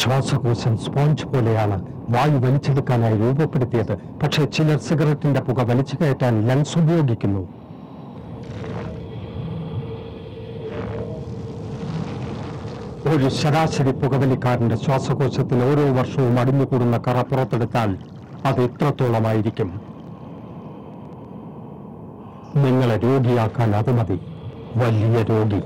ശ്വാസകോശം സ്പോഞ്ച് പോലെയാണ് വായു വലിച്ചെടുക്കാനായി രൂപപ്പെടുത്തിയത് പക്ഷേ ചിലർ സിഗരറ്റിന്റെ പുക വലിച്ചു കയറ്റാൻ ലങ്സ് ഉപയോഗിക്കുന്നു ഒരു ശരാശരി പുകവലിക്കാരന്റെ ശ്വാസകോശത്തിൽ ഓരോ വർഷവും അടിഞ്ഞുകൂടുന്ന കറ പുറത്തെടുത്താൽ അത് എത്രത്തോളമായിരിക്കും നിങ്ങളെ രോഗിയാക്കാൻ അത് മതി വലിയ രോഗി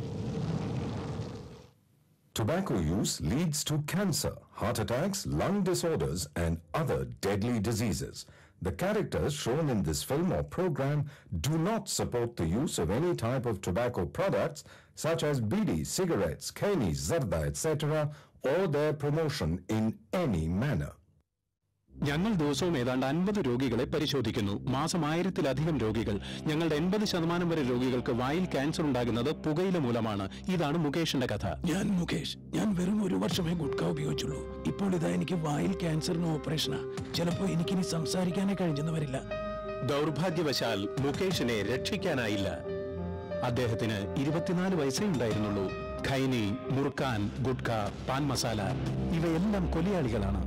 Tobacco use leads to cancer, heart attacks, lung disorders, and other deadly diseases. The characters shown in this film or program do not support the use of any type of tobacco products such as bidi, cigarettes, kani, zarda, etc., or their promotion in any manner. ഞങ്ങൾ ദിവസവും ഏതാണ്ട് അൻപത് രോഗികളെ പരിശോധിക്കുന്നു മാസം ആയിരത്തിലധികം രോഗികൾ ഞങ്ങളുടെ എൺപത് ശതമാനം വരെ രോഗികൾക്ക് വായിൽ ക്യാൻസർ ഉണ്ടാകുന്നത് പുകയില മൂലമാണ് ഇതാണ് മുകേഷിന്റെ കഥ ഞാൻ മുകേഷ് ഞാൻ വെറും ഒരു വർഷമേ ഗുഡ്ക ഉപയോഗിച്ചുള്ളൂ ഇപ്പോൾ ഇതാ എനിക്ക് വായിൽ ക്യാൻസറിന് ഓപ്പറേഷനാ ചിലപ്പോ എനിക്കിനി സംസാരിക്കാനേ കഴിഞ്ഞെന്ന് വരില്ല ദൗർഭാഗ്യവശാൽ മുകേഷിനെ രക്ഷിക്കാനായില്ല അദ്ദേഹത്തിന് ഇരുപത്തിനാല് വയസ്സേ ഉണ്ടായിരുന്നുള്ളൂ ഖൈനി മുറുക്കാൻ ഗുഡ്ക പാൻ മസാല ഇവയെല്ലാം കൊലയാളികളാണ്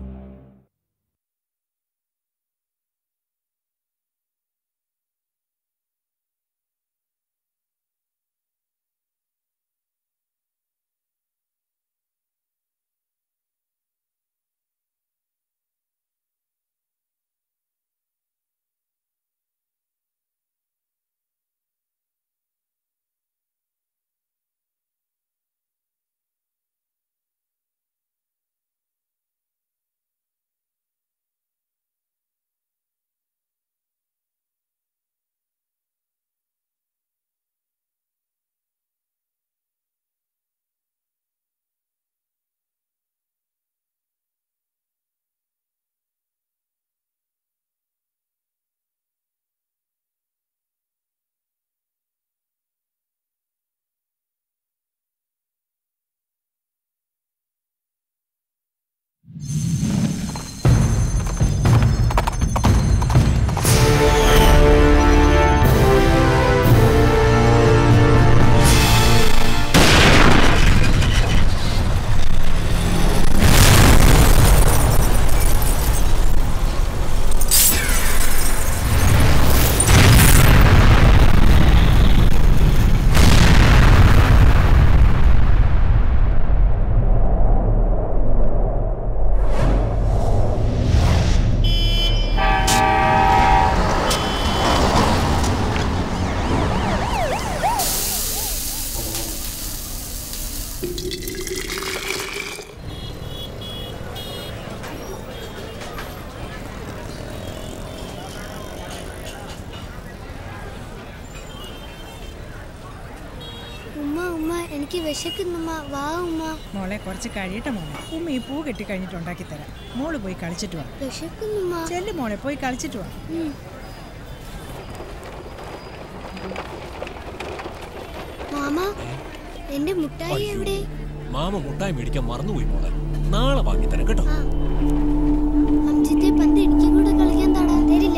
ഉമ്മ ഉമ്മ എനിക്ക് വിശക്കുന്നുമ്മ വാ ഉമ്മ മോളെ കുറച്ച് കഴിയട്ടെ മോളെ ഉമ്മ ഈ പൂ കെട്ടി കഴിഞ്ഞിട്ട് ഉണ്ടാക്കി തരാം മോള് പോയി കളിച്ചിട്ട് വാ വിശക്കുന്നുമ്മ ചെല്ലു മോളെ പോയി കളിച്ചിട്ട് വാ ഉം. മാമ എന്റെ മുട്ടായി എവിടെ മാമ മുട്ടായി മേടിക്കാൻ മറന്നുപോയി മോളെ നാളെ വാങ്ങിത്തരാം കേട്ടോ ആ അംജിത്തെ പന്ത് എനിക്കും കൂടെ കളിക്കാൻ തടാ തരില്ല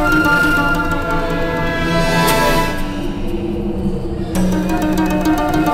ആ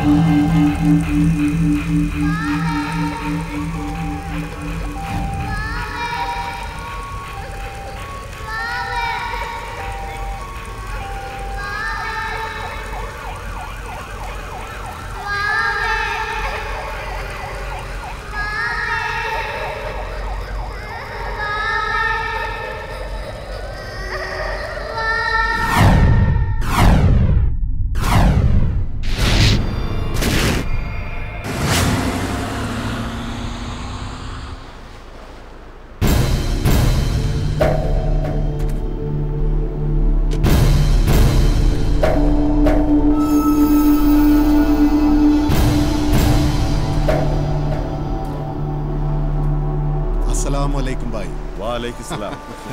അസ്സലാമു അലൈക്കും ബായ് വാലൈക്കും സലാം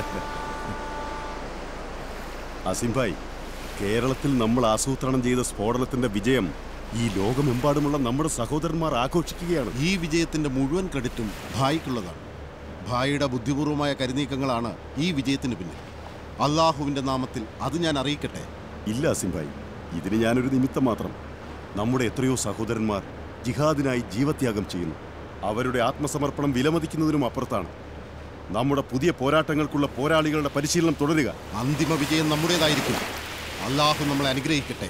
അസിം ഭായ് കേരളത്തിൽ നമ്മൾ ആസൂത്രണം ചെയ്ത സ്ഫോടനത്തിന്റെ വിജയം ഈ ലോകമെമ്പാടുമുള്ള നമ്മുടെ സഹോദരന്മാർ ആഘോഷിക്കുകയാണ് ഈ വിജയത്തിന്റെ മുഴുവൻ ക്രെഡിറ്റും ഭായിക്കുള്ളതാണ് ഭായിയുടെ ബുദ്ധിപൂർവമായ കരുനീക്കങ്ങളാണ് ഈ വിജയത്തിന് പിന്നിൽ അള്ളാഹുവിന്റെ നാമത്തിൽ അത് ഞാൻ അറിയിക്കട്ടെ ഇല്ല അസിം ഭായ് ഇതിന് ഞാനൊരു നിമിത്തം മാത്രം നമ്മുടെ എത്രയോ സഹോദരന്മാർ ജിഹാദിനായി ജീവത്യാഗം ചെയ്യുന്നു അവരുടെ ആത്മസമർപ്പണം വിലമതിക്കുന്നതിനും അപ്പുറത്താണ് നമ്മുടെ പുതിയ പോരാട്ടങ്ങൾക്കുള്ള പോരാളികളുടെ പരിശീലനം തുടരുക അന്തിമ വിജയം നമ്മുടേതായിരിക്കും അള്ളാഹു നമ്മളെ അനുഗ്രഹിക്കട്ടെ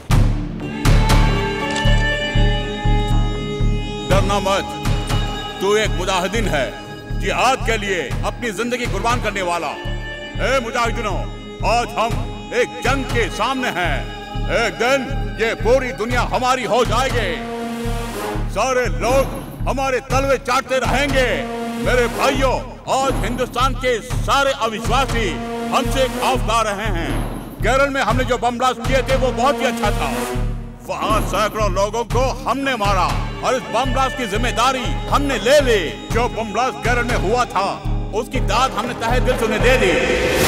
डरना मत तू एक मुजाहिदीन है जिहाद के लिए अपनी जिंदगी कुर्बान करने वाला ए मुजाहिदीनों आज हम एक जंग के सामने हैं एक दिन ये पूरी दुनिया हमारी हो जाएगी सारे लोग हमारे तलवे चाटते रहेंगे मेरे भाइयों आज हिंदुस्तान के सारे अविश्वासी हमसे खौफला रहे हैं केरल में हमने जो बम ब्लास्ट किए थे वो बहुत ही अच्छा था वहाँ सैकड़ों लोगों को हमने मारा और इस बम ब्लास्ट की जिम्मेदारी हमने ले ली जो बम ब्लास्ट केरल में हुआ था उसकी दाद हमने तहे दिल से उन्हें दे दी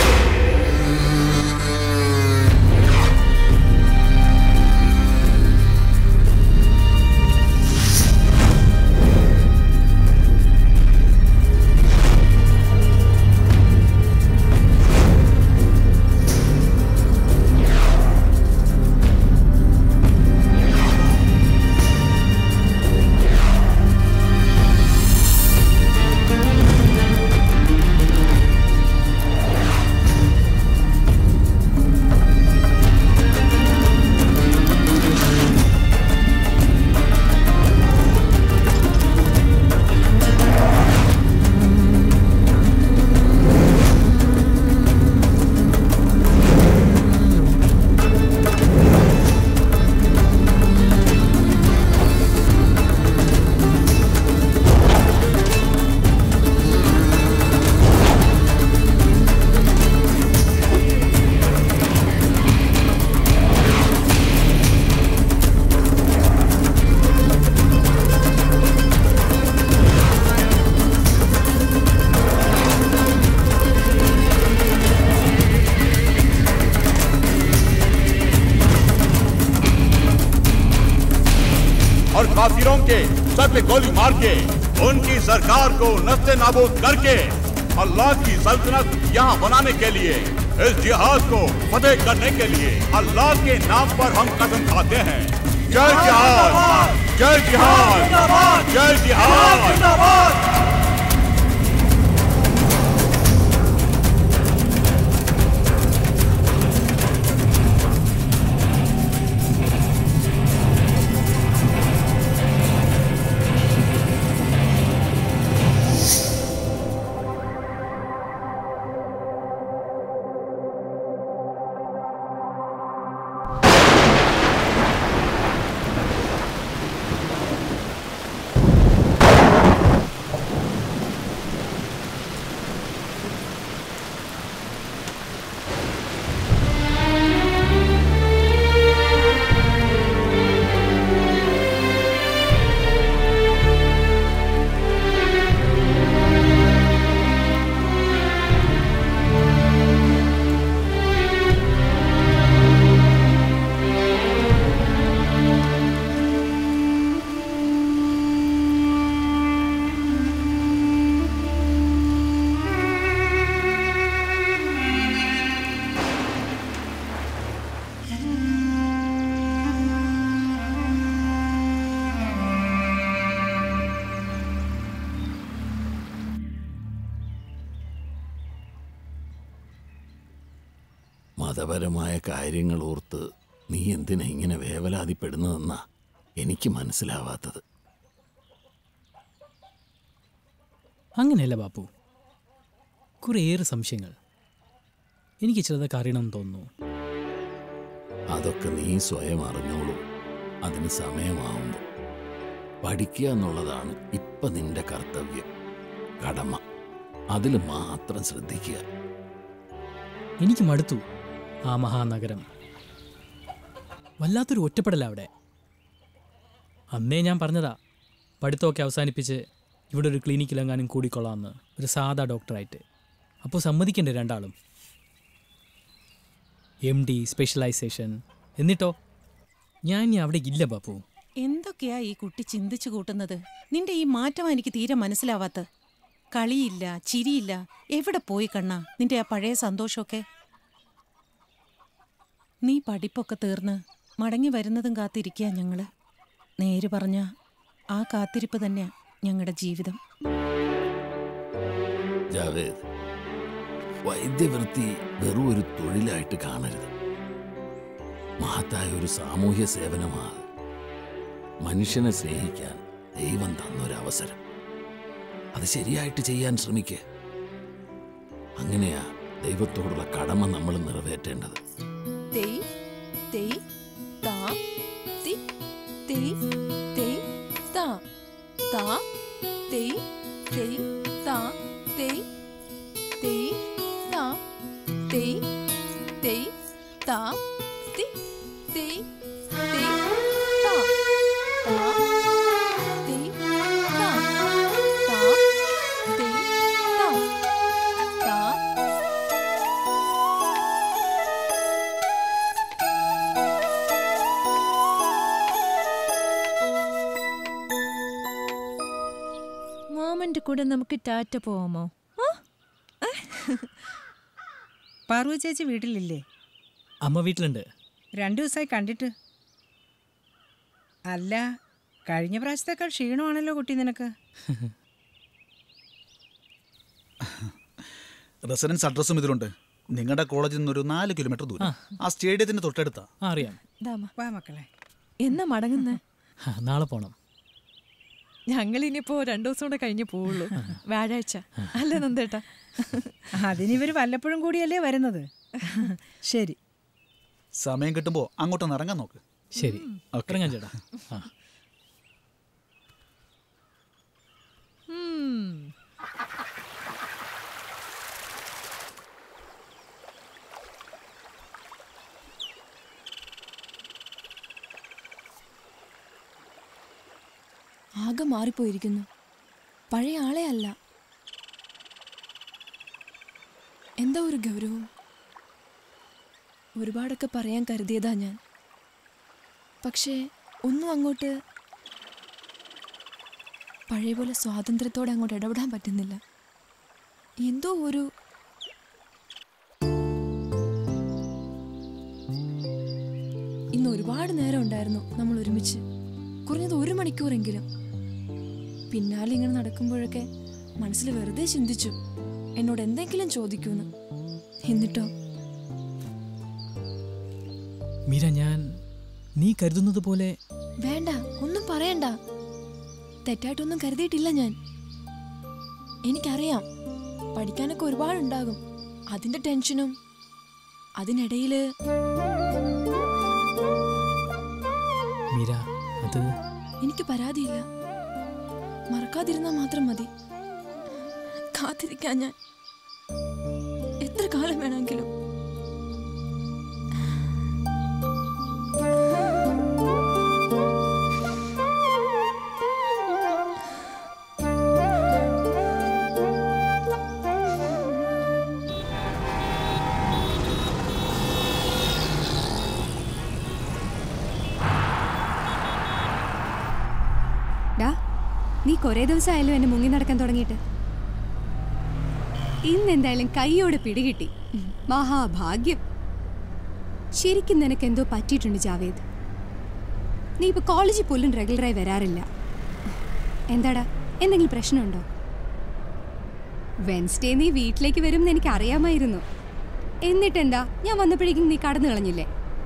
और काफिरों के सर पे गोली मार के उनकी सरकार को नस्ते नाबूद करके अल्लाह की सल्तनत यहाँ बनाने के लिए इस जिहाद को फतेह करने के लिए अल्लाह के नाम पर हम कदम खाते हैं जय जिहाद जय जिहाद जय जिहाद മതപരമായ കാര്യങ്ങൾ ഓർത്ത് നീ എന്തിനാ ഇങ്ങനെ വേവലാതിപ്പെടുന്നതെന്നാ എനിക്ക് മനസ്സിലാവാത്തത് അങ്ങനെയല്ല ബാപ്പു കുറേയേറെ സംശയങ്ങൾ എനിക്ക് ചിലതൊക്കെ അറിയണമെന്ന് തോന്നുന്നു അതൊക്കെ നീ സ്വയം അറിഞ്ഞോളൂ അതിന് സമയമാവുമ്പോൾ പഠിക്കുക എന്നുള്ളതാണ് ഇപ്പം നിന്റെ കർത്തവ്യം കടമ അതിൽ മാത്രം ശ്രദ്ധിക്കുക എനിക്ക് മടുത്തു ആ മഹാനഗരം വല്ലാത്തൊരു ഒറ്റപ്പെടല അവിടെ അന്നേ ഞാൻ പറഞ്ഞതാ പഠിത്തമൊക്കെ അവസാനിപ്പിച്ച് ഇവിടെ ഒരു ക്ലിനിക്കിലെങ്ങാനും കൂടിക്കൊള്ളാമെന്ന് ഒരു സാധാ ഡോക്ടറായിട്ട് അപ്പോൾ സമ്മതിക്കണ്ടേ രണ്ടാളും എം ഡി സ്പെഷ്യലൈസേഷൻ എന്നിട്ടോ ഞാൻ ഇനി അവിടെ ഇല്ല ബാപ്പു എന്തൊക്കെയാ ഈ കുട്ടി ചിന്തിച്ചു കൂട്ടുന്നത് നിന്റെ ഈ മാറ്റം എനിക്ക് തീരെ മനസ്സിലാവാത്ത കളിയില്ല ചിരിയില്ല എവിടെ പോയി കണ്ണ നിന്റെ ആ പഴയ സന്തോഷമൊക്കെ നീ പഠിപ്പൊക്കെ തീർന്ന് മടങ്ങി വരുന്നതും കാത്തിരിക്കുക ഞങ്ങള് നേര് പറഞ്ഞ ആ കാത്തിരിപ്പ് തന്നെയാ ഞങ്ങളുടെ ജീവിതം ജാവേദ് വൈദ്യവൃത്തി വെറും ഒരു തൊഴിലായിട്ട് കാണരുത് മഹത്തായ ഒരു സാമൂഹ്യ സേവനമാണ് മനുഷ്യനെ സ്നേഹിക്കാൻ ദൈവം തന്നൊരവസരം അത് ശരിയായിട്ട് ചെയ്യാൻ ശ്രമിക്കുക അങ്ങനെയാ ദൈവത്തോടുള്ള കടമ നമ്മൾ നിറവേറ്റേണ്ടത് തെയ് തെയ് താ തി തെയ് തെയ് താ താ തെയ് തെയ് താ തെയ് തെയ് താ തെയ് തെയ് താ തി തെയ് തെയ് താ താ തെയ് താ താ തെയ് താ താ മാമന്റെ കൂടെ നമുക്ക് ടാറ്റ പോവാമോ പാർവ ചേച്ചി വീട്ടിലില്ലേ അമ്മ വീട്ടിലുണ്ട് രണ്ടു ദിവസമായി കണ്ടിട്ട് അല്ല കഴിഞ്ഞ പ്രാവശ്യത്തേക്കാൾ ക്ഷീണമാണല്ലോ കുട്ടി നിനക്ക് റെസിഡൻസ് അഡ്രസ്സും ഇതിലുണ്ട് നിങ്ങളുടെ കോളേജിൽ നിന്ന് ഒരു നാല് കിലോമീറ്റർ ദൂരം ആ സ്റ്റേഡിയത്തിന്റെ തൊട്ടടുത്താ ആ, അറിയാം വാ മക്കളെ എന്നാ മടങ്ങുന്നേ ആ, നാളെ പോണം ഞങ്ങൾ ഇനിയിപ്പോ രണ്ടു ദിവസം കൂടെ കഴിഞ്ഞ് പോവുള്ളൂ വ്യാഴാഴ്ച അല്ലേ നന്ദേട്ടാ അതിനിവർ വല്ലപ്പോഴും കൂടിയല്ലേ വരുന്നത് ശരി സമയം കിട്ടുമ്പോൾ അങ്ങോട്ടൊന്ന് ഇറങ്ങാൻ നോക്ക് ശരി ഇറങ്ങാൻ ചേട്ടാ ആ ഉം. ആകെ മാറിപ്പോയിരിക്കുന്നു പഴയ ആളെ അല്ല എന്താ ഒരു ഗൗരവം ഒരുപാടൊക്കെ പറയാൻ കരുതിയതാ ഞാൻ പക്ഷേ ഒന്നും അങ്ങോട്ട് പഴയ പോലെ സ്വാതന്ത്ര്യത്തോടെ അങ്ങോട്ട് ഇടപെടാൻ പറ്റുന്നില്ല എന്തോ ഒരു ഇന്ന് ഒരുപാട് നേരം ഉണ്ടായിരുന്നു നമ്മൾ ഒരുമിച്ച് കുറഞ്ഞത് ഒരു മണിക്കൂറെങ്കിലും പിന്നാലെ ഇങ്ങനെ നടക്കുമ്പോഴൊക്കെ മനസ്സിൽ വെറുതെ ചിന്തിച്ചു എന്നോട് എന്തെങ്കിലും ചോദിക്കൂന്ന് എന്നിട്ടോ മീര ഞാൻ നീ കരുതുന്നത് പോലെ വേണ്ട ഒന്നും പറയണ്ട തെറ്റായിട്ടൊന്നും കരുതിയിട്ടില്ല ഞാൻ എനിക്കറിയാം പഠിക്കാനൊക്കെ ഒരുപാടുണ്ടാകും അതിന്റെ ടെൻഷനും അതിനിടയില് മീര അത് എനിക്ക് പരാതിയില്ല മറക്കാതിരുന്നാൽ മാത്രം മതി കാത്തിരിക്കാൻ ഞാൻ എത്ര കാലം വേണമെങ്കിലും ഡാ നീ കുറേ ദിവസമായല്ലോ എന്നെ മുങ്ങി നടക്കാൻ തുടങ്ങിയിട്ട് ഇന്ന് എന്തായാലും കൈയോടെ പിടികിട്ടി മഹാഭാഗ്യം ശരിക്കും നിനക്ക് എന്തോ പറ്റിയിട്ടുണ്ട് ജാവേദ് നീ ഇപ്പൊ കോളേജിൽ പോലും റെഗുലറായി വരാറില്ല എന്താടാ എന്തെങ്കിലും പ്രശ്നമുണ്ടോ വെൻസ്ഡേ നീ വീട്ടിലേക്ക് വരും എന്ന് എനിക്ക് അറിയാമായിരുന്നു എന്നിട്ടെന്താ ഞാൻ വന്നപ്പോഴേക്കും നീ കടന്നു കളഞ്ഞില്ലേ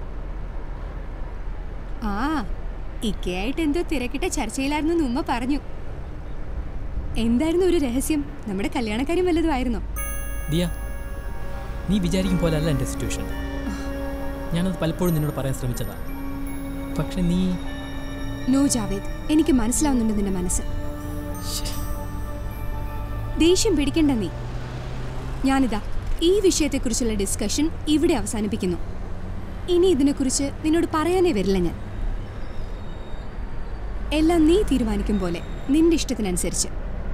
ആ ഇക്കയായിട്ട് എന്തോ തിരക്കിട്ട ചർച്ചയിലായിരുന്നു ഉമ്മ പറഞ്ഞു എന്തായിരുന്നു ഒരു രഹസ്യം നമ്മുടെ കല്യാണക്കാര്യം വല്ലതും ആയിരുന്നോ ദിയ നീ വിചാരിക്കും പോലെ അല്ല എൻ്റെ സിറ്റുവേഷൻ ഞാനത് പലപ്പോഴും നിന്നോട് പറയാൻ ശ്രമിച്ചതാ പക്ഷെ നീ നോ ജാവേദ് എനിക്ക് മനസ്സിലാവുന്നുണ്ട് നിന്റെ മനസ്സ് ദേഷ്യം പിടിക്കണ്ട നീ ഞാനിതാ ഈ വിഷയത്തെക്കുറിച്ചുള്ള ഡിസ്കഷൻ ഇവിടെ അവസാനിപ്പിക്കുന്നു ഇനി ഇതിനെക്കുറിച്ച് നിന്നോട് പറയാനേ വരില്ല ഞാൻ എല്ലാം നീ തീരുമാനിക്കും പോലെ നിന്റെ ഇഷ്ടത്തിനനുസരിച്ച്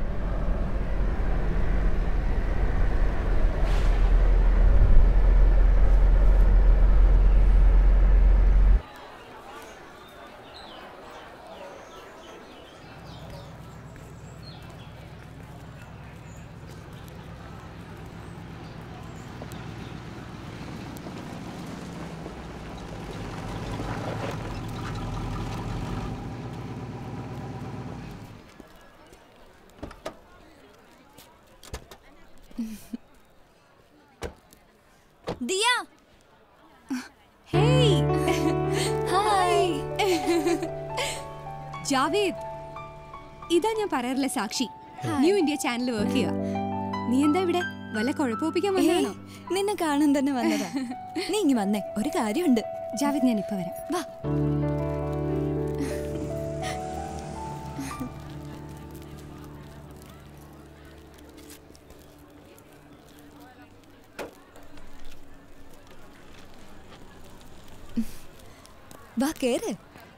ദിയ ഹേയ് ഹായ് ജാവേദ് ഇതാ ഞാൻ പറയാറില്ല സാക്ഷി ന്യൂ ഇന്ത്യ ചാനൽ വർക്ക് ചെയ്യുക നീ എന്താ ഇവിടെ വല്ല കുഴപ്പമൊപ്പിക്കാൻ വന്നതാണോ നിന്നെ കാണാൻ തന്നെ വന്നതാ നീ ഇങ്ങി വന്നേ ഒരു കാര്യമുണ്ട് ജാവേദ് ഞാൻ ഇപ്പൊ വരാം വാ വാ കേറ്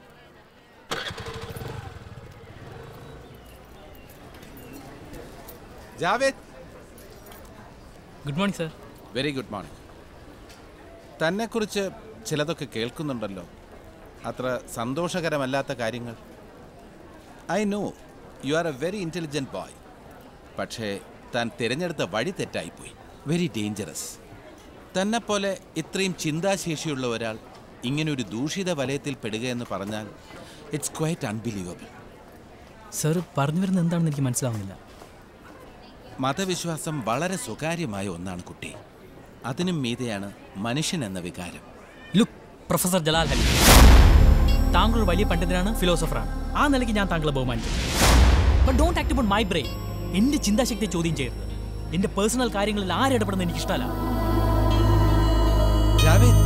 Javed good morning sir very good morning തന്നെക്കുറിച്ച് ചിലതൊക്കെ കേൾക്കുന്നുണ്ടല്ലോ അത്ര സന്തോഷകരമല്ലാത്ത കാര്യങ്ങൾ I know you are a very intelligent boy പക്ഷേ താൻ തിരഞ്ഞെടുത്ത വഴി തെറ്റായിപ്പോയി വെരി ഡേഞ്ചറസ് തന്നെപ്പോലെ ഇത്രയും ചിന്താശേഷിയുള്ള ഒരാൾ ഇങ്ങനൊരു ദൂഷിത വലയത്തിൽ പെടുക എന്ന് പറഞ്ഞാൽ ഇറ്റ്സ് ക്വൈറ്റ് അൺബിലീവബിൾ സർ പറഞ്ഞു വരുന്നത് എന്താണെന്ന് എനിക്ക് മനസ്സിലാവുന്നില്ല മതവിശ്വാസം വളരെ സ്വകാര്യമായ ഒന്നാണ് കുട്ടി അതിനും മീതെയാണ് മനുഷ്യൻ എന്ന വികാരം ലുക്ക് പ്രൊഫസർ ജലാൽ ഹലി താങ്കൾ ഒരു വലിയ പണ്ഡിതനാണ് ഫിലോസഫറാണ് ആ നിലയ്ക്ക് ഞാൻ താങ്കളെ ബഹുമാനിക്കും but don't act upon my brain എന്റെ ചിന്താശക്തിയെ ചോദ്യം ചെയ്യരുത് എന്റെ പേഴ്സണൽ കാര്യങ്ങളിൽ ആരിടപെടുന്നത് എനിക്ക് ഇഷ്ടമല്ല ജാവേദ്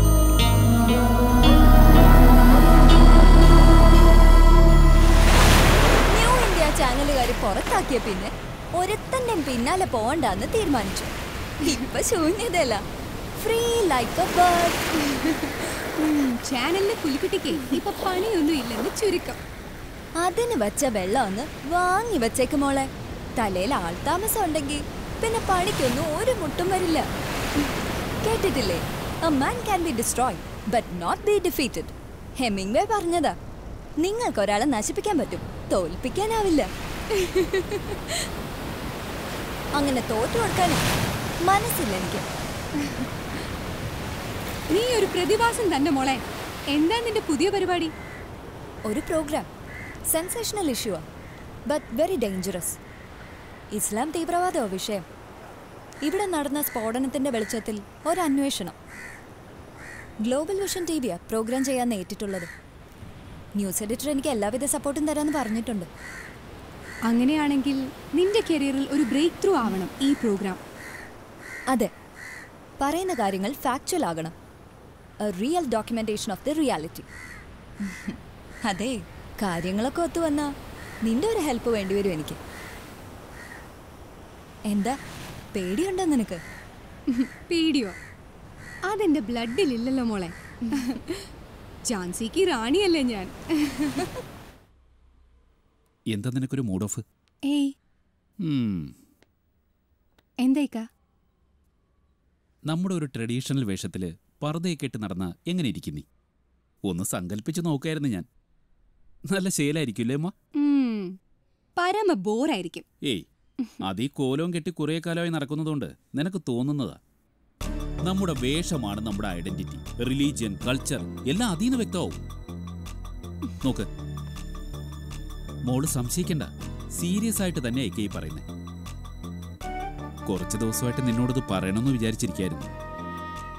ന്യൂ ഇന്ത്യ ചാനലുകാർ പുറത്താക്കിയ പിന്നെ ഒരുത്തന്റെ പിന്നാലെ പോവണ്ടെന്ന് തീരുമാനിച്ചു ഇപ്പൊ ശൂന്യതല്ല ഫ്രീ ലൈക്ക് എ ബേർഡ് ചാനലിലെ പുലിക്കുട്ടിക്ക് ഇപ്പൊ പണിയൊന്നും ഇല്ലെന്ന് ചുരുക്കം അതിന് വെച്ച വെള്ളം ഒന്ന് വാങ്ങി വെച്ചേക്ക് മോളെ തലയിൽ ആൾതാമസം ഉണ്ടെങ്കിൽ പിന്നെ പണിക്കൊന്നും ഒരു മുട്ടും വരില്ല കേട്ടിട്ടില്ലേ a man can be destroy but not be defeated Hemingway പറഞ്ഞതാ നിങ്ങൾക്ക് ഒരാളെ നശിപ്പിക്കാൻ പറ്റും തോൽപ്പിക്കാനാവില്ല അങ്ങനെ തോറ്റു കൊടുക്കാനേ മനസ്സില്ല എനിക്ക് നീ ഒരു പ്രതിഭാസം തന്നെ മോളെ എന്താ നിന്റെ പുതിയ പരിപാടി ഒരു program sensational issue but very dangerous Islam തീവ്രവാദമോ വിഷയം ഇവിടെ നടന്ന സ്ഫോടനത്തിന്റെ വെളിച്ചത്തിൽ ഒരു അന്വേഷണം ഗ്ലോബൽ വിഷൻ ടി വിയാ പ്രോഗ്രാം ചെയ്യാൻ ഏറ്റിട്ടുള്ളത് ന്യൂസ് എഡിറ്റർ എനിക്ക് എല്ലാവിധ സപ്പോർട്ടും തരാമെന്ന് പറഞ്ഞിട്ടുണ്ട് അങ്ങനെയാണെങ്കിൽ നിന്റെ കരിയറിൽ ഒരു ബ്രേക്ക് ത്രൂ ആവണം ഈ പ്രോഗ്രാം അതെ പറയുന്ന കാര്യങ്ങൾ ഫാക്ച്വൽ ആകണം a real documentation of the reality അതെ കാര്യങ്ങളൊക്കെ ഒത്തു വന്നാ നിന്റെ ഒരു ഹെൽപ്പ് വേണ്ടിവരും എനിക്ക് എന്താ പേടിയുണ്ടോ നിനക്ക് പേടിയോ അതെന്റെ ബ്ലഡിലില്ലല്ലോ മോളെ ഝാൻസിക്ക് റാണിയല്ലേ ഞാൻ എന്താ നിനക്കൊരു മൂഡ് ഓഫ് ഏയ് എന്തായിക്കാ നമ്മുടെ ഒരു ട്രഡീഷണൽ വേഷത്തിൽ പർദ്ദയൊക്കെ ഇട്ട് നടന്ന എങ്ങനെ ഇരിക്കും നീ ഒന്ന് സങ്കല്പിച്ച് നോക്കായിരുന്നു ഞാൻ നല്ല ശീലായിരിക്കില്ലേ അമ്മ ഉം, പരമ ബോറായിരിക്കും ഏയ് അത് ഈ കോലവും കെട്ടി കുറേ കാലമായി നടക്കുന്നതുകൊണ്ട് നിനക്ക് തോന്നുന്നതാ നമ്മുടെ വേഷമാണ് നമ്മുടെ ഐഡന്റിറ്റി റിലീജിയൻ കൾച്ചർ എല്ലാം അതീന്ന് വ്യക്തമാവും നോക്ക് മോള് സംശയിക്കണ്ട സീരിയസ് ആയിട്ട് തന്നെ ഒക്കെ ഈ പറയുന്നത് കുറച്ച് ദിവസമായിട്ട് നിന്നോടത് പറയണമെന്ന് വിചാരിച്ചിരിക്കായിരുന്നു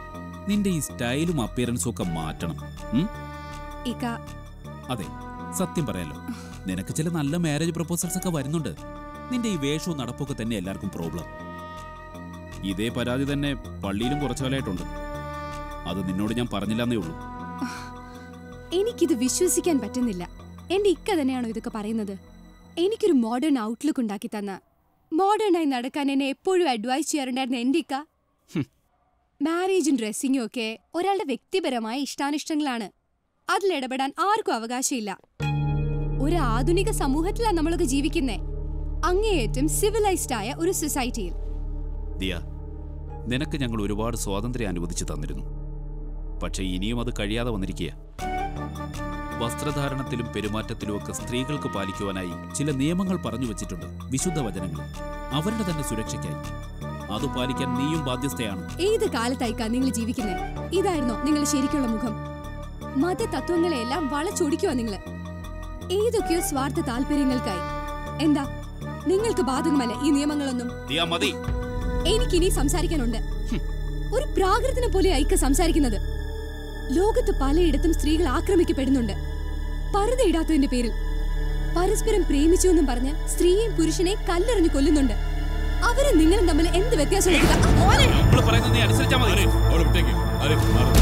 നിന്റെ ഈ സ്റ്റൈലും അപ്പിയറൻസും ഒക്കെ മാറ്റണം ഉം? ഇക്ക അതെ സത്യം പറയാലോ നിനക്ക് ചില നല്ല മാരേജ് പ്രപ്പോസൽസ് ഒക്കെ വരുന്നുണ്ട് നിന്റെ ഈ വേഷവും നടപ്പൊക്കെ തന്നെ എല്ലാവർക്കും പ്രോബ്ലം ഇതേ പരാതി തന്നെ പള്ളിയിലും കുറച്ചു കാലമായിട്ടുണ്ട് അത് നിന്നോട് ഞാൻ പറഞ്ഞില്ലെന്നേ ഉള്ളൂ എനിക്കിത് വിശ്വസിക്കാൻ പറ്റുന്നില്ല എന്റെ ഇക്ക തന്നെയാണോ ഇതൊക്കെ പറയുന്നത് എനിക്കൊരു മോഡേൺ ഔട്ട്ലുക്ക് ഉണ്ടാക്കി തന്ന മോഡേണായി നടക്കാൻ എന്നെ എപ്പോഴും അഡ്വൈസ് ചെയ്യാറുണ്ടായിരുന്ന എന്റെ ഇക്ക മാരേജും ഡ്രസ്സിങ്ങും ഒക്കെ ഒരാളുടെ വ്യക്തിപരമായ ഇഷ്ടാനിഷ്ടങ്ങളാണ് അതിലിടപെടാൻ ആർക്കും അവകാശമില്ല ഒരു ആധുനിക സമൂഹത്തിലാണ് നമ്മളൊക്കെ ജീവിക്കുന്നേ അങ്ങേയറ്റം സിവിലൈസ്ഡ് ആയ ഒരു സൊസൈറ്റിയിൽ ദിയ നിനക്ക് ഞങ്ങൾ ഒരുപാട് സ്വാതന്ത്ര്യം അനുവദിച്ചു തന്നിരുന്നു പക്ഷെ ഇനിയും അത് കഴിയാതെ വന്നിരിക്കുക വസ്ത്രധാരണത്തിലും പെരുമാറ്റത്തിലുമൊക്കെ സ്ത്രീകൾക്ക് പാലിക്കുവാനായി ചില നിയമങ്ങൾ പറഞ്ഞു വച്ചിട്ടുണ്ട് വിശുദ്ധ വചനങ്ങൾ അവരുടെ തന്നെ സുരക്ഷയ്ക്കായി അത് പാലിക്കാൻ നീയും ബാധ്യസ്ഥയാണ് ഏത് കാലത്തായിക്കാ നിങ്ങൾ ജീവിക്കുന്നത് ഇതായിരുന്നോ നിങ്ങൾ ശരിക്കുള്ള മുഖം മത തത്വങ്ങളെയെല്ലാം വളച്ചൊടിക്കുക നിങ്ങൾ ഏതൊക്കെയോ സ്വാർത്ഥ താല്പര്യങ്ങൾക്കായി എന്താ നിങ്ങൾക്ക് ബാധകമല്ല ഈ നിയമങ്ങളൊന്നും ദിയ മതി എനിക്കിനി സംസാരിക്കാനുണ്ട് ഒരു പ്രാകൃതനെ പോലെ ഐക്യ സംസാരിക്കുന്നത് ലോകത്ത് പലയിടത്തും സ്ത്രീകൾ ആക്രമിക്കപ്പെടുന്നുണ്ട് പറുതയിടാത്തതിന്റെ പേരിൽ പരസ്പരം പ്രേമിച്ചു എന്നും പറഞ്ഞ് സ്ത്രീയെയും പുരുഷനെയും കല്ലെറിഞ്ഞു കൊല്ലുന്നുണ്ട് അവരെ നിങ്ങളും തമ്മിൽ എന്ത് വ്യത്യാസം ഇവള് പറയുന്നത് നീ അനുസരിച്ചാ മതി അവളെ വിട്ടേക്ക് അരെ മാറ്.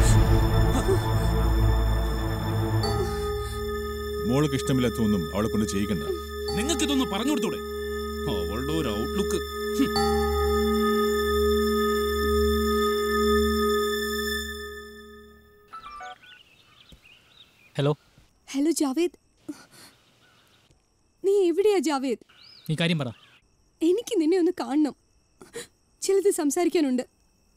മോൾക്ക് ഇഷ്ടമില്ലാത്തൊന്നും അവളെ കൊണ്ട് ചെയ്യിക്കണ്ട നിങ്ങൾക്ക് ഇതൊന്ന് പറഞ്ഞു കൊടുത്തൂടെ അവളുടെ ഒരു ഔട്ട്ലുക്ക് ഹലോ ഹലോ ജാവേദ് നീ എവിടെയാ ജാവേദ് നീ കാര്യം പറ എനിക്ക് നിന്നെ ഒന്ന് കാണണം ചിലത് സംസാരിക്കാനുണ്ട്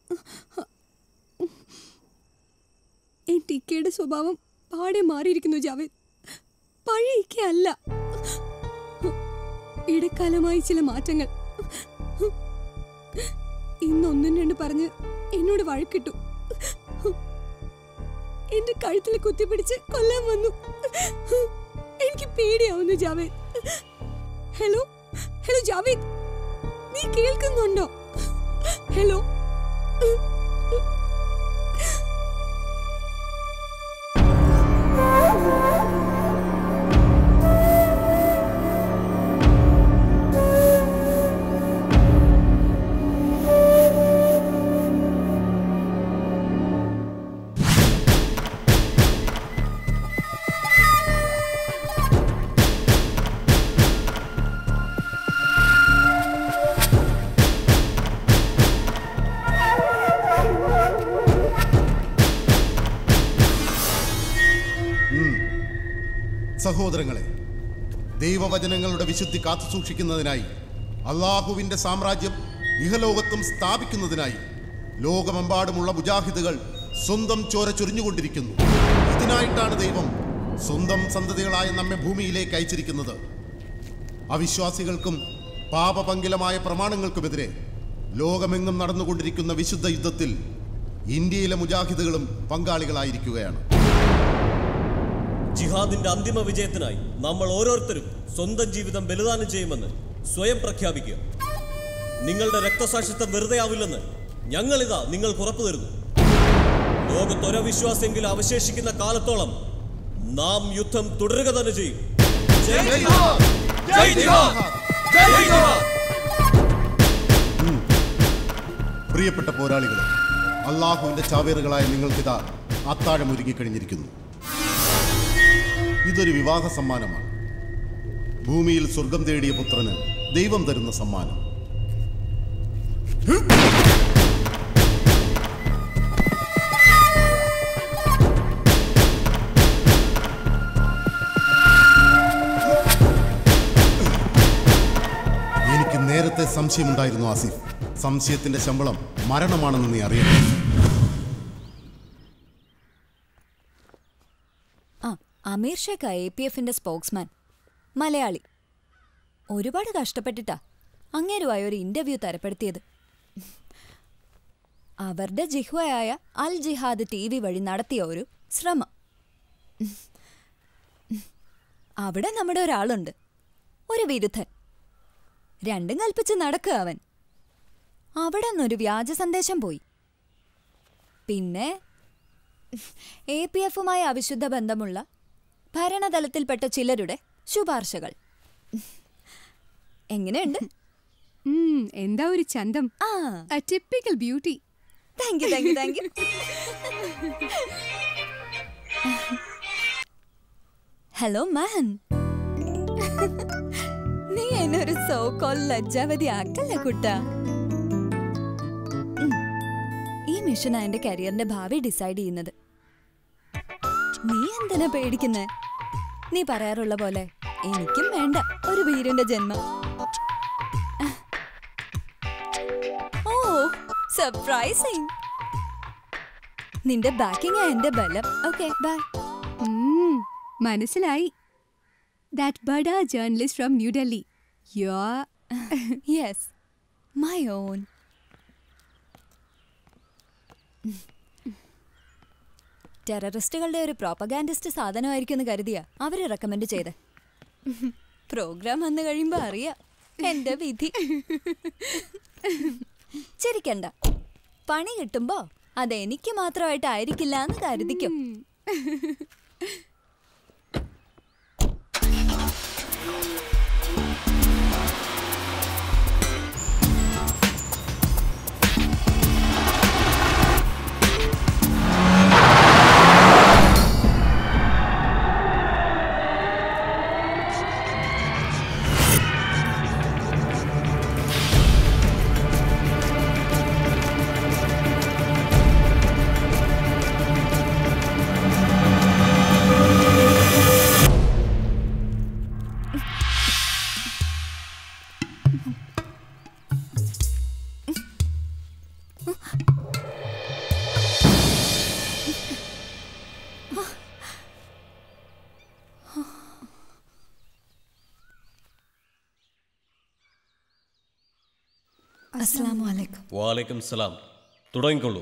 എന്റെ ഇക്കയുടെ സ്വഭാവം പാടെ മാറിയിരിക്കുന്നു ജാവേദ് പഴയ ഇക്ക അല്ല ഇടക്കാലമായി ചില മാറ്റങ്ങൾ ഇന്നൊന്നും രണ്ട് പറഞ്ഞ് എന്നോട് വഴക്കിട്ടു എന്റെ കഴുത്തിൽ കുത്തിപ്പിടിച്ച് കൊല്ലാൻ വന്നു എനിക്ക് പേടിയാവുന്നു ജാവേദ് ഹലോ ഹലോ ജാവേദ് നീ കേൾക്കുന്നുണ്ടോ ഹലോ ഉം. സഹോദരങ്ങളെ ദൈവവചനങ്ങളുടെ വിശുദ്ധി കാത്തുസൂക്ഷിക്കുന്നതിനായി അള്ളാഹുവിന്റെ സാമ്രാജ്യം ഇഹലോകത്തും സ്ഥാപിക്കുന്നതിനായി ലോകമെമ്പാടുമുള്ള മുജാഹിദുകൾ സ്വന്തം ചോര ചൊരിഞ്ഞുകൊണ്ടിരിക്കുന്നു ഇതിനായിട്ടാണ് ദൈവം സ്വന്തം സന്തതികളായ നമ്മെ ഭൂമിയിലേക്ക് അയച്ചിരിക്കുന്നത് അവിശ്വാസികൾക്കും പാപപങ്കിലമായ പ്രമാണങ്ങൾക്കുമെതിരെ ലോകമെങ്ങും നടന്നുകൊണ്ടിരിക്കുന്ന വിശുദ്ധ യുദ്ധത്തിൽ ഇന്ത്യയിലെ മുജാഹിദുകളും പങ്കാളികളായിരിക്കുകയാണ് ജിഹാദിന്റെ അന്തിമ വിജയത്തിനായി നമ്മൾ ഓരോരുത്തരും സ്വന്തം ജീവിതം ബലിദാനം ചെയ്യുമെന്ന് സ്വയം പ്രഖ്യാപിക്കുക നിങ്ങളുടെ രക്തസാക്ഷിത്വം വെറുതെ ആവില്ലെന്ന് ഞങ്ങളിതാ നിങ്ങൾക്ക് ഉറപ്പു തരുന്നു ലോകത്തൊരവിശ്വാസെങ്കിലും അവശേഷിക്കുന്ന കാലത്തോളം നാം യുദ്ധം തുടരുക തന്നെ ചെയ്യും ജയ് ജിഹാദ്! ജയ് ജിഹാദ്! ജയ് ജിഹാദ്! പ്രിയപ്പെട്ട പോരാളികളെ അള്ളാഹുവിന്റെ ചാവേറുകളായ നിങ്ങൾക്കിതാ അത്താഴം ഒരുങ്ങിക്കഴിഞ്ഞിരിക്കുന്നു ഇതൊരു വിവാഹ സമ്മാനമാണ് ഭൂമിയിൽ സ്വർഗം തേടിയ പുത്രന് ദൈവം തരുന്ന സമ്മാനം എനിക്ക് നേരത്തെ സംശയമുണ്ടായിരുന്നു ആസിഫ് സംശയത്തിന്റെ ശമ്പളം മരണമാണെന്ന് നീ അറിയണം ആ അമീർ ഷേഖ എ പി എഫിന്റെ സ്പോക്സ്മാൻ മലയാളി ഒരുപാട് കഷ്ടപ്പെട്ടിട്ടാ അങ്ങേരുമായ ഒരു ഇന്റർവ്യൂ തരപ്പെടുത്തിയത് അവരുടെ ജിഹ്വയായ അൽ ജിഹാദ് ടി വി വഴി നടത്തിയ ഒരു ശ്രമം അവിടെ നമ്മുടെ ഒരാളുണ്ട് ഒരു വിരുദ്ധൻ രണ്ടും കൽപ്പിച്ച് നടക്കുക അവൻ അവിടെ നിന്നൊരു വ്യാജ സന്ദേശം പോയി പിന്നെ എ പി എഫുമായി അവിശുദ്ധ ബന്ധമുള്ള ഭരണതലത്തിൽപ്പെട്ട ചിലരുടെ ശുപാർശകൾ എങ്ങനെയുണ്ട് ഉം, എന്താ ഒരു ചന്തം typical beauty thank you thank you thank you hello man നീ എന്നെ ഒരു സോ കോൾ ലജ്ജാവതി ആക്കല്ല കുട്ട ഈ മിഷനാ എന്റെ കരിയറിന്റെ ഭാവി ഡിസൈഡ് ചെയ്യുന്നത് നീ എന്തിനാ പേടിക്കുന്നേ നീ പറയാറുള്ള പോലെ എനിക്കും വേണ്ട ഒരു വീരന്റെ ജന്മം ഓ സർപ്രൈസിങ് നിന്റെ ബാക്കിംഗ് എന്റെ ബലം ഓക്കെ ബൈ ഉം, മനസ്സിലായി ദാറ്റ് ബഡ journalist from New Delhi yo yes my own ടെററിസ്റ്റുകളുടെ ഒരു പ്രോപ്പഗാൻഡിസ്റ്റ് സാധനമായിരിക്കും എന്ന് കരുതിയ അവര് റെക്കമെൻഡ് ചെയ്ത് പ്രോഗ്രാം വന്നു കഴിയുമ്പോ അറിയാം എന്റെ വിധി ചിരിക്കണ്ട പണി കിട്ടുമ്പോ അത് എനിക്ക് മാത്രമായിട്ടായിരിക്കില്ല എന്ന് കരുതിക്കും അസ്സലാമു അലൈക്കും വാലൈക്കും സലാം തുടങ്ങിക്കൊള്ളൂ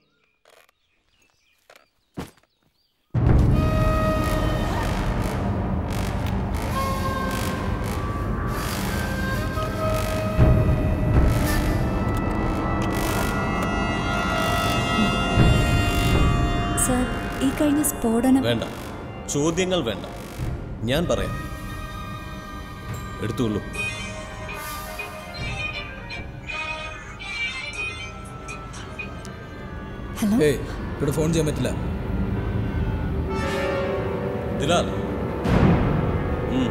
സർ ഈ കഴിഞ്ഞ സ്ഫോടനം വേണ്ട ചോദ്യങ്ങൾ വേണ്ട ഞാൻ പറയാം എടുത്തുകൊള്ളൂ ഹലോ ഏയ് ഇവിടെ ഫോൺ ചെയ്യാൻ പറ്റില്ല ദിലാൽ ഉം.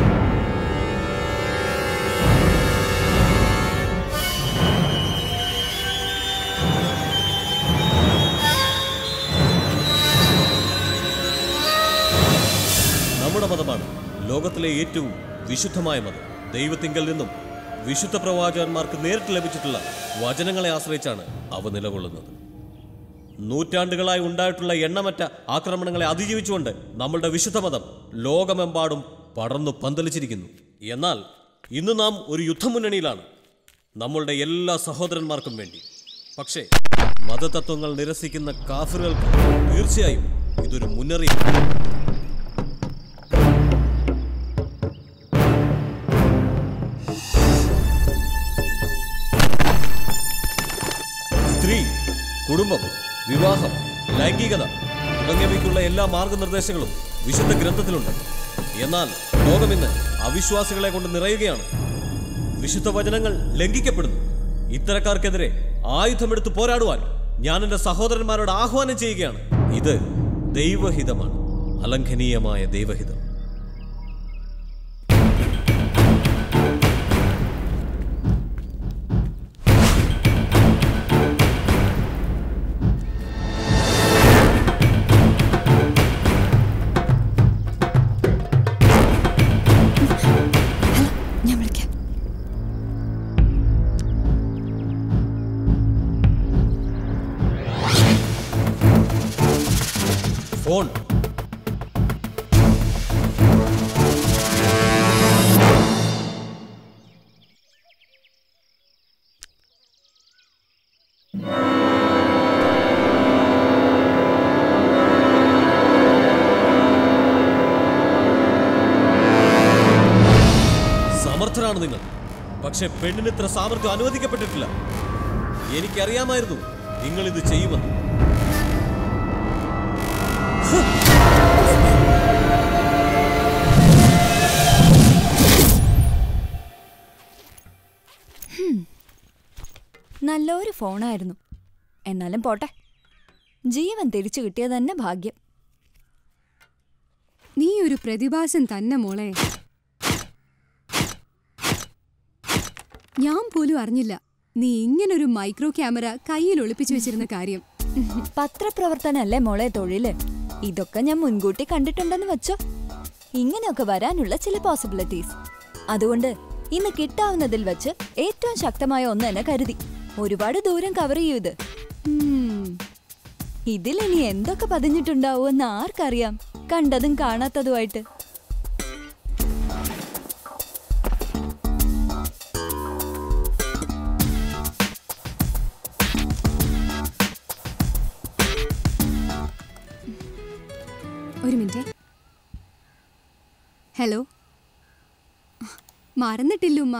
നമ്മുടെ മതമാണ് ലോകത്തിലെ ഏറ്റവും വിശുദ്ധമായ മതം ദൈവത്തിങ്കൽ നിന്നും വിശുദ്ധ പ്രവാചകന്മാർക്ക് നേരിട്ട് ലഭിച്ചിട്ടുള്ള വചനങ്ങളെ ആശ്രയിച്ചാണ് അവ നിലകൊള്ളുന്നത് നൂറ്റാണ്ടുകളായി ഉണ്ടായിട്ടുള്ള എണ്ണമറ്റ ആക്രമണങ്ങളെ അതിജീവിച്ചുകൊണ്ട് നമ്മളുടെ വിശുദ്ധ മതം ലോകമെമ്പാടും പടർന്നു പന്തലിച്ചിരിക്കുന്നു എന്നാൽ ഇന്ന് നാം ഒരു യുദ്ധമുന്നണിയിലാണ് നമ്മളുടെ എല്ലാ സഹോദരന്മാർക്കും വേണ്ടി പക്ഷേ മതതത്വങ്ങൾ നിരസിക്കുന്ന കാഫിറുകൾക്ക് തീർച്ചയായും ഇതൊരു മുന്നറിയിപ്പ് സ്ത്രീ കുടുംബം വിവാഹം ലൈംഗികത തുടങ്ങിയവയ്ക്കുള്ള എല്ലാ മാർഗനിർദ്ദേശങ്ങളും വിശുദ്ധ ഗ്രന്ഥത്തിലുണ്ട് എന്നാൽ ലോകം ഇന്ന് അവിശ്വാസികളെ കൊണ്ട് നിറയുകയാണ് വിശുദ്ധ വചനങ്ങൾ ലംഘിക്കപ്പെടുന്നു ഇത്തരക്കാർക്കെതിരെ ആയുധമെടുത്ത് പോരാടുവാൻ ഞാൻ എൻ്റെ സഹോദരന്മാരോട് ആഹ്വാനം ചെയ്യുകയാണ് ഇത് ദൈവഹിതമാണ് അലംഘനീയമായ ദൈവഹിതം ഞാൻ വിളിക്കാം ഫോൺ സമർത്ഥരാണ് നിങ്ങൾ പക്ഷെ പെണ്ണിന് ഇത്ര സാമർത്ഥ്യം അനുവദിക്കപ്പെട്ടിട്ടില്ല എനിക്കറിയാമായിരുന്നു നിങ്ങൾ ഇത് ചെയ്യുമെന്ന് നല്ലൊരു ഫോണായിരുന്നു എന്നാലും പോട്ടെ ജീവൻ തിരിച്ചു കിട്ടിയത് തന്നെ ഭാഗ്യം നീ ഒരു പ്രതിഭാസം തന്നെ മോളെ ഞാൻ പോലും അറിഞ്ഞില്ല നീ ഇങ്ങനൊരു മൈക്രോ ക്യാമറ കയ്യിൽ ഒളിപ്പിച്ചു വെച്ചിരുന്ന കാര്യം പത്രപ്രവർത്തനല്ലേ മോളെ തൊഴില് ഇതൊക്കെ ഞാൻ മുൻകൂട്ടി കണ്ടിട്ടുണ്ടെന്ന് വെച്ചോ ഇങ്ങനെയൊക്കെ വരാനുള്ള ചില പോസിബിലിറ്റീസ് അതുകൊണ്ട് ഇന്ന് കിട്ടാവുന്നതിൽ വെച്ച് ഏറ്റവും ശക്തമായ ഒന്ന് തന്നെ കരുതി ഒരുപാട് ദൂരം കവർ ചെയ്യൂ ഇത് ഇതിൽ ഇനി എന്തൊക്കെ പതിഞ്ഞിട്ടുണ്ടാവുമെന്ന് ആർക്കറിയാം കണ്ടതും കാണാത്തതുമായിട്ട് ഒരു മിനിറ്റ് ഹലോ മറന്നിട്ടില്ലുമ്മ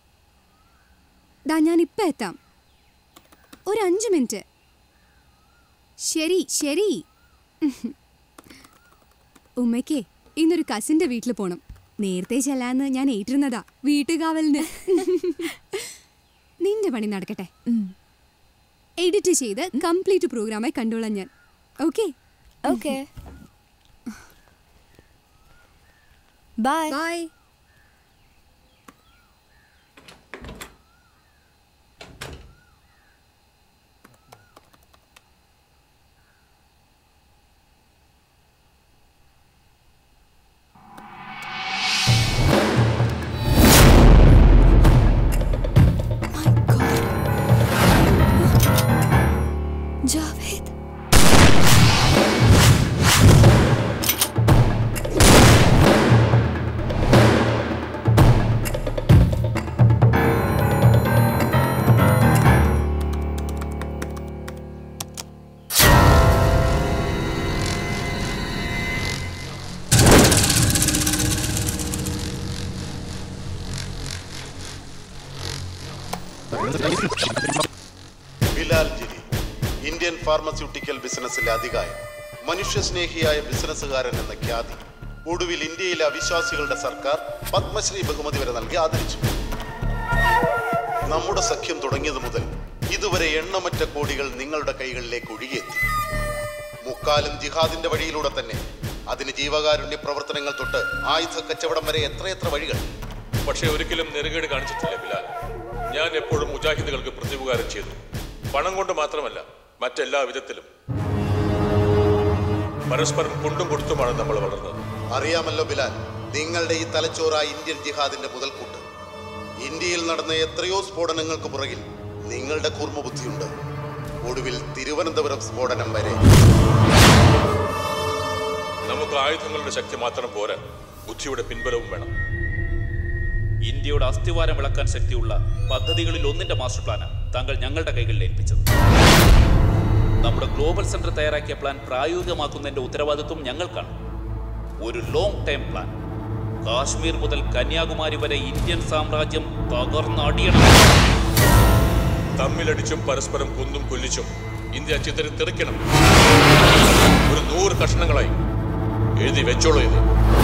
ദാ ഞാൻ ഇപ്പം എത്താം ഒരു അഞ്ച് മിനിറ്റ് ശരി ശരി ഉമ്മയ്ക്കേ ഇന്നൊരു കസിന്റെ വീട്ടിൽ പോണം നേരത്തെ ചെല്ലാന്ന് ഞാൻ ഏറ്റിരുന്നതാ വീട്ടുകാവലിന് നിന്റെ പണി നടക്കട്ടെ എഡിറ്റ് ചെയ്ത് കംപ്ലീറ്റ് പ്രോഗ്രാമായി കണ്ടോളാം ഞാൻ okay okay bye bye Javed Bilal Jiri Indian pharmaceutical ബിസിനസ്സിലെ അധികായം മനുഷ്യസ്നേഹിയായ ബിസിനസ്സുകാരൻ എന്ന ഖ്യാതി ഒടുവിൽ ഇന്ത്യയിലെ അവിശ്വാസികളുടെ സർക്കാർ പത്മശ്രീ ബഹുമതി വരെ നൽകി ആദരിച്ചു നമ്മുടെ സഖ്യം തുടങ്ങിയത് മുതൽ ഇതുവരെ എണ്ണമറ്റ കോടികൾ നിങ്ങളുടെ കൈകളിലേക്ക് ഒഴുകിയെത്തി മുക്കാലും ജിഹാദിന്റെ വഴിയിലൂടെ തന്നെ അതിന് ജീവകാരുണ്യ പ്രവർത്തനങ്ങൾ തൊട്ട് ആയുധ കച്ചവടം വരെ എത്രയെത്ര വഴികൾ പക്ഷേ ഒരിക്കലും നെറുകേട് കാണിച്ചിട്ടില്ല ബിലാൽ ഞാൻ എപ്പോഴും മുജാഹിദുകൾക്ക് പ്രതിപകാരം ചെയ്തു പണം കൊണ്ട് മാത്രമല്ല മറ്റെല്ലാ വിധത്തിലും പരസ്പരം കൊണ്ടും കൊടുത്തുമാണ് നമ്മൾ വളർന്നത് അറിയാമല്ലോ ബിലാൽ നിങ്ങളുടെ ഈ തലച്ചോറായ ഇന്ത്യൻ ജിഹാദിന്റെ മുതൽക്കൂട്ട് ഇന്ത്യയിൽ നടന്ന എത്രയോ സ്ഫോടനങ്ങൾക്ക് പുറകിൽ നിങ്ങളുടെ കൂർമ്മ ബുദ്ധിയുണ്ട് ഒടുവിൽ തിരുവനന്തപുരം സ്ഫോടനം വരെ നമുക്ക് ആയുധങ്ങളുടെ ശക്തി മാത്രം പോരാ ബുദ്ധിയുടെ പിൻബലവും വേണം ഇന്ത്യയുടെ അസ്ഥിവാരം വിളക്കാൻ ശക്തിയുള്ള പദ്ധതികളിൽ ഒന്നിന്റെ മാസ്റ്റർ പ്ലാനാണ് താങ്കൾ ഞങ്ങളുടെ കൈകളിൽ ഏൽപ്പിച്ചത് നമ്മുടെ ഗ്ലോബൽ സെന്റർ തയ്യാറാക്കിയ പ്ലാൻ പ്രായോഗികമാക്കുന്നതിന്റെ ഉത്തരവാദിത്വം ഞങ്ങൾക്കാണ് ഒരു ലോങ് ടൈം പ്ലാൻ കാശ്മീർ മുതൽ കന്യാകുമാരി വരെ ഇന്ത്യൻ സാമ്രാജ്യം തകർന്നടിയണം തമ്മിലടിച്ചും പരസ്പരം കൊന്നും കൊല്ലിച്ചും ഇന്ത്യ ചിതറി തെറിക്കണം ഒരു നൂറ് കഷ്ണങ്ങളായി എഴുതി വെച്ചോളൂ ഇത്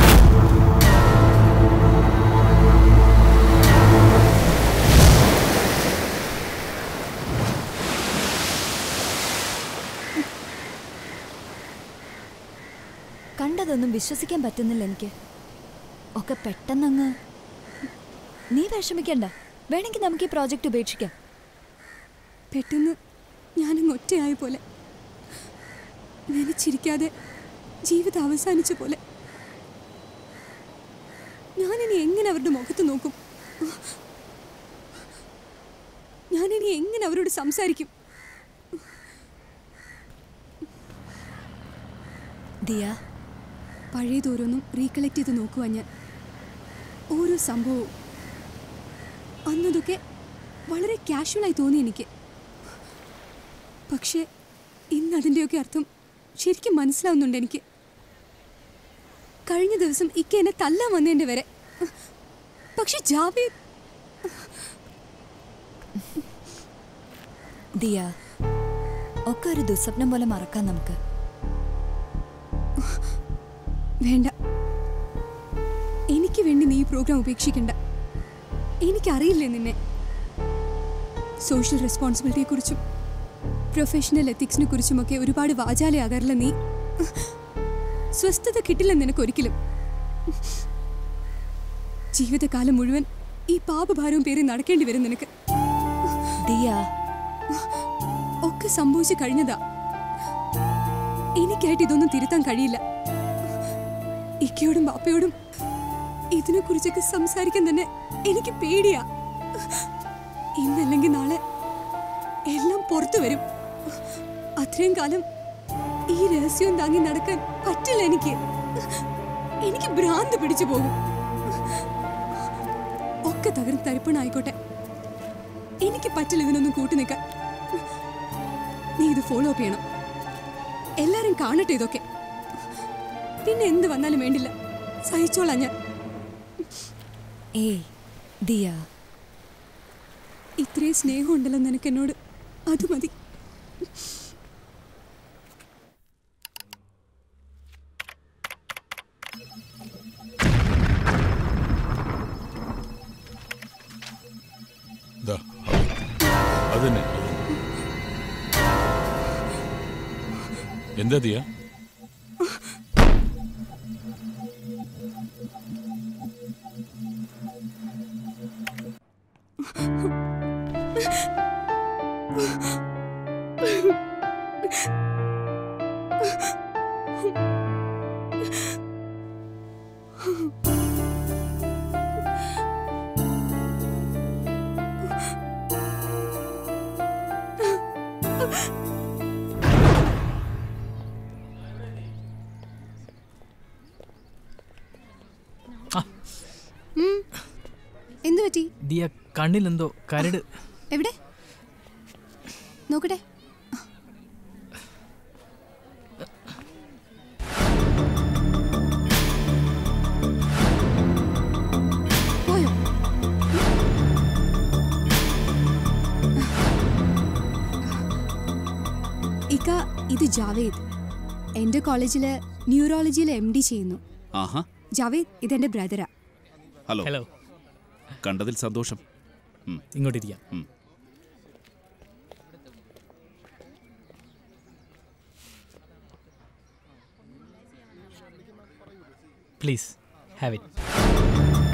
കണ്ടതൊന്നും വിശ്വസിക്കാൻ പറ്റുന്നില്ല എനിക്ക് ഒക്കെ പെട്ടെന്നങ്ങ് നീ വിഷമിക്കണ്ട വേണമെങ്കിൽ നമുക്ക് ഈ പ്രോജക്റ്റ് ഉപേക്ഷിക്കാം പെട്ടെന്ന് ഞാനങ്ങ് ഒറ്റയായ പോലെ നനച്ചിരിക്കാതെ ജീവിതം അവസാനിച്ച പോലെ ഞാനിനി എങ്ങനെ അവരുടെ മുഖത്ത് നോക്കും ഞാനിനി എങ്ങനെ അവരോട് സംസാരിക്കും ദിയ പഴയതോരോന്നും റീകളക്ട് ചെയ്ത് നോക്കുവാ ഞാൻ ഓരോ സംഭവവും അന്നതൊക്കെ വളരെ കാഷ്വലായി തോന്നി എനിക്ക് പക്ഷേ ഇന്ന് അതിൻ്റെയൊക്കെ അർത്ഥം ശരിക്കും മനസ്സിലാവുന്നുണ്ട് എനിക്ക് കഴിഞ്ഞ ദിവസം ഇക്ക എന്നെ തല്ലാൻ വന്നതിൻ്റെ വരെ പക്ഷെ ജാവേദ് ദിയ ഒക്കെ ഒരു ദുസ്വപ്നം പോലെ മറക്കാം നമുക്ക് വേണ്ട എനിക്ക് വേണ്ടി നീ ഈ പ്രോഗ്രാം ഉപേക്ഷിക്കണ്ട എനിക്കറിയില്ലേ നിന്നെ സോഷ്യൽ റെസ്പോൺസിബിലിറ്റിയെക്കുറിച്ചും പ്രൊഫഷണൽ എത്തിക്സിനെ കുറിച്ചുമൊക്കെ ഒരുപാട് വാചാലയാകാറില്ല നീ സ്വസ്ഥത കിട്ടില്ല നിനക്കൊരിക്കലും ജീവിതകാലം മുഴുവൻ ഈ പാപഭാരവും പേറി നടക്കേണ്ടി വരും നിനക്ക് ഒക്കെ സംഭവിച്ചു കഴിഞ്ഞതാ എനിക്കായിട്ട് ഇതൊന്നും തിരുത്താൻ കഴിയില്ല ഇക്കയോടും ബാപ്പയോടും ഇതിനെ കുറിച്ചൊക്കെ സംസാരിക്കാൻ തന്നെ എനിക്ക് പേടിയാ ഇന്നല്ലെങ്കിൽ നാളെ എല്ലാം പുറത്തു വരും അത്രയും കാലം ഈ രഹസ്യവും താങ്ങി നടക്കാൻ പറ്റില്ല എനിക്ക് എനിക്ക് ഭ്രാന്ത് പിടിച്ചു പോകും ഒക്കെ തകർന്ന് തരിപ്പണായിക്കോട്ടെ എനിക്ക് പറ്റില്ല ഇതിനൊന്നും കൂട്ടി നിൽക്കാൻ നീ ഇത് ഫോളോ അപ്പ് ചെയ്യണം എല്ലാരും കാണട്ടെ ഇതൊക്കെ പിന്നെ എന്ത് വന്നാലും വേണ്ടില്ല സഹിച്ചോളാം ഞാൻ ഏയ് ദിയ ഇത്രയും സ്നേഹമുണ്ടല്ലോ നിനക്ക് എന്നോട് അത് മതി ദാ, അത് തന്നെ എന്താ ദിയ എന്തു പറ്റി ദിയ കണ്ണിലെന്തോ കരട് എവിടെ നോക്കട്ടെ പോയോ ഇക്ക ഇത് ജാവേദ് എന്റെ കോളേജില് ന്യൂറോളജിയിൽ എം ഡി ചെയ്യുന്നു ആഹാ ജാവേദ് ഇതെന്റെ ബ്രദറാ ഹലോ ഹലോ കണ്ടതിൽ സന്തോഷം ഉം. ഇങ്ങോട്ടിരിക്കാം ഉം. Please have it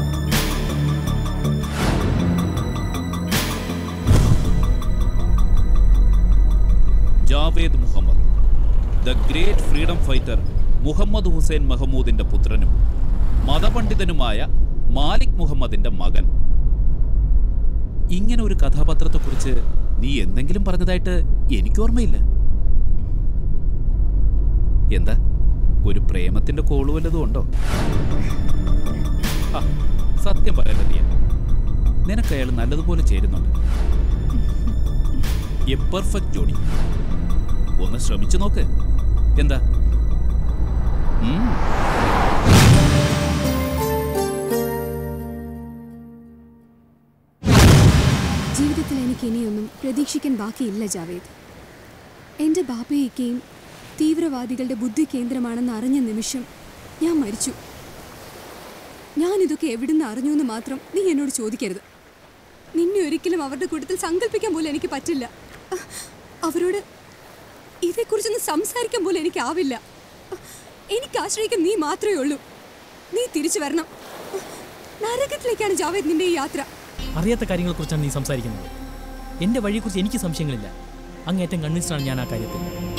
Javed Muhammad the great freedom fighter Muhammad Hussain മഹമ്മൂദിന്റെ പുത്രനും മതപണ്ഡിതനുമായ മാലിക് മുഹമ്മദിന്റെ മകൻ ഇങ്ങനെ ഒരു കഥാപാത്രത്തെക്കുറിച്ച് നീ എന്തെങ്കിലും പറഞ്ഞതായിട്ട് എനിക്ക് ഓർമ്മയില്ല എന്താ ഒരു പ്രേമത്തിന്റെ കോള് വല്ലതും ഉണ്ടോ ആ, സത്യം പറയണ്ട നീ നിനക്ക് അയാൾ നല്ലതുപോലെ ചേരുന്നുണ്ട് എ പെർഫെക്റ്റ് ജോഡി ഒന്ന് ശ്രമിച്ചു നോക്ക് എന്താ ഉം. ജീവിതത്തിൽ എനിക്ക് ഇനിയൊന്നും പ്രതീക്ഷിക്കാൻ ബാക്കിയില്ല ജാവേദ് എൻ്റെ ബാപ്പയ്ക്കയും തീവ്രവാദികളുടെ ബുദ്ധി കേന്ദ്രമാണെന്ന് അറിഞ്ഞ നിമിഷം ഞാൻ മരിച്ചു ഞാൻ ഇതൊക്കെ എവിടുന്ന് അറിഞ്ഞു എന്ന് മാത്രം നീ എന്നോട് ചോദിക്കരുത് നിന്നെ ഒരിക്കലും അവരുടെ കൂട്ടത്തിൽ സങ്കല്പിക്കാൻ പോലും എനിക്ക് പറ്റില്ല അവരോട് ഇതേക്കുറിച്ചൊന്നും സംസാരിക്കാൻ പോലും എനിക്കാവില്ല എനിക്ക് ആശ്രയിക്കാൻ നീ മാത്രമേ ഉള്ളൂ നീ തിരിച്ചു വരണം നരകത്തിലേക്കാണ് ജാവേദ് നിന്റെ ഈ യാത്ര അറിയാത്ത കാര്യങ്ങളെക്കുറിച്ചാണ് നീ സംസാരിക്കുന്നത് എൻ്റെ വഴിയെക്കുറിച്ച് എനിക്ക് സംശയങ്ങളില്ല അങ്ങേറ്റം കൺവിൻസ്ഡാണ് ഞാൻ ആ കാര്യത്തിൽ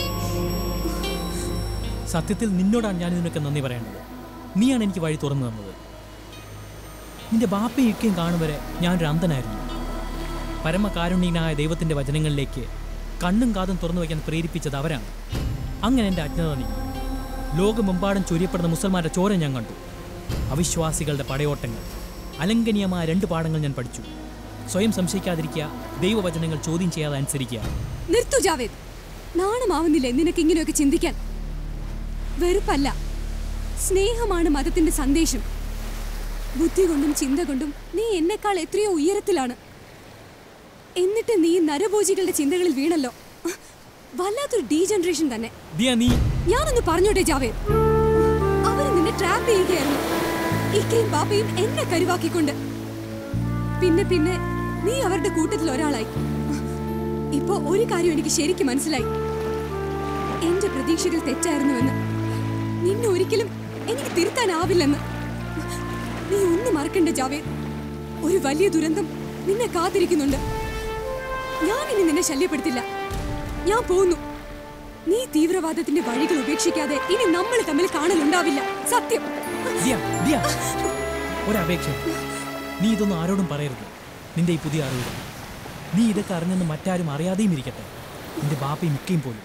സത്യത്തിൽ നിന്നോടാണ് ഞാൻ ഇതിനൊക്കെ നന്ദി പറയേണ്ടത് നീയാണ് എനിക്ക് വഴി തുറന്നു തന്നത് നിന്റെ ബാപ്പയും ഇക്കയും കാണും വരെ ഞാനൊരു അന്ധനായിരുന്നു പരമകാരുണ്യനായ ദൈവത്തിൻ്റെ വചനങ്ങളിലേക്ക് കണ്ണും കാതും തുറന്നു വയ്ക്കാൻ പ്രേരിപ്പിച്ചത് അവരാണ് അങ്ങനെ എൻ്റെ അജ്ഞത നീ ലോകമെമ്പാടും ചൊരിയപ്പെടുന്ന മുസൽമാരുടെ ചോര ഞാൻ കണ്ടു അവിശ്വാസികളുടെ പടയോട്ടങ്ങൾ അലംഘനീയമായ രണ്ട് പാഠങ്ങൾ ഞാൻ പഠിച്ചു സ്വയം സംശയിക്കാതിരിക്കുക ദൈവവചനങ്ങൾ ചോദ്യം ചെയ്യാതെ അനുസരിക്കുക നിർത്തു ജാവേദ് നാണമാവുന്നില്ലേ നിനക്ക് ഇങ്ങനെയൊക്കെ ചിന്തിക്കാൻ വെറുപ്പല്ല സ്നേഹമാണ് മതത്തിന്റെ സന്ദേശം ബുദ്ധി കൊണ്ടും ചിന്ത കൊണ്ടും നീ എന്നെക്കാൾ എത്രയോ ഉയരത്തിലാണ് എന്നിട്ട് നീ നരഭോജികളുടെ ചിന്തകളിൽ വീണല്ലോ വല്ലാത്തൊരു ഡീ ജനറേഷൻ തന്നെ ദിയ നീ ഞാനൊന്ന് പറഞ്ഞോട്ടെ ജാവേദ് അവര് നിന്നെ ട്രാപ്പ് ചെയ്യുകയായിരുന്നു ഇക്കയും ബാപ്പയും എന്നെ കരുവാക്കിക്കൊണ്ട് പിന്നെ പിന്നെ നീ അവരുടെ കൂട്ടത്തിൽ ഒരാളായി ഇപ്പൊ ഒരു കാര്യം എനിക്ക് ശരിക്കും മനസ്സിലായി എന്റെ പ്രതീക്ഷകൾ തെറ്റായിരുന്നുവെന്ന് നിന്നെ ഒരിക്കലും എനിക്ക് തിരുത്താനാവില്ലെന്ന് നീ ഒന്നും മറക്കണ്ട ജാവേദ് ഒരു വലിയ ദുരന്തം നിന്നെ കാത്തിരിക്കുന്നുണ്ട് ഞാൻ ഇനി നിന്നെ ശല്യപ്പെടുത്തില്ല ഞാൻ പോകുന്നു നീ തീവ്രവാദത്തിന്റെ വഴികൾ ഉപേക്ഷിക്കാതെ ഇനി നമ്മൾ തമ്മിൽ കാണലുണ്ടാവില്ല സത്യം ദിയ, ദിയ, ഒരപേക്ഷ നീ ഇതൊന്നും ആരോടും പറയരുത് നിന്റെ ഈ പുതിയ അറിവുകൾ നീ ഇതൊക്കെ അറിഞ്ഞെന്ന് മറ്റാരും അറിയാതെയും ഇരിക്കട്ടെ നിന്റെ ബാപ്പയും മിക്കയും പോലും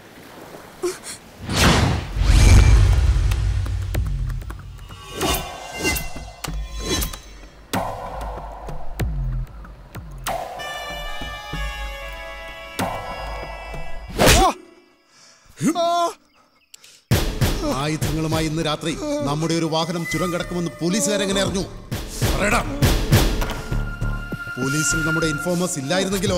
ആയുധങ്ങളുമായി ഇന്ന് രാത്രി നമ്മുടെ ഒരു വാഹനം ചുരം കിടക്കുമെന്ന് പോലീസുകാരെങ്ങനെ അറിഞ്ഞു പറയടാ പോലീസിൽ നമ്മുടെ ഇൻഫോമേഴ്സ് ഇല്ലായിരുന്നെങ്കിലോ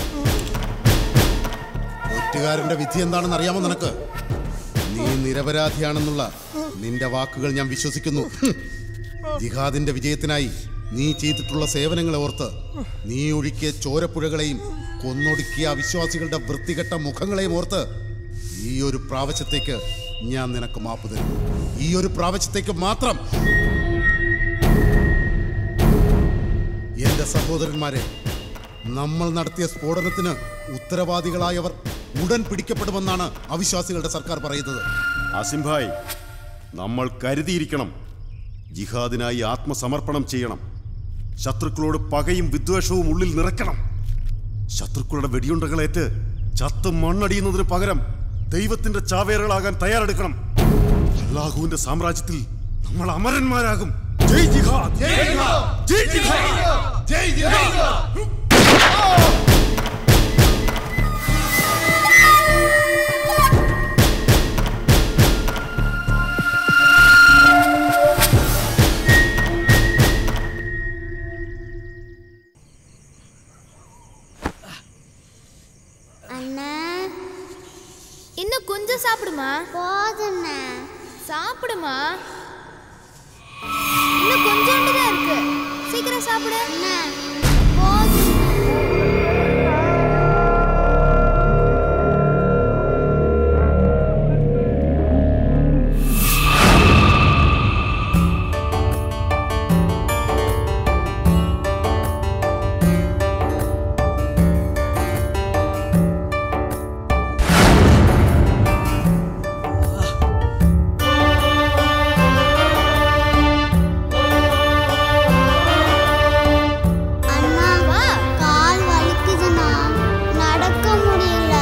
ഒറ്റുകാരന്റെ വിധി എന്താണെന്ന് അറിയാമോ നിനക്ക് നീ നിരപരാധിയാണെന്നുള്ള നിന്റെ വാക്കുകൾ ഞാൻ വിശ്വസിക്കുന്നു ഹും. ജിഹാദിന്റെ വിജയത്തിനായി നീ ചെയ്തിട്ടുള്ള സേവനങ്ങളെ ഓർത്ത് നീ ഒഴുക്കിയ ചോരപ്പുഴകളെയും കൊന്നൊടുക്കിയ അവിശ്വാസികളുടെ വൃത്തികെട്ട മുഖങ്ങളെയും ഓർത്ത് ഈ ഒരു പ്രാവശ്യത്തേക്ക് ഞാൻ നിനക്ക് മാപ്പ് തരും ഈ ഒരു പ്രാവശ്യത്തേക്ക് മാത്രം എന്റെ സഹോദരന്മാരെ നമ്മൾ നടത്തിയ സ്ഫോടനത്തിന് ഉത്തരവാദികളായവർ ഉടൻ പിടിക്കപ്പെടുമെന്നാണ് അവിശ്വാസികളുടെ സർക്കാർ പറയുന്നത് ആസിംഭായ് നമ്മൾ കരുതിയിരിക്കണം ജിഹാദിനായി ആത്മസമർപ്പണം ചെയ്യണം ശത്രുക്കളോട് പകയും വിദ്വേഷവും ഉള്ളിൽ നിറയ്ക്കണം ശത്രുക്കളുടെ വെടിയുണ്ടകളേറ്റ് ചത്ത് മണ്ണടിയുന്നതിന് പകരം ദൈവത്തിന്റെ ചാവേറുകളാകാൻ തയ്യാറെടുക്കണം അള്ളാഹുവിന്റെ സാമ്രാജ്യത്തിൽ നമ്മൾ അമരന്മാരാകും ജയ് ജിഹാദ് ജയ് ജിഹാദ് ജയ് ജിഹാദ് ജയ് ജിഹാദ് அண்ணா இன்னும் கொஞ்சம் சாப்பிடுமா போதுண்ணா சாப்பிடுமா இன்னும் கொஞ்சோண்டு தான் இருக்கு சீக்கிரம் சாப்பிடு அண்ணா அண்ணா கால் வலிக்குதுண்ணா நடக்க முடியல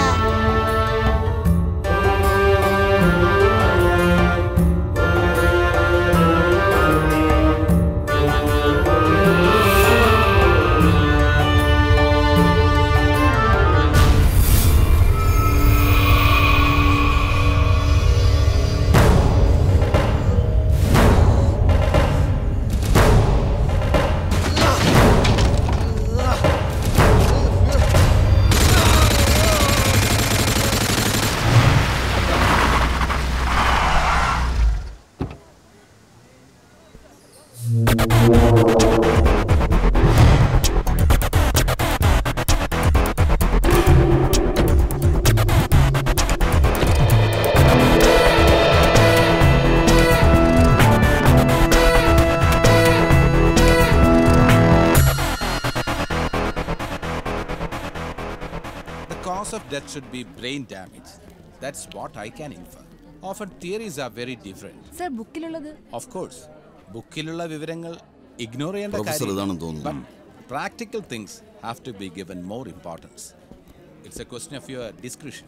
The cause of death should be brain damage. That's what I can infer. Often theories are very different. Sir ബുക്കിലുള്ളത് Of course, ബുക്കിലുള്ള വിവരങ്ങൾ ഇഗ്നോർ ചെയ്യേണ്ട പ്രൊഫസർ ഇതാണെന്ന് തോന്നുന്നു. Practical things have to be given more importance it's a question of your description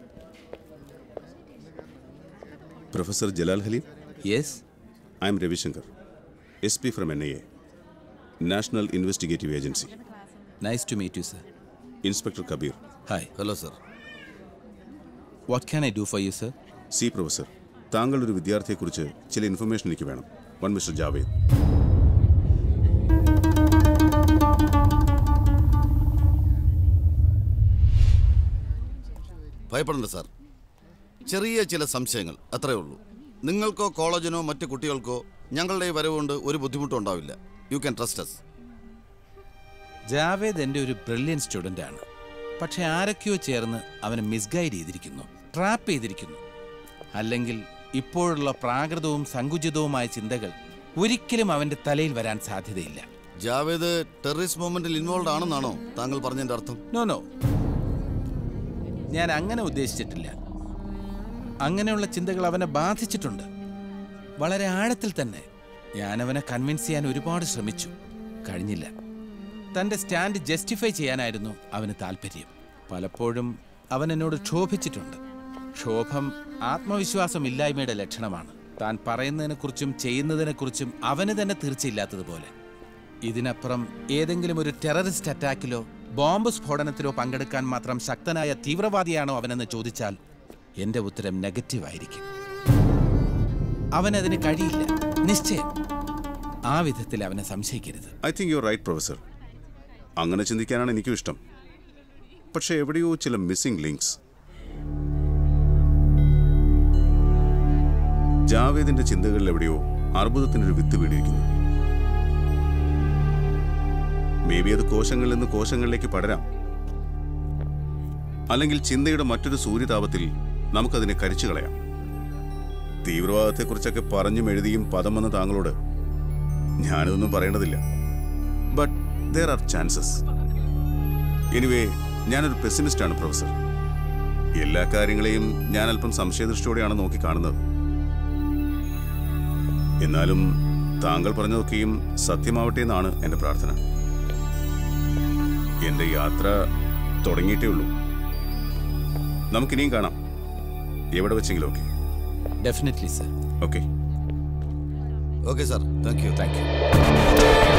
Professor Jalal Halim? Yes. I am Ravi Shankar, SP from NIA, National Investigative Agency. Nice to meet you, sir. Inspector Kabir. Hi. Hello, sir. What can I do for you, sir? See professor താങ്കൾ ഒരു വിദ്യാർത്ഥിയെക്കുറിച്ച് ചില information എനിക്ക് വേണം one mister Javed ഭയപ്പെടണ്ട sir ചെറിയ ചില സംശയങ്ങൾ അത്രേ ഉള്ളൂ നിങ്ങൾക്കോ കോളേജിനോ മറ്റു കുട്ടികൾക്കോ ഞങ്ങളുടെ ഈ വരവ് കൊണ്ട് ഒരു ബുദ്ധിമുട്ടും ഉണ്ടാവില്ല you can trust us Javed എൻ്റെ ഒരു ബ്രില്യൻ സ്റ്റുഡൻ്റ് ആണ് പക്ഷെ ആരൊക്കെയോ ചേർന്ന് അവനെ മിസ്ഗൈഡ് ചെയ്തിരിക്കുന്നു ട്രാപ്പ് ചെയ്തിരിക്കുന്നു അല്ലെങ്കിൽ ഇപ്പോഴുള്ള പ്രാകൃതവും സങ്കുചിതവുമായ ചിന്തകൾ ഒരിക്കലും അവൻ്റെ തലയിൽ വരാൻ സാധ്യതയില്ല ജാവേദ് ടെററിസ്റ്റ് മൂവ്മെന്റിൽ ഇൻവോൾവ് ആണെന്നാണോ താങ്കൾ പറഞ്ഞതിന്റെ അർത്ഥം നോ നോ ഞാൻ അങ്ങനെ ഉദ്ദേശിച്ചിട്ടില്ല അങ്ങനെയുള്ള ചിന്തകൾ അവനെ ബാധിച്ചിട്ടുണ്ട് വളരെ ആഴത്തിൽ തന്നെ ഞാൻ അവനെ കൺവിൻസ് ചെയ്യാൻ ഒരുപാട് ശ്രമിച്ചു കഴിഞ്ഞില്ല തൻ്റെ സ്റ്റാൻഡ് ജസ്റ്റിഫൈ ചെയ്യാനായിരുന്നു അവന് താല്പര്യം പലപ്പോഴും അവൻ എന്നോട് ക്ഷോഭിച്ചിട്ടുണ്ട് ക്ഷോഭം ആത്മവിശ്വാസമില്ലായ്മയുടെ ലക്ഷണമാണ് താൻ പറയുന്നതിനെക്കുറിച്ചും ചെയ്യുന്നതിനെക്കുറിച്ചും അവന് തന്നെ തീർച്ചയില്ലാത്തതുപോലെ ഇതിനപ്പുറം ഏതെങ്കിലും ഒരു ടെററിസ്റ്റ് അറ്റാക്കിലോ ബോംബ് സ്ഫോടനത്തിലോ പങ്കെടുക്കാൻ മാത്രം ശക്തനായ തീവ്രവാദിയാണോ അവനെന്ന് ചോദിച്ചാൽ എന്റെ ഉത്തരം നെഗറ്റീവ് ആയിരിക്കും അവനതിന് കഴിയില്ല നിശ്ചയം ആ വിധത്തിൽ അവനെ സംശയിക്കരുത് I think you right professor അങ്ങനെ ചിന്തിക്കാനാണ് എനിക്കും ഇഷ്ടം പക്ഷേ എവിടെയോ ചില മിസ്സിംഗ് ലിങ്ക്സ് ജാവേദിന്റെ ചിന്തകളിൽ എവിടെയോ അർബുദത്തിനൊരു വിത്ത് വീണിരിക്കുന്നു മേ ബി അത് കോശങ്ങളിൽ നിന്ന് കോശങ്ങളിലേക്ക് പടരാം അല്ലെങ്കിൽ ചിന്തയുടെ മറ്റൊരു സൂര്യതാപത്തിൽ നമുക്കതിനെ കരിച്ചു കളയാം തീവ്രവാദത്തെക്കുറിച്ചൊക്കെ പറഞ്ഞും എഴുതിയും പദം വന്ന താങ്കളോട് ഞാനിതൊന്നും പറയേണ്ടതില്ല but there are chances anyway ഞാനൊരു പെസിമിസ്റ്റാണ് പ്രൊഫസർ എല്ലാ കാര്യങ്ങളെയും ഞാൻ അല്പം സംശയദൃഷ്ടിയോടെയാണ് നോക്കി കാണുന്നത് എന്നാലും താങ്കൾ പറഞ്ഞതൊക്കെയും സത്യമാവട്ടെ എന്നാണ് എൻ്റെ പ്രാർത്ഥന എൻ്റെ യാത്ര തുടങ്ങിയിട്ടേ ഉള്ളൂ നമുക്കിനിയും കാണാം എവിടെ വെച്ചെങ്കിലും okay definitely sir okay okay sir thank you thank you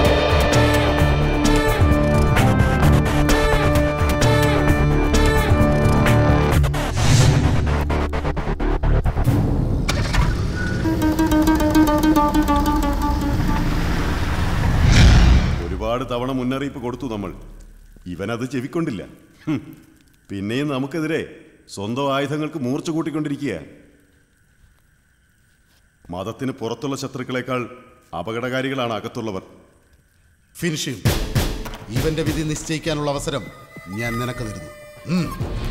ഒരുപാട് തവണ മുന്നറിയിപ്പ് കൊടുത്തു നമ്മൾ ഇവനത് ചെവിക്കൊണ്ടില്ല ഹും. പിന്നെയും നമുക്കെതിരെ സ്വന്തം ആയുധങ്ങൾക്ക് മൂർച്ച കൂട്ടിക്കൊണ്ടിരിക്കുക മതത്തിന് പുറത്തുള്ള ശത്രുക്കളെക്കാൾ അപകടകാരികളാണ് അകത്തുള്ളവർ ഫിനിഷ് ചെയ്യും ഇവന്റെ വിധി നിശ്ചയിക്കാനുള്ള അവസരം ഞാൻ നിനക്ക് തരുന്നു ഉം.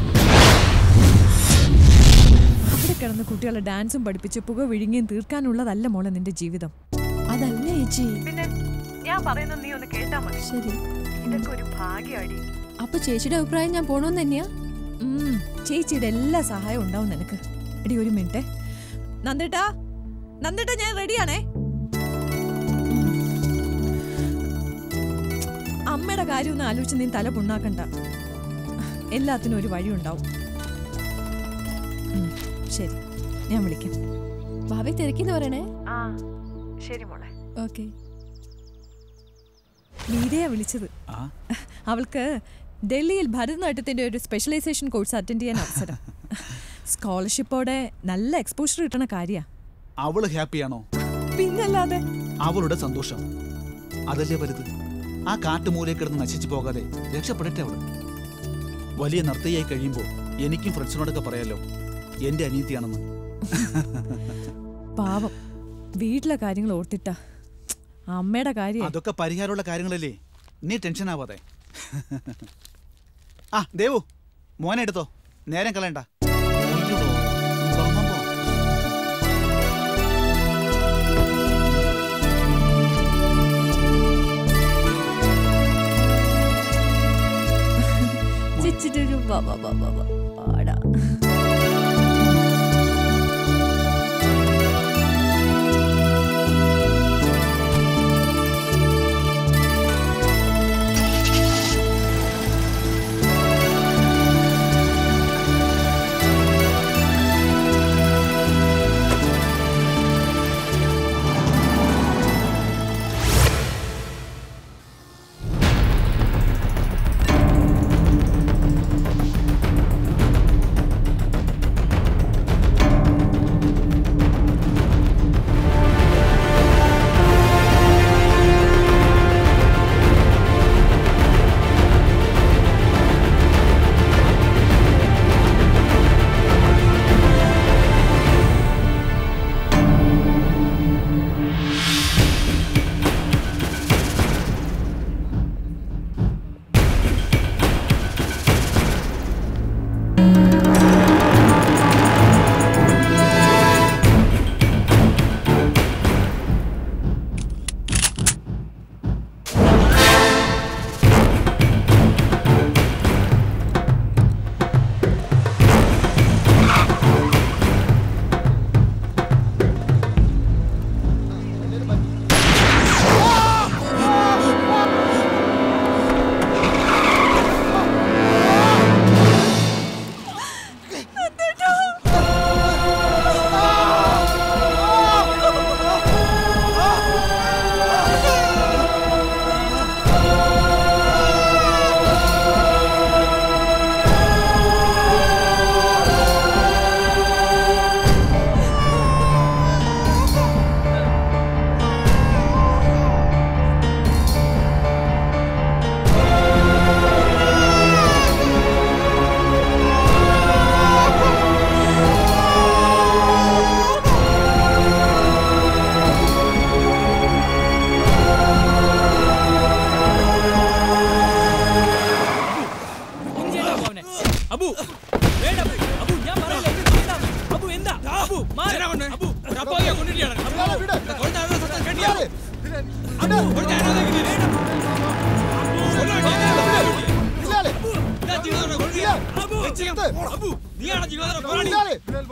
അവിടെ കിടന്ന് കുട്ടികളെ ഡാൻസും പഠിപ്പിച്ച് പുക വിഴുങ്ങിയും തീർക്കാനുള്ളതല്ല മോളെ നിന്റെ ജീവിതം അതല്ല ചേച്ചി പിന്നെ ഞാൻ പറയുന്നത് നീ ഒന്ന് കേട്ടാ മതി ശരി ഇതൊക്കെ ഒരു ഭാഗ്യമാടി അപ്പൊ ചേച്ചിയുടെ അഭിപ്രായം ഞാൻ പോണോന്ന് തന്നെയാ ഉം, ചേച്ചിയുടെ എല്ലാ സഹായവും ഉണ്ടാവും നിനക്ക് എടി ഒരു മിനിറ്റ് നന്ദേട്ടാ നന്ദേട്ടാ ഞാൻ റെഡിയാണേ അമ്മയുടെ കാര്യം ഒന്ന് ആലോചിച്ച് നീ തല പുണ്ണാക്കണ്ട എല്ലാത്തിനും ഒരു വഴി ഉണ്ടാവും ഉം, ശരി ഞാൻ വിളിക്കാം ഭാവി തിരക്കിന്ന് പറയണേ ആ ശരി മോളെ ഓക്കെ മീരയാ വിളിച്ചത് അവൾക്ക് ഡൽഹിയിൽ ഭരതനാട്യത്തിന്റെ ഒരു സ്പെഷ്യലൈസേഷൻ കോഴ്സ് അറ്റൻഡ് ചെയ്യാൻ അവസരം സ്കോളർഷിപ്പോടെ നല്ല എക്സ്പോഷർ കിട്ടണ കാര്യ അവള് ഹാപ്പിയാണോ പിന്നല്ലാതെ അവളുടെ സന്തോഷം അതല്ലേ വലുത് ആ കാട്ടുമൂലയിൽ കിടന്ന് നശിച്ചു പോകാതെ രക്ഷപ്പെടട്ടെ അവള് വലിയ നർത്തയായി കഴിയുമ്പോൾ എനിക്കും ഫ്രണ്ട്സിനോടൊക്കെ പറയാലോ എന്റെ അനീതിയാണെന്ന് പാവം വീട്ടിലെ കാര്യങ്ങൾ ഓർത്തിട്ടാ അമ്മയുടെ കാര്യം അതൊക്കെ പരിഹാരമുള്ള കാര്യങ്ങളല്ലേ നീ ടെൻഷൻ ആവാതെ ആ ദേവു മോനെ എടുത്തോ നേരം കളയണ്ട അയ്യോടോ, തുറന്നോ. ചിച്ചിട്ടൊരു ബാബ ബാബ പാടാ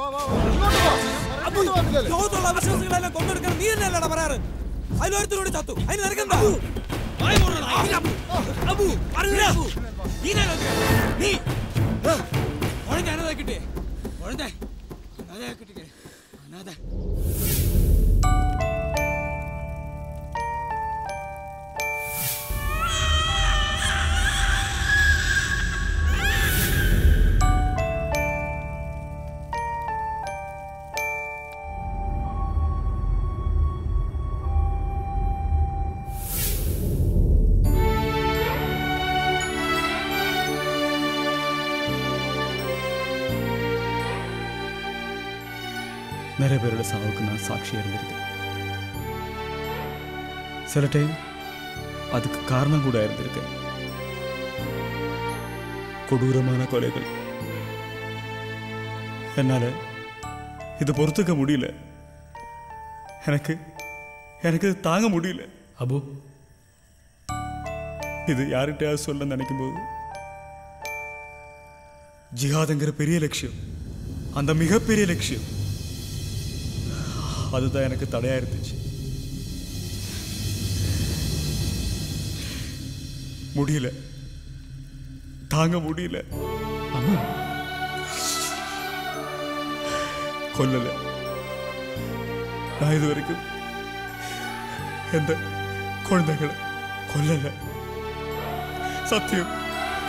ലോകത്തുള്ള അവിശ്വാസികളെല്ലാം കൊന്നെടുക്കാൻ നീ തന്നെയല്ലടാ പറയാറ് അതിലൊരുത്തരോട് ചത്തു അതിന് നിനക്കെന്താ അബു പറഞ്ഞില്ല അബു നീ നീ കുഴഞ്ഞ അനാഥ കിട്ടിയേ കുഴഞ്ഞ അനാഥ കിട്ടിയേ അനാഥ நிறைய பேரோட சாவுக்கு நான் சாட்சியாக இருந்திருக்கேன் சில டைம் அதுக்கு காரணம் கூட இருந்திருக்கேன் கொடூரமான கொலைகள் என்னால் இது பொறுத்துக்க முடியல எனக்கு எனக்கு இது தாங்க முடியல அபு இது யார்கிட்டயாவது சொல்ல நினைக்கும் போது ஜிஹாதுங்கிற பெரிய லட்சியம் அந்த மிகப்பெரிய லட்சியம் அதுதான் எனக்கு தடையா இருந்துச்சு முடியல தாங்க முடியல கொல்லல நான் இது வரைக்கும் எந்த குழந்தைகளை கொல்லல சத்தியம்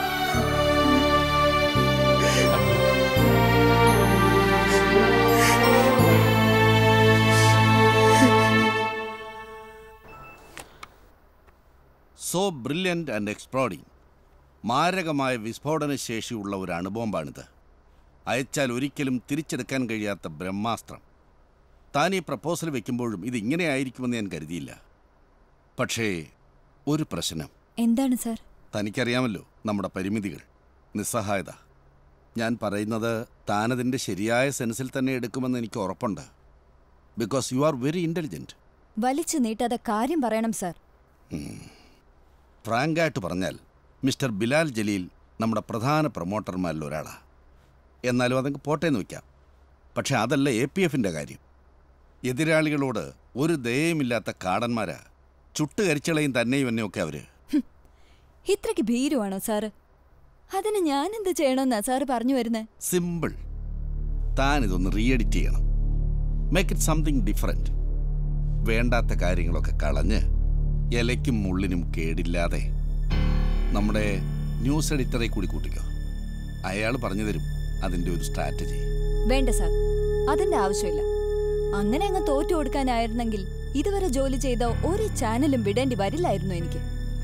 സോ ബ്രില്യൻ്റ് ആൻഡ് എക്സ്പ്ലോഡിംഗ് മാരകമായ വിസ്ഫോടന ശേഷിയുള്ള ഒരു അണുബോംബാണിത് അയച്ചാൽ ഒരിക്കലും തിരിച്ചെടുക്കാൻ കഴിയാത്ത ബ്രഹ്മാസ്ത്രം താൻ ഈ പ്രപ്പോസൽ വെക്കുമ്പോഴും ഇത് ഇങ്ങനെയായിരിക്കുമെന്ന് ഞാൻ കരുതിയില്ല പക്ഷേ ഒരു പ്രശ്നം എന്താണ് സാർ തനിക്കറിയാമല്ലോ നമ്മുടെ പരിമിതികൾ നിസ്സഹായത ഞാൻ പറയുന്നത് താനതിൻ്റെ ശരിയായ സെൻസിൽ തന്നെ എടുക്കുമെന്ന് എനിക്ക് ഉറപ്പുണ്ട് because you are very intelligent വലിച്ചു നീട്ടാതെ കാര്യം പറയണം സാർ ഫ്രാങ്കായിട്ട് പറഞ്ഞാൽ മിസ്റ്റർ ബിലാൽ ജലീൽ നമ്മുടെ പ്രധാന പ്രൊമോട്ടർമാരിൽ ഒരാളാണ് എന്നാലും അതങ്ങ് പോട്ടെ എന്ന് വയ്ക്കാം പക്ഷെ അതല്ല എ പി എഫിൻ്റെ കാര്യം എതിരാളികളോട് ഒരു ദയയുമില്ലാത്ത കാടന്മാരാ ചുട്ടുകരിച്ചളയും തന്നെയും എന്നെയൊക്കെ അവർ ഇത്രയ്ക്ക് ഭീരുവാണോ സാറ് അതിന് ഞാൻ എന്ത് ചെയ്യണമെന്നാ സാറ് പറഞ്ഞു വരുന്നത് സിമ്പിൾ താൻ ഇതൊന്ന് റീഎഡിറ്റ് ചെയ്യണം മേക്ക് ഇറ്റ് സംതിങ് ഡിഫറെൻറ്റ് വേണ്ടാത്ത കാര്യങ്ങളൊക്കെ കളഞ്ഞ് ഇലയ്ക്കും മുള്ളിനും കേടില്ലാതെ നമ്മുടെ ന്യൂസ് എഡിറ്ററെ കൂടി കൂട്ടിക്കോ അയാൾ പറഞ്ഞു തരും അതിൻ്റെ ഒരു സ്ട്രാറ്റജി വേണ്ട സാർ അതിന്റെ ആവശ്യമില്ല അങ്ങനെ അങ്ങ് തോറ്റു കൊടുക്കാനായിരുന്നെങ്കിൽ ഇതുവരെ ജോലി ചെയ്ത ഒരു ചാനലും വിടേണ്ടി വരില്ലായിരുന്നു എനിക്ക്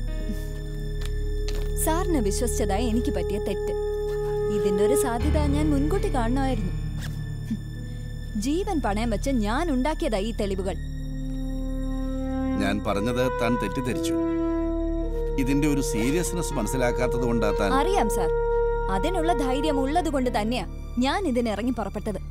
സാറിനെ വിശ്വസിച്ചതായി എനിക്ക് പറ്റിയ തെറ്റ് ഇതിന്റെ ഒരു സാധ്യത ഞാൻ മുൻകൂട്ടി കാണണമായിരുന്നു ഹും. ജീവൻ പണയം വെച്ച് ഞാൻ ഉണ്ടാക്കിയതാ ഈ തെളിവുകൾ ഞാൻ പറഞ്ഞത് താൻ തെറ്റിദ്ധരിച്ചു ഇതിന്റെ ഒരു സീരിയസ്നെസ് മനസ്സിലാക്കാത്തത് കൊണ്ടാ താൻ അറിയാം സാർ അതിനുള്ള ധൈര്യം ഉള്ളത് കൊണ്ട് തന്നെയാ ഞാൻ ഇതിനിറങ്ങി പുറപ്പെട്ടത്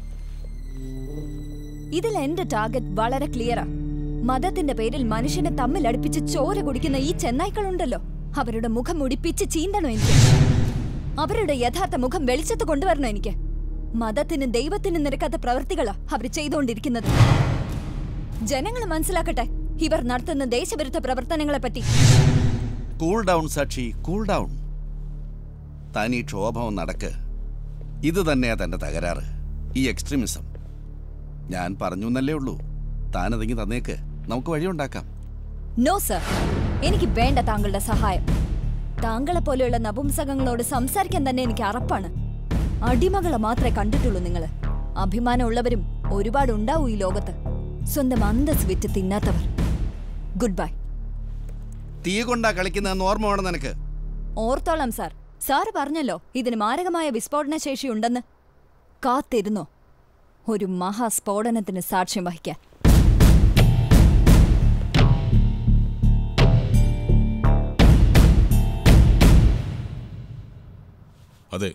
ഇതിൽ എന്റെ ടാർഗറ്റ് വളരെ ക്ലിയറാ മതത്തിന്റെ പേരിൽ മനുഷ്യനെ തമ്മിൽ അടുപ്പിച്ച് ചോര കുടിക്കുന്ന ഈ ചെന്നായ്ക്കളുണ്ടല്ലോ അവരുടെ മുഖം മുടിപ്പിച്ച് ചീന്തണം എനിക്ക് അവരുടെ യഥാർത്ഥ മുഖം വെളിച്ചത്ത് കൊണ്ടുവരണം എനിക്ക് മതത്തിനും ദൈവത്തിനും നിരക്കാത്ത പ്രവൃത്തികളാ അവർ ചെയ്തുകൊണ്ടിരിക്കുന്നത് ജനങ്ങൾ മനസ്സിലാക്കട്ടെ ഇവർ നടത്തുന്ന ദേശവിരുദ്ധ പ്രവർത്തനങ്ങളെ പറ്റി cool down Sakshi cool down താൻ ഈ ക്ഷോഭം നടക്ക് ഇത് തന്നെയാ തന്റെ തകരാറ് ഈ എക്സ്ട്രീമിസം ഞാൻ പറഞ്ഞു എന്നല്ലേ ഉള്ളൂ താനതെങ്കിൽ തന്നേക്ക് നമുക്ക് വഴിയുണ്ടാക്കാം നോ സർ എനിക്ക് വേണ്ട താങ്കളുടെ സഹായം താങ്കളെ പോലെയുള്ള നപുംസകങ്ങളോട് സംസാരിക്കാൻ തന്നെ എനിക്ക് അറപ്പാണ് അടിമകളെ മാത്രമേ കണ്ടിട്ടുള്ളൂ നിങ്ങൾ അഭിമാനമുള്ളവരും ഒരുപാട് ഉണ്ടാവും ഈ ലോകത്ത് സ്വന്തം അന്തസ് വിറ്റ് തിന്നാത്തവർ ഗുഡ് ബൈ തീ കൊണ്ടാ കളിക്കുന്നതെന്ന് ഓർമ്മ വേണം നിനക്ക് ഓർത്തോളാം സാർ സാറ് പറഞ്ഞല്ലോ ഇതിന് മാരകമായ വിസ്ഫോടന ശേഷിയുണ്ടെന്ന് കാത്തിരുന്നോ ഒരു മഹാസ്ഫോടനത്തിന് സാക്ഷ്യം വഹിക്കാൻ അതെ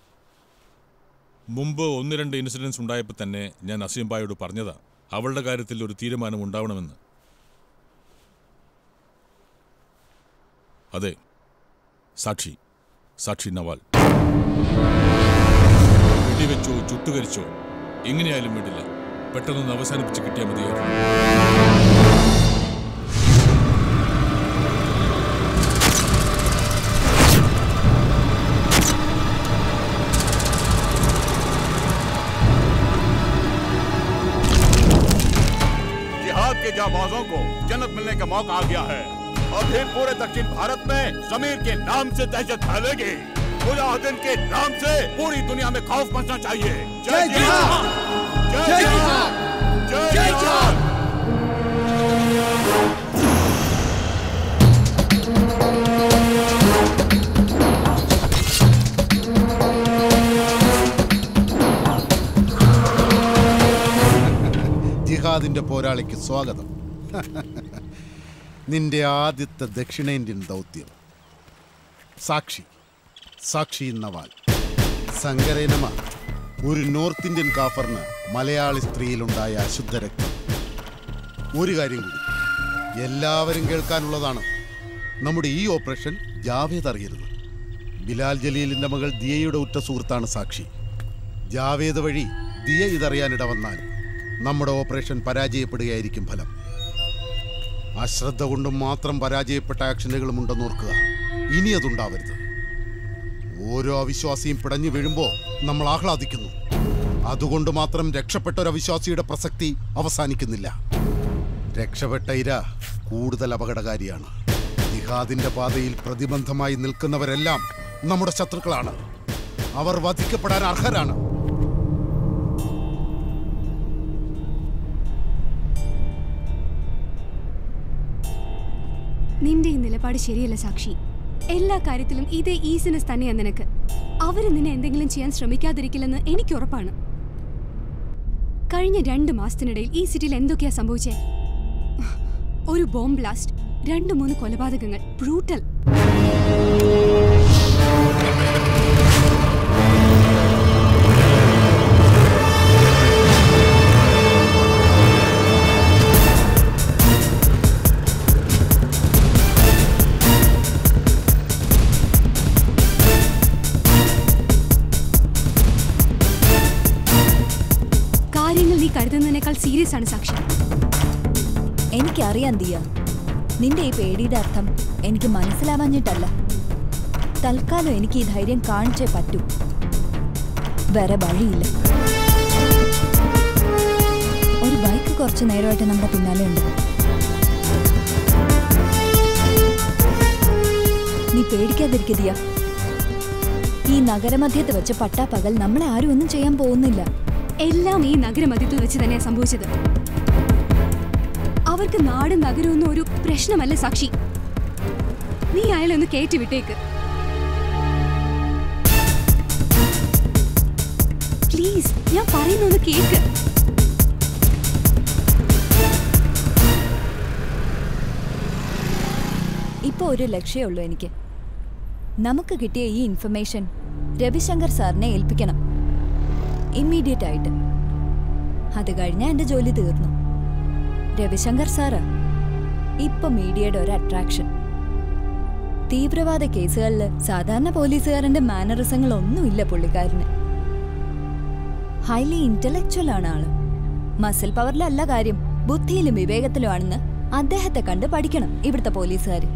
മുമ്പ് ഒന്ന് രണ്ട് ഇൻസിഡൻസ് ഉണ്ടായപ്പോൾ തന്നെ ഞാൻ അസീംബായോട് പറഞ്ഞതാ അവളുടെ കാര്യത്തിൽ ഒരു തീരുമാനം ഉണ്ടാവണമെന്ന് അതെ സാക്ഷി സാക്ഷി നവാൽ വെടിവെച്ചോ ചുട്ടുകരിച്ചോ എങ്ങനെയായാലും വേണ്ടില്ല പെട്ടെന്നൊന്ന് അവസാനിപ്പിച്ച് കിട്ടിയാൽ മതിയായിരുന്നു जिहाद के जाबाजों को जन्नत मिलने का मौका आ गया है अभी पूरे दक्षिण भारत में जमीर के नाम से दहशत फैलेगी मुजाहिदीन के नाम से पूरी दुनिया में खौफ मचना चाहिए जय जिहाद! जय जय जिहाद! जिहाद! जय जय जिहाद! ജിഹാദിന്റെ പോരാളിക്ക് സ്വാഗതം നിന്റെ ആദ്യത്തെ ദക്ഷിണേന്ത്യൻ ദൗത്യം സാക്ഷി സാക്ഷി നവാൽ സങ്കരേനമ ഒരു നോർത്ത് ഇന്ത്യൻ കാഫറിന് മലയാളി സ്ത്രീയിലുണ്ടായ അശുദ്ധ രക്തം ഒരു കാര്യം കൂടി എല്ലാവരും കേൾക്കാനുള്ളതാണ് നമ്മുടെ ഈ ഓപ്പറേഷൻ ജാവേദ് അറിയരുത് ബിലാൽ ജലീലിന്റെ മകൾ ദിയയുടെ ഉറ്റ സുഹൃത്താണ് സാക്ഷി ജാവേദ് വഴി ദിയ ഇതറിയാനിട വന്നാൽ നമ്മുടെ ഓപ്പറേഷൻ പരാജയപ്പെടുകയായിരിക്കും ഫലം അശ്രദ്ധ കൊണ്ടും മാത്രം പരാജയപ്പെട്ട ആക്ഷനുകളും ഉണ്ടെന്ന് ഓർക്കുക ഇനി അതുണ്ടാവരുത് ഓരോ അവിശ്വാസിയും പിടഞ്ഞു വീഴുമ്പോൾ നമ്മൾ ആഹ്ലാദിക്കുന്നു അതുകൊണ്ട് മാത്രം രക്ഷപ്പെട്ട ഒരു അവിശ്വാസിയുടെ പ്രസക്തി അവസാനിക്കുന്നില്ല രക്ഷപ്പെട്ട ഇര കൂടുതൽ അപകടകാരിയാണ് ജിഹാദിന്റെ പാതയിൽ പ്രതിബന്ധമായി നിൽക്കുന്നവരെല്ലാം നമ്മുടെ ശത്രുക്കളാണ് അവർ വധിക്കപ്പെടാൻ അർഹരാണ് നിന്റെ ഈ നിലപാട് ശരിയല്ല സാക്ഷി എല്ലാ കാര്യത്തിലും ഇതേ ഈസിനസ് തന്നെയാ നിനക്ക് അവര് നിന്നെ എന്തെങ്കിലും ചെയ്യാൻ ശ്രമിക്കാതിരിക്കില്ലെന്ന് എനിക്ക് ഉറപ്പാണ് കഴിഞ്ഞ രണ്ട് മാസത്തിനിടയിൽ ഈ സിറ്റിയിൽ എന്തൊക്കെയാ സംഭവിച്ചേ ഒരു ബോംബ് ബ്ലാസ്റ്റ് രണ്ട് മൂന്ന് കൊലപാതകങ്ങൾ ബ്രൂട്ടൽ കാര്യങ്ങൾ നീ കരുതുന്നതിനേക്കാൾ സീരിയസ് ആണ് സാക്ഷി എനിക്കറിയാം ദിയ നിന്റെ ഈ പേടിയുടെ അർത്ഥം എനിക്ക് മനസ്സിലാവാഞ്ഞിട്ടല്ല തൽക്കാലം എനിക്ക് ഈ ധൈര്യം കാണിച്ചേ പറ്റൂ വേറെ വഴിയില്ല ഒരു ബൈക്ക് കുറച്ച് നേരമായിട്ട് നമ്മുടെ പിന്നാലെ ഉണ്ട് നീ പേടിക്കാതിരിക്കുക ദിയ ഈ നഗരമധ്യത്ത് വെച്ച് പട്ടാപ്പകൽ നമ്മളെ ആരും ഒന്നും ചെയ്യാൻ പോകുന്നില്ല എല്ലാം ഈ നഗരമധ്യത്തിൽ വെച്ച് തന്നെ സംഭവിച്ചത് അവർക്ക് നാടും നഗരമൊന്നും ഒരു പ്രശ്നമല്ല സാക്ഷി നീ അയാളെ ഒന്ന് കയറ്റി വിട്ടേക്ക് പ്ലീസ് ഞാൻ പറയുന്നൊന്ന് കേക്ക് ഇപ്പോൾ ഒരു ലക്ഷ്യമേ ഉള്ളൂ എനിക്ക് നമുക്ക് കിട്ടിയ ഈ ഇൻഫർമേഷൻ രവിശങ്കർ സാറിനെ ഏൽപ്പിക്കണം ഇമ്മീഡിയറ്റ് ആയിട്ട് അത് കഴിഞ്ഞാൽ എൻ്റെ ജോലി തീർന്നു രവിശങ്കർ സാറ് ഇപ്പൊ മീഡിയയുടെ ഒരു അട്രാക്ഷൻ തീവ്രവാദ കേസുകളിൽ സാധാരണ പോലീസുകാരന്റെ മാനറിസങ്ങളൊന്നുമില്ല പുള്ളിക്കാരന് ഹൈലി ഇന്റലക്ച്വൽ ആണ് ആള് മസിൽ പവറിലല്ല കാര്യം ബുദ്ധിയിലും വിവേകത്തിലുമാണെന്ന് അദ്ദേഹത്തെ കണ്ട് പഠിക്കണം ഇവിടുത്തെ പോലീസുകാർ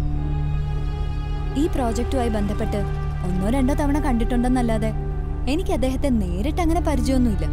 ഈ പ്രോജക്റ്റുമായി ബന്ധപ്പെട്ട് ഒന്നോ രണ്ടോ തവണ കണ്ടിട്ടുണ്ടെന്നല്ലാതെ എനിക്ക് അദ്ദേഹത്തെ നേരിട്ട് അങ്ങനെ പരിചയമൊന്നുമില്ല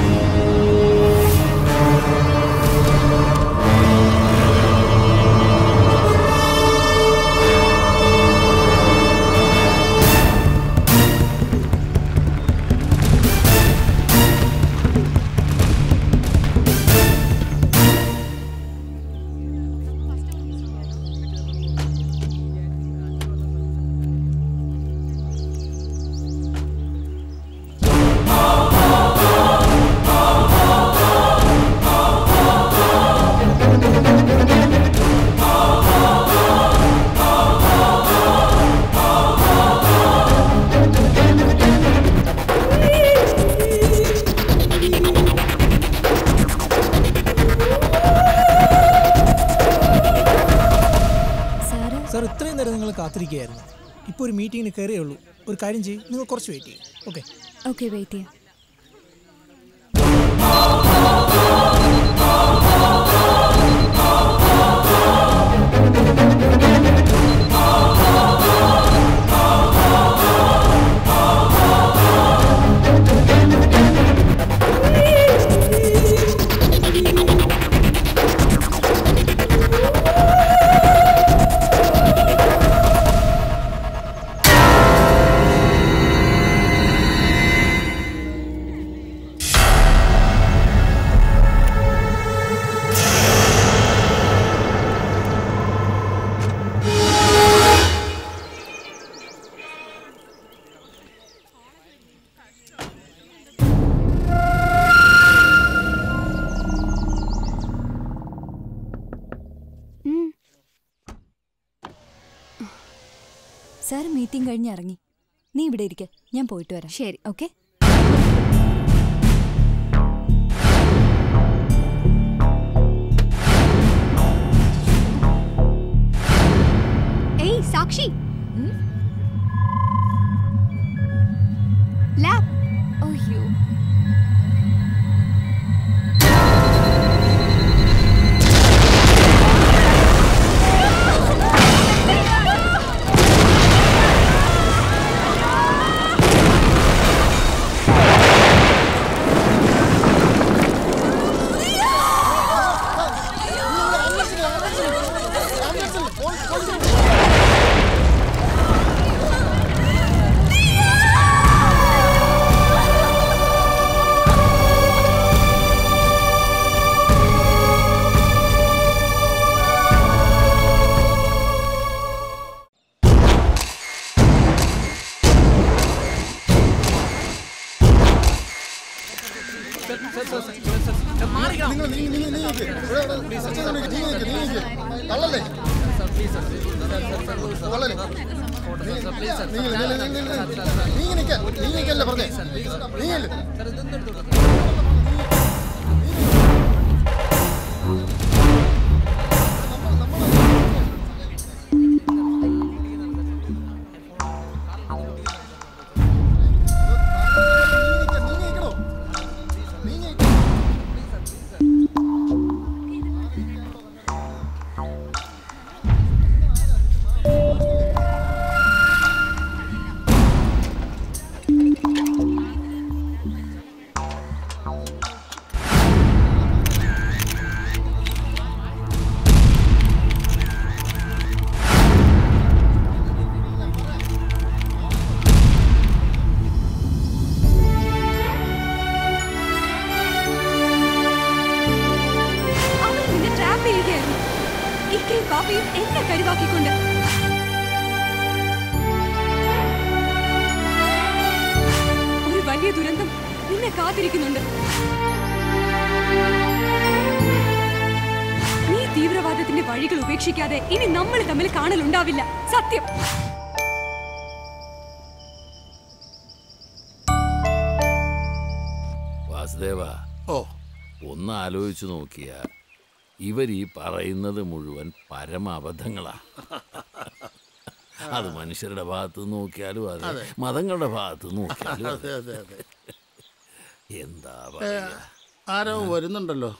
സാർ ഇത്രയും നേരം നിങ്ങൾ കാത്തിരിക്കുകയായിരുന്നു ഇപ്പോൾ ഒരു മീറ്റിങ്ങിന് കയറിയേ ഉള്ളൂ ഒരു കാര്യം ചെയ്യും നിങ്ങൾ കുറച്ച് വെയിറ്റ് ചെയ്യും ഓക്കെ ഓക്കെ വെയിറ്റ് ചെയ്യാം സാർ മീറ്റിംഗ് കഴിഞ്ഞ് ഇറങ്ങി നീ ഇവിടെ ഇരിക്ക ഞാൻ പോയിട്ട് വരാം ശരി ഓക്കെ ഏയ് സാക്ഷി ലാബ് അയ്യോ അവൻ നിന്നെ ട്രാപ്പ് ചെയ്യുകയായിരുന്നു ഇക്കയും പാപ്പയും എന്നെ കരുവാക്കിക്കൊണ്ട് ഒരു വലിയ ദുരന്തം നിന്നെ കാത്തിരിക്കുന്നുണ്ട് നീ തീവ്രവാദത്തിന്റെ വഴികൾ ഉപേക്ഷിക്കാതെ ഇനി നമ്മൾ തമ്മിൽ കാണലുണ്ടാവില്ല സത്യം വാസുദേവ ഓ ഒന്ന് ആലോചിച്ചു നോക്കിയ ഇവർ ഈ പറയുന്നത് മുഴുവൻ പരമ അബദ്ധങ്ങളാ അത് മനുഷ്യരുടെ ഭാഗത്ത് നോക്കിയാലും അതെ അതെ. മതങ്ങളുടെ ഭാഗത്ത് നോക്കിയാലും അതെ അതെ അതെ അതെ എന്താ ഏ, പറയുക ആരോ വരുന്നുണ്ടല്ലോ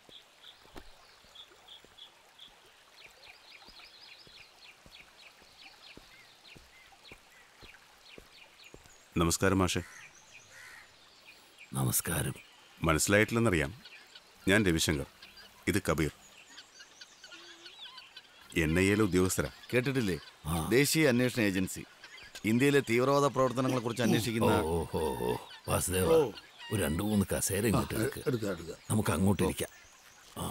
നമസ്കാരം മാഷെ നമസ്കാരം മനസ്സിലായിട്ടില്ലെന്നറിയാം ഞാൻ രവിശങ്കർ ഇത് കബീർ എൻ ഐ എയിലെ ഉദ്യോഗസ്ഥരാ കേട്ടിട്ടില്ലേ ദേശീയ അന്വേഷണ ഏജൻസി ഇന്ത്യയിലെ തീവ്രവാദ പ്രവർത്തനങ്ങളെ കുറിച്ച് അന്വേഷിക്കുന്ന ഓ ഓ ഓ വാസുദേവ ഓ. ഒരു രണ്ട് മൂന്ന് കസേര ഇങ്ങോട്ട് ആ, എടുക്ക്. എടുക്കാം, എടുക്കാം. നമുക്ക് അങ്ങോട്ട് ഇരിക്കാം ആ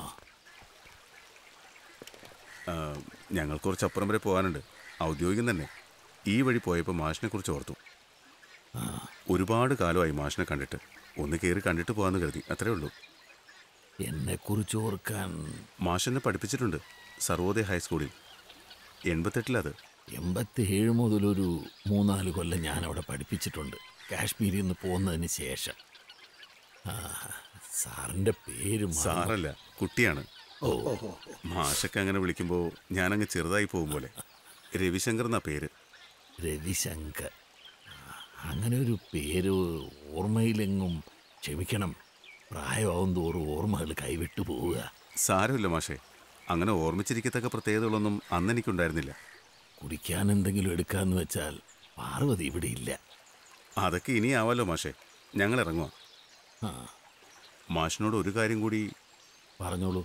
ആ, ഞങ്ങൾക്ക് കുറച്ച് അപ്പുറം വരെ പോകാനുണ്ട് ഔദ്യോഗികം തന്നെ ഈ വഴി പോയപ്പോൾ മാഷിനെ കുറിച്ച് ഓർത്തു ഒരുപാട് കാലമായി മാഷിനെ കണ്ടിട്ട് ഒന്ന് കയറി കണ്ടിട്ട് പോകാന്ന് കരുതി അത്രേ ഉള്ളൂ എന്നെ കുറിച്ച് ഓർക്കാൻ മാഷെന്നെ പഠിപ്പിച്ചിട്ടുണ്ട് സർവോദയ ഹൈസ്കൂളിൽ എൺപത്തെട്ടിലത് എൺപത്തിയേഴ് മുതലൊരു മൂന്നാല് കൊല്ലം ഞാൻ അവിടെ പഠിപ്പിച്ചിട്ടുണ്ട് കാശ്മീരിൽ നിന്ന് പോകുന്നതിന് ശേഷം ആ, സാറിന്റെ പേര് മറന്നു. സാറല്ല കുട്ടിയാണ് ഓ മാഷൊക്കെ അങ്ങനെ വിളിക്കുമ്പോൾ ഞാനങ്ങ് ചെറുതായി പോകും പോലെ രവിശങ്കർ എന്നാ പേര് രവിശങ്കർ അങ്ങനെ ഒരു പേര് ഓർമ്മയിലെങ്ങും ക്ഷമിക്കണം പ്രായമാവും തോറും ഓർമ്മകൾ കൈവിട്ടു പോവുക സാരമില്ല മാഷേ അങ്ങനെ ഓർമ്മിച്ചിരിക്കത്തക്ക പ്രത്യേകതകളൊന്നും അന്ന് എനിക്കുണ്ടായിരുന്നില്ല കുടിക്കാൻ എന്തെങ്കിലും എടുക്കാന്ന് വെച്ചാൽ പാർവതി ഇവിടെ ഇല്ല അതൊക്കെ ഇനിയാവല്ലോ മാഷേ ഞങ്ങൾ ഇറങ്ങുക ആ മാഷിനോട് ഒരു കാര്യം കൂടി പറഞ്ഞോളൂ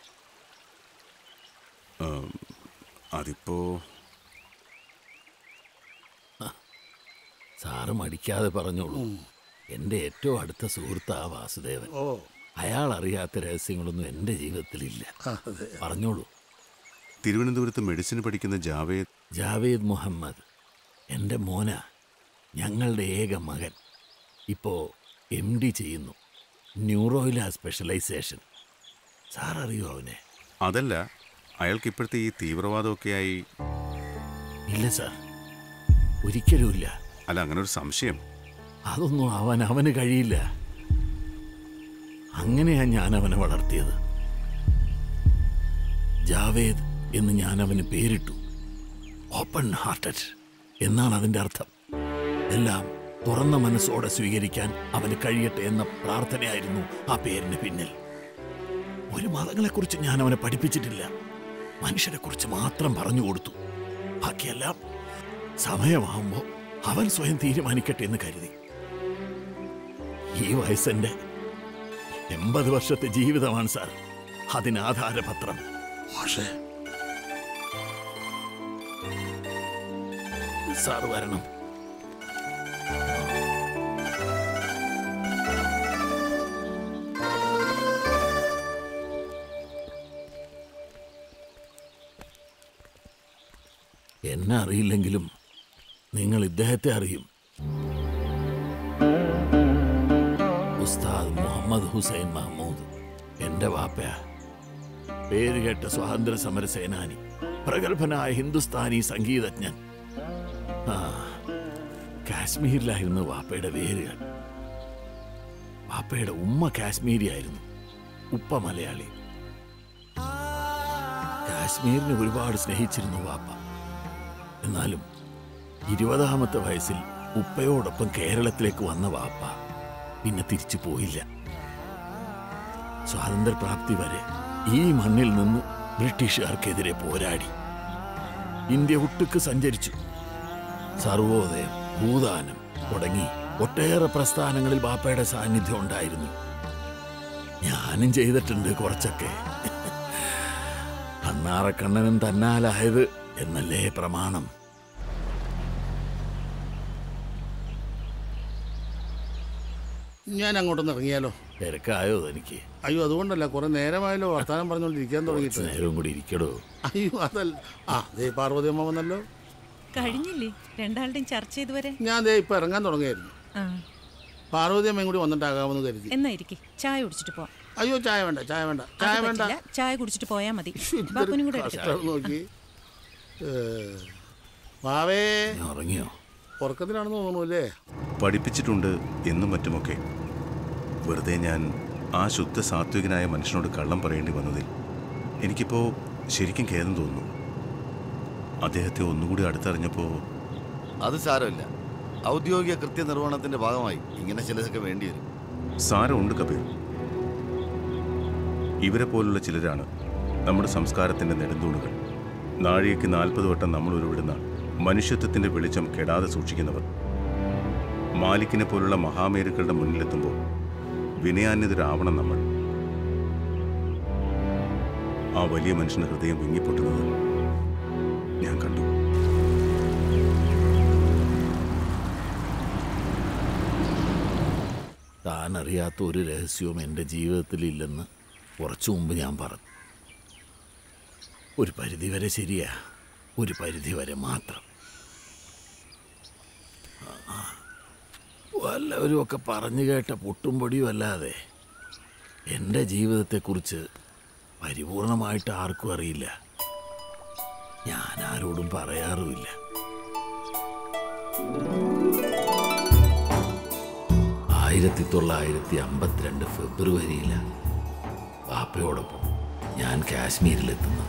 ആം, അതിപ്പോ സാറ് മടിക്കാതെ പറഞ്ഞോളൂ എൻ്റെ ഏറ്റവും അടുത്ത സുഹൃത്താ വാസുദേവൻ ഓ അയാൾ അറിയാത്ത രഹസ്യങ്ങളൊന്നും എൻ്റെ ജീവിതത്തിലില്ല അതെ പറഞ്ഞോളൂ തിരുവനന്തപുരത്ത് മെഡിസിൻ പഠിക്കുന്ന ജാവേദ് ജാവേദ് മുഹമ്മദ് എൻ്റെ മോന ഞങ്ങളുടെ ഏക മകൻ ഇപ്പോൾ എം ഡി ചെയ്യുന്നു ന്യൂറോയിലാ സ്പെഷ്യലൈസേഷൻ സാർ അറിയോ അവനെ അതല്ല അയാൾക്ക് ഇപ്പോഴത്തെ ഈ തീവ്രവാദമൊക്കെയായി ഇല്ല സാർ ഒരിക്കലുമില്ല അല്ല അങ്ങനെ ഒരു സംശയം അതൊന്നും അവൻ അവന് കഴിയില്ല അങ്ങനെയാ ഞാൻ അവനെ വളർത്തിയത് ജാവേദ് എന്ന് ഞാൻ അവന് പേരിട്ടു ഓപ്പൺ ഹാർട്ടഡ് എന്നാണ് അതിൻ്റെ അർത്ഥം എല്ലാം തുറന്ന മനസ്സോടെ സ്വീകരിക്കാൻ അവന് കഴിയട്ടെ എന്ന പ്രാർത്ഥനയായിരുന്നു ആ പേരിന് പിന്നിൽ ഒരു മതങ്ങളെക്കുറിച്ച് ഞാൻ അവനെ പഠിപ്പിച്ചിട്ടില്ല മനുഷ്യരെക്കുറിച്ച് മാത്രം പറഞ്ഞു കൊടുത്തു ബാക്കിയെല്ലാം സമയമാകുമ്പോൾ അവൻ സ്വയം തീരുമാനിക്കട്ടെ എന്ന് കരുതി ഈ വയസ്സെന്റെ എൺപത് വർഷത്തെ ജീവിതമാണ് സാർ അതിന് ആധാരപത്രം പക്ഷേ സാർ വരണം എന്നെ അറിയില്ലെങ്കിലും നിങ്ങൾ ഇദ്ദേഹത്തെ അറിയും ഉസ്താദ് മുഹമ്മദ് ഹുസൈൻ മഹമ്മൂദ് എന്റെ വാപ്പയാ പേരുകേട്ട സ്വാതന്ത്ര്യ സമര സേനാനി പ്രഗത്ഭനായ ഹിന്ദുസ്ഥാനി സംഗീതജ്ഞൻ ആ കാശ്മീരിലായിരുന്നു വാപ്പയുടെ വേരുകൾ വാപ്പയുടെ ഉമ്മ കാശ്മീരി ആയിരുന്നു ഉപ്പ മലയാളി കാശ്മീരിനെ ഒരുപാട് സ്നേഹിച്ചിരുന്നു വാപ്പ എന്നാലും ഇരുപതാമത്തെ വയസ്സിൽ ഉപ്പയോടൊപ്പം കേരളത്തിലേക്ക് വന്ന വാപ്പ പിന്നെ തിരിച്ചു പോയില്ല സ്വാതന്ത്ര്യപ്രാപ്തി വരെ ഈ മണ്ണിൽ നിന്ന് ബ്രിട്ടീഷുകാർക്കെതിരെ പോരാടി ഇന്ത്യ ഒട്ടുക്ക് സഞ്ചരിച്ചു സർവോദയം ഭൂദാനം തുടങ്ങി ഒട്ടേറെ പ്രസ്ഥാനങ്ങളിൽ ബാപ്പയുടെ സാന്നിധ്യം ഉണ്ടായിരുന്നു ഞാനും ചെയ്തിട്ടുണ്ട് കുറച്ചൊക്കെ അണ്ണാറക്കണ്ണനും തന്നാലായത് എന്നല്ലേ പ്രമാണം ഞാൻ അങ്ങോട്ടൊന്ന് ഇറങ്ങിയാലോ തിരക്കായോ എനിക്ക് അയ്യോ അതുകൊണ്ടല്ല കുറെ നേരമായല്ലോ വർത്താനം പറഞ്ഞുകൊണ്ടിരിക്കാൻ തുടങ്ങിയിട്ട് നേരവും കൂടി ഇരിക്കടോ അയ്യോ അതല്ല ആ ദേ പാർവതി അമ്മ വന്നല്ലോ കഴിഞ്ഞില്ലേ രണ്ടാളുടെയും ചർച്ച ഇതുവരെ ഞാൻ ദേ ഇപ്പൊ ഇറങ്ങാൻ തുടങ്ങിയായിരുന്നു ആ പാർവതി അമ്മയും കൂടി വന്നിട്ടാകാമെന്ന് കരുതി എന്നാ ഇരിക്കെ ചായ കുടിച്ചിട്ട് പോവാം അയ്യോ ചായ വേണ്ട ചായ വേണ്ട ചായ അത് വേണ്ട പറ്റില്ല. ചായ കുടിച്ചിട്ട് പോയാ മതി ബാപ്പുനും കൂടെ എടുത്തിട്ട് കഷ്ടം നോക്കി ഏ, വാവേ ഉറങ്ങിയോ ഉറക്കത്തിലാണെന്ന് തോന്നുന്നു അല്ലേ പഠിപ്പിച്ചിട്ടുണ്ട് എന്നും മറ്റുമൊക്കെ വെറുതെ ഞാൻ ആ ശുദ്ധ സാത്വികനായ മനുഷ്യനോട് കള്ളം പറയേണ്ടി വന്നതിൽ എനിക്കിപ്പോൾ ശരിക്കും ഖേദം തോന്നുന്നു അദ്ദേഹത്തെ ഒന്നുകൂടി അടുത്തറിഞ്ഞപ്പോൾ അത് സാരമില്ല ഔദ്യോഗിക കൃത്യനിർവഹണത്തിന്റെ ഭാഗമായി ഇങ്ങനെ ചിലതൊക്കെ വേണ്ടി വരും സാരമുണ്ട് കബീർ ഇവരെ പോലുള്ള ചിലരാണ് നമ്മുടെ സംസ്കാരത്തിൻ്റെ നെടുന്തൂണുകൾ നാഴികയ്ക്ക് നാൽപ്പത് വട്ടം നമ്മൾ ഉരുവിടുന്ന മനുഷ്യത്വത്തിൻ്റെ വെളിച്ചം കെടാതെ സൂക്ഷിക്കുന്നവർ മാലിക്കിനെ പോലുള്ള മഹാമേരുക്കളുടെ മുന്നിലെത്തുമ്പോൾ വിനയാന്യതരാവണം നമ്മൾ ആ വലിയ മനുഷ്യന്റെ ഹൃദയം വിങ്ങിപ്പൊട്ടുന്നത് ഞാൻ കണ്ടു താൻ അറിയാത്ത ഒരു രഹസ്യവും എൻ്റെ ജീവിതത്തിൽ ഇല്ലെന്ന് കുറച്ചു മുമ്പ് ഞാൻ പറഞ്ഞു ഒരു പരിധിവരെ ശരിയാ ഒരു പരിധിവരെ മാത്രം ആ, വല്ലവരും ഒക്കെ പറഞ്ഞു കേട്ട പൊട്ടും പൊടിയും അല്ലാതെ എൻ്റെ ജീവിതത്തെക്കുറിച്ച് പരിപൂർണമായിട്ട് ആർക്കും അറിയില്ല ഞാൻ ആരോടും പറയാറുമില്ല ആയിരത്തി തൊള്ളായിരത്തി അമ്പത്തിരണ്ട് ഫെബ്രുവരിയില പാപ്പയോടൊപ്പം ഞാൻ കാശ്മീരിലെത്തുന്നു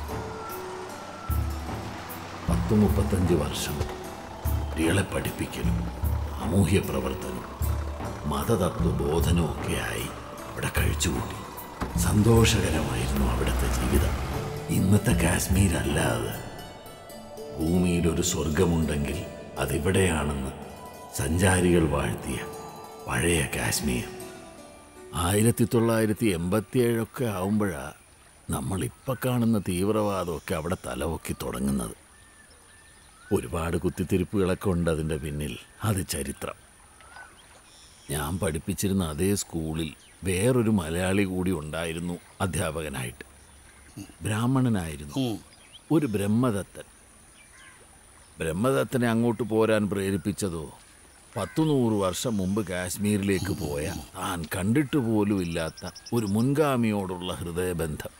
പത്ത് മുപ്പത്തഞ്ച് വർഷം കുട്ടികളെ പഠിപ്പിക്കലും സാമൂഹ്യ പ്രവർത്തനവും മതതത്വബോധനവും ഒക്കെയായി അവിടെ കഴിച്ചുകൂട്ടി സന്തോഷകരമായിരുന്നു അവിടുത്തെ ജീവിതം ഇന്നത്തെ കാശ്മീർ അല്ലാതെ ഭൂമിയിൽ ഒരു സ്വർഗമുണ്ടെങ്കിൽ അതിവിടെയാണെന്ന് സഞ്ചാരികൾ വാഴ്ത്തിയ പഴയ കാശ്മീർ ആയിരത്തി തൊള്ളായിരത്തി എൺപത്തിയേഴൊക്കെ ആവുമ്പോഴാണ് നമ്മളിപ്പോൾ കാണുന്ന തീവ്രവാദമൊക്കെ അവിടെ തലവൊക്കി തുടങ്ങുന്നത് ഒരുപാട് കുത്തിത്തിരിപ്പുകളൊക്കെ ഉണ്ട് അതിൻ്റെ പിന്നിൽ അത് ചരിത്രം ഞാൻ പഠിപ്പിച്ചിരുന്ന അതേ സ്കൂളിൽ വേറൊരു മലയാളി കൂടി ഉണ്ടായിരുന്നു അധ്യാപകനായിട്ട് ബ്രാഹ്മണനായിരുന്നു ഒരു ബ്രഹ്മദത്തൻ ബ്രഹ്മദത്തനെ അങ്ങോട്ട് പോരാൻ പ്രേരിപ്പിച്ചതോ പത്തു നൂറ് വർഷം മുമ്പ് കാശ്മീരിലേക്ക് പോയ താൻ കണ്ടിട്ട് പോലും ഇല്ലാത്ത ഒരു മുൻഗാമിയോടുള്ള ഹൃദയബന്ധം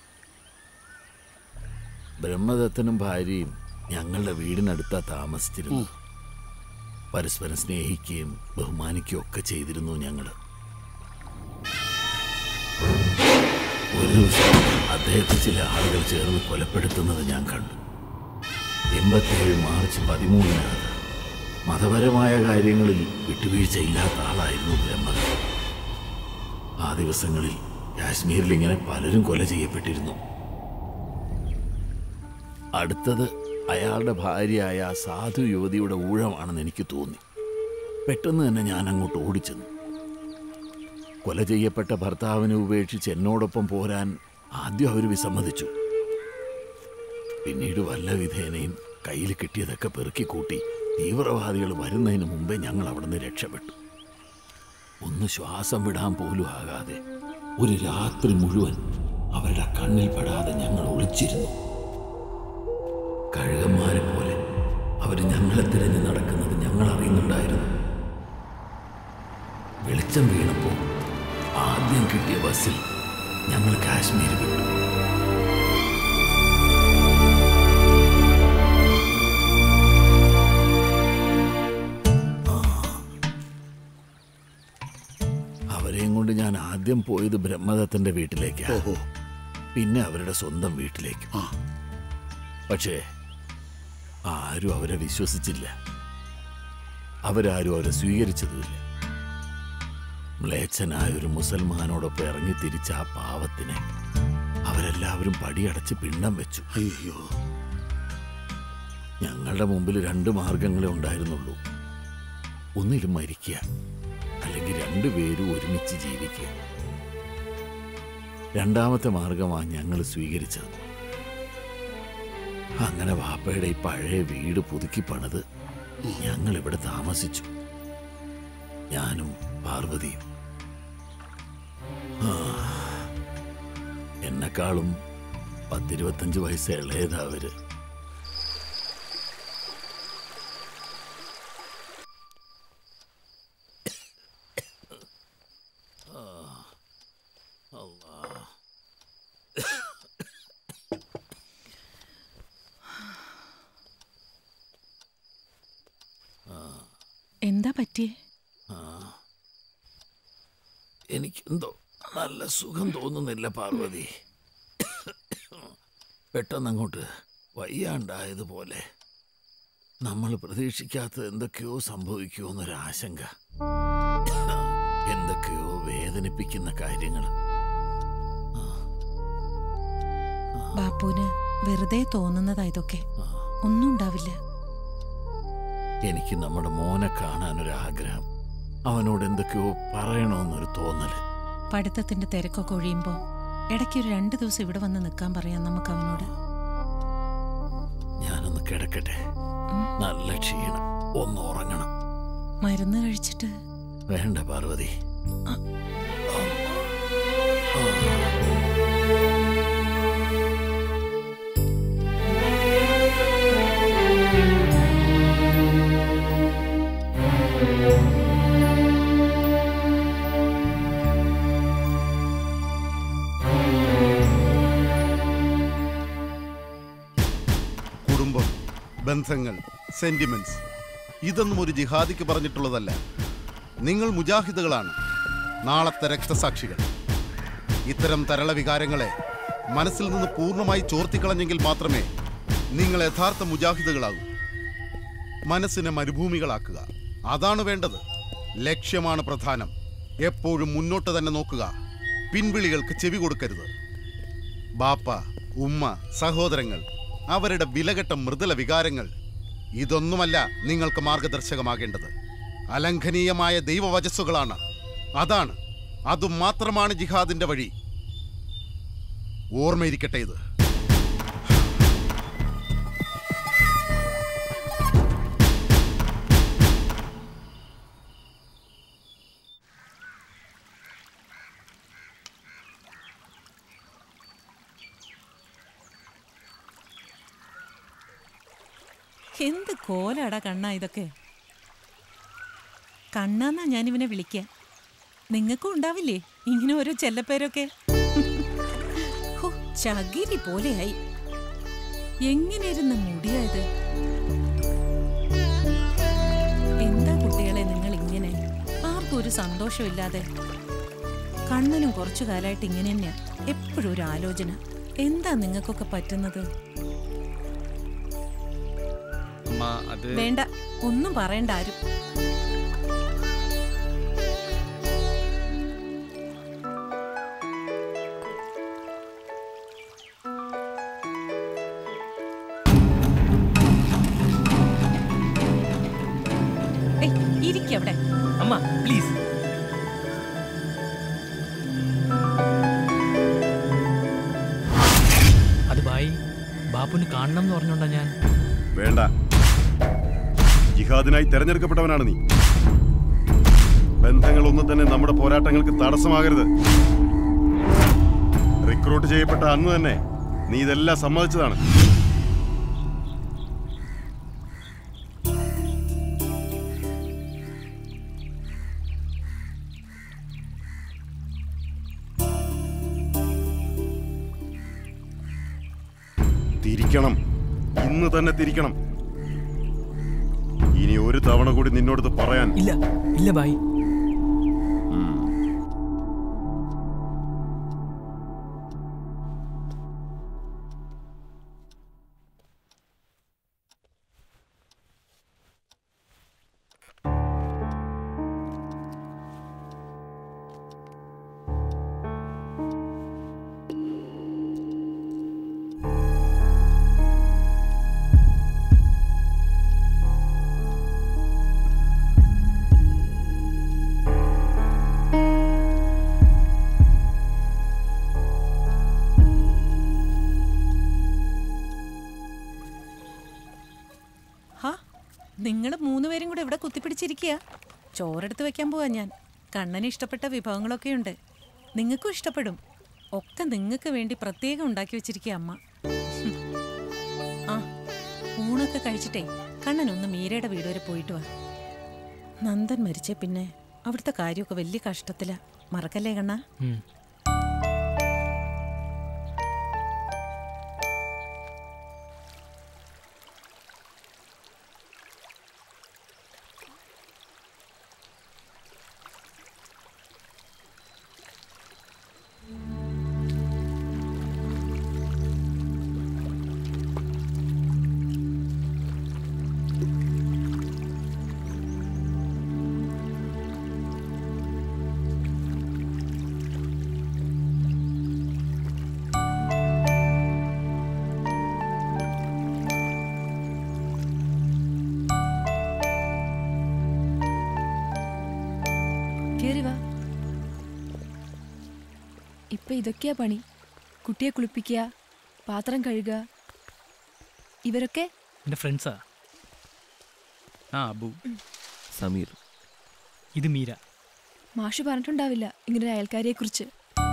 ബ്രഹ്മദത്തനും ഭാര്യയും ഞങ്ങളുടെ വീടിനടുത്താ താമസിച്ചിരുന്നു പരസ്പരം സ്നേഹിക്കുകയും ബഹുമാനിക്കുകയും ഒക്കെ ചെയ്തിരുന്നു ഞങ്ങൾ ഒരു ദിവസം അദ്ദേഹത്തെ ചില ആളുകൾ ചേർന്ന് കൊലപ്പെടുത്തുന്നത് ഞാൻ കണ്ടു എൺപത്തിയേഴ് മാർച്ച് പതിമൂന്നിനാണ് മതപരമായ കാര്യങ്ങളിൽ വിട്ടുവീഴ്ചയില്ലാത്ത ആളായിരുന്നു ബ്രഹ്മദ ആ ദിവസങ്ങളിൽ കാശ്മീരിൽ ഇങ്ങനെ പലരും കൊല ചെയ്യപ്പെട്ടിരുന്നു അടുത്തത് അയാളുടെ ഭാര്യയായ ആ സാധു യുവതിയുടെ ഊഴമാണെന്ന് എനിക്ക് തോന്നി പെട്ടെന്ന് തന്നെ ഞാൻ അങ്ങോട്ട് ഓടിച്ചെന്നു കൊല ചെയ്യപ്പെട്ട ഭർത്താവിനെ ഉപേക്ഷിച്ച് എന്നോടൊപ്പം പോരാൻ ആദ്യം അവർ വിസമ്മതിച്ചു പിന്നീട് വല്ല വിധേനയും കയ്യിൽ കിട്ടിയതൊക്കെ പെറുക്കി കൂട്ടി തീവ്രവാദികൾ വരുന്നതിന് മുമ്പേ ഞങ്ങൾ അവിടുന്ന് രക്ഷപ്പെട്ടു ഒന്ന് ശ്വാസം വിടാൻ പോലും ആകാതെ ഒരു രാത്രി മുഴുവൻ അവരുടെ കണ്ണിൽ പെടാതെ ഞങ്ങൾ ഒളിച്ചിരുന്നു കഴുകന്മാരെ പോലെ അവർ ഞങ്ങളെ തിരഞ്ഞ് നടക്കുന്നത് ഞങ്ങൾ അറിയുന്നുണ്ടായിരുന്നു വെളിച്ചം വീണപ്പോൾ ആദ്യം കിട്ടിയ ബസ്സിൽ ഞങ്ങൾ കാശ്മീർ വിട്ടു അവരെയും കൊണ്ട് ഞാൻ ആദ്യം പോയത് ബ്രഹ്മദത്തന്റെ വീട്ടിലേക്കാണ് പിന്നെ അവരുടെ സ്വന്തം വീട്ടിലേക്ക് പക്ഷേ ആരും അവരെ വിശ്വസിച്ചില്ല അവരാരും അവരെ സ്വീകരിച്ചതുമില്ല മ്ലേച്ഛനായ ഒരു മുസൽമാനോടൊപ്പം ഇറങ്ങി തിരിച്ച ആ പാവത്തിനെ അവരെല്ലാവരും പടിയടച്ച് പിണ്ഡം വെച്ചു അയ്യോ ഞങ്ങളുടെ മുമ്പിൽ രണ്ട് മാർഗങ്ങളെ ഉണ്ടായിരുന്നുള്ളൂ ഒന്നിലും മരിക്കുക അല്ലെങ്കിൽ രണ്ടുപേരും ഒരുമിച്ച് ജീവിക്കുക രണ്ടാമത്തെ മാർഗമാണ് ഞങ്ങൾ സ്വീകരിച്ചത് അങ്ങനെ വാപ്പയുടെ ഈ പഴയ വീട് പുതുക്കി പണിത് ഞങ്ങൾ ഇവിടെ താമസിച്ചു ഞാനും പാർവതിയും ആ, എന്നെക്കാളും പത്തിരുപത്തഞ്ച് വയസ്സ് ഇളയതാ അവര് ആ, അല്ലാ. എന്താ പറ്റിയേ ആ. എനിക്കെന്തോ നല്ല സുഖം തോന്നുന്നില്ല പാർവതി പെട്ടെന്ന് അങ്ങോട്ട് വയ്യാണ്ടായതുപോലെ നമ്മൾ പ്രതീക്ഷിക്കാത്ത എന്തൊക്കെയോ സംഭവിക്കുമോ എന്നൊരാശങ്ക എന്തൊക്കെയോ വേദനിപ്പിക്കുന്ന കാര്യങ്ങൾ ബാപ്പുവിന് വെറുതെ തോന്നുന്നതാ ഇതൊക്കെ ഒന്നും ഉണ്ടാവില്ല എനിക്ക് നമ്മുടെ മോനെ കാണാനൊരാഗ്രഹം അവനോട് എന്തൊക്കെയോ പറയണമെന്നൊരു തോന്നല് പഠിത്തത്തിന്റെ തിരക്കൊക്കെ ഒഴിയുമ്പോൾ ഇടയ്ക്ക് ഒരു രണ്ട് ദിവസം ഇവിടെ വന്ന് നിൽക്കാൻ പറയാം നമുക്ക് അവനോട് ഞാനൊന്ന് കിടക്കട്ടെ നല്ല ക്ഷീണം ഒന്ന് ഉറങ്ങണം മരുന്ന് കഴിച്ചിട്ട് വേണ്ട പാർവതി കുടുംബം ബന്ധങ്ങൾ സെന്റിമെന്റ്സ് ഇതൊന്നും ഒരു ജിഹാദിക്ക് പറഞ്ഞിട്ടുള്ളതല്ല നിങ്ങൾ മുജാഹിദുകളാണ് നാളത്തെ രക്തസാക്ഷികൾ ഇത്തരം തരള വികാരങ്ങളെ മനസ്സിൽ നിന്ന് പൂർണ്ണമായി ചോർത്തിക്കളഞ്ഞെങ്കിൽ മാത്രമേ നിങ്ങൾ യഥാർത്ഥ മുജാഹിദുകളാകൂ മനസ്സിനെ മരുഭൂമികളാക്കുക അതാണ് വേണ്ടത് ലക്ഷ്യമാണ് പ്രധാനം എപ്പോഴും മുന്നോട്ട് തന്നെ നോക്കുക പിൻവിളികൾക്ക് ചെവി കൊടുക്കരുത് ബാപ്പ ഉമ്മ സഹോദരങ്ങൾ അവരുടെ വിലകെട്ട മൃദുല വികാരങ്ങൾ ഇതൊന്നുമല്ല നിങ്ങൾക്ക് മാർഗദർശകമാകേണ്ടത് അലംഘനീയമായ ദൈവവചസ്സുകളാണ് അതാണ് അതും മാത്രമാണ് ജിഹാദിന്റെ വഴി ഓർമ്മയിരിക്കട്ടെ ഇത് എന്ത് കോലാടാ കണ്ണാ ഇതൊക്കെ കണ്ണാന്നാ ഞാനിവനെ വിളിക്കുക നിങ്ങൾക്കും ഉണ്ടാവില്ലേ ഇങ്ങനെ ഓരോ ചെല്ലപ്പേരൊക്കെ ഹോ, ചകിരി പോലെയായി എങ്ങനെ ഇരുന്ന മുടിയായത് എന്താ സന്തോഷമില്ലാതെ കണ്ണനും കുറച്ചു കാലമായിട്ട് ഇങ്ങനെ തന്നെയാ എപ്പോഴും ഒരു ആലോചന എന്താ നിങ്ങൾക്കൊക്കെ പറ്റുന്നത് അമ്മ അത് വേണ്ട ഒന്നും പറയണ്ട ആരും ഏയ്, ഇരിക്ക് അവിടെ അമ്മ പ്ലീസ് അത് ബായി ബാപ്പുന് കാണണം എന്ന് പറഞ്ഞോണ്ടാ ഞാൻ വേണ്ട ജിഹാദിനായി തെരഞ്ഞെടുക്കപ്പെട്ടവനാണ് നീ ബന്ധങ്ങളൊന്നും തന്നെ നമ്മുടെ പോരാട്ടങ്ങൾക്ക് തടസ്സമാകരുത് റിക്രൂട്ട് ചെയ്യപ്പെട്ട അന്ന് തന്നെ നീ ഇതെല്ലാം സമ്മതിച്ചതാണ് തിരിക്കണം ഇന്ന് തന്നെ തിരിക്കണം ഇനി ഒരു തവണ കൂടി നിന്നോടത് പറയാൻ ഇല്ല ഇല്ല ബായി ഹാ നിങ്ങൾ മൂന്നുപേരും കൂടെ ഇവിടെ കുത്തിപ്പിടിച്ചിരിക്കുക ചോറെടുത്ത് വെക്കാൻ പോവാ ഞാൻ കണ്ണന് ഇഷ്ടപ്പെട്ട വിഭവങ്ങളൊക്കെ ഉണ്ട് നിങ്ങൾക്കും ഇഷ്ടപ്പെടും ഒക്കെ നിങ്ങൾക്ക് വേണ്ടി പ്രത്യേകം ഉണ്ടാക്കി വെച്ചിരിക്കുക അമ്മ ഹും. ആ ഊണൊക്കെ കഴിച്ചിട്ടേ കണ്ണൻ ഒന്ന് മീരയുടെ വീട് വരെ പോയിട്ട് വാ നന്ദൻ മരിച്ചേ പിന്നെ അവിടുത്തെ കാര്യമൊക്കെ വലിയ കഷ്ടത്തിലാ മറക്കല്ലേ കണ്ണ ഉം. കേറി വാ ഇപ്പൊ ഇതൊക്കെയാ പണി കുട്ടിയെ കുളിപ്പിക്കുക പാത്രം കഴുകുക ഇവരൊക്കെ എൻ്റെ ഫ്രണ്ട്സാ ആ അബു സമീർ ഇത് മീര മാഷ് പറഞ്ഞിട്ടുണ്ടാവില്ല ഇങ്ങനെ ഒരു അയൽക്കാരിയെ കുറിച്ച്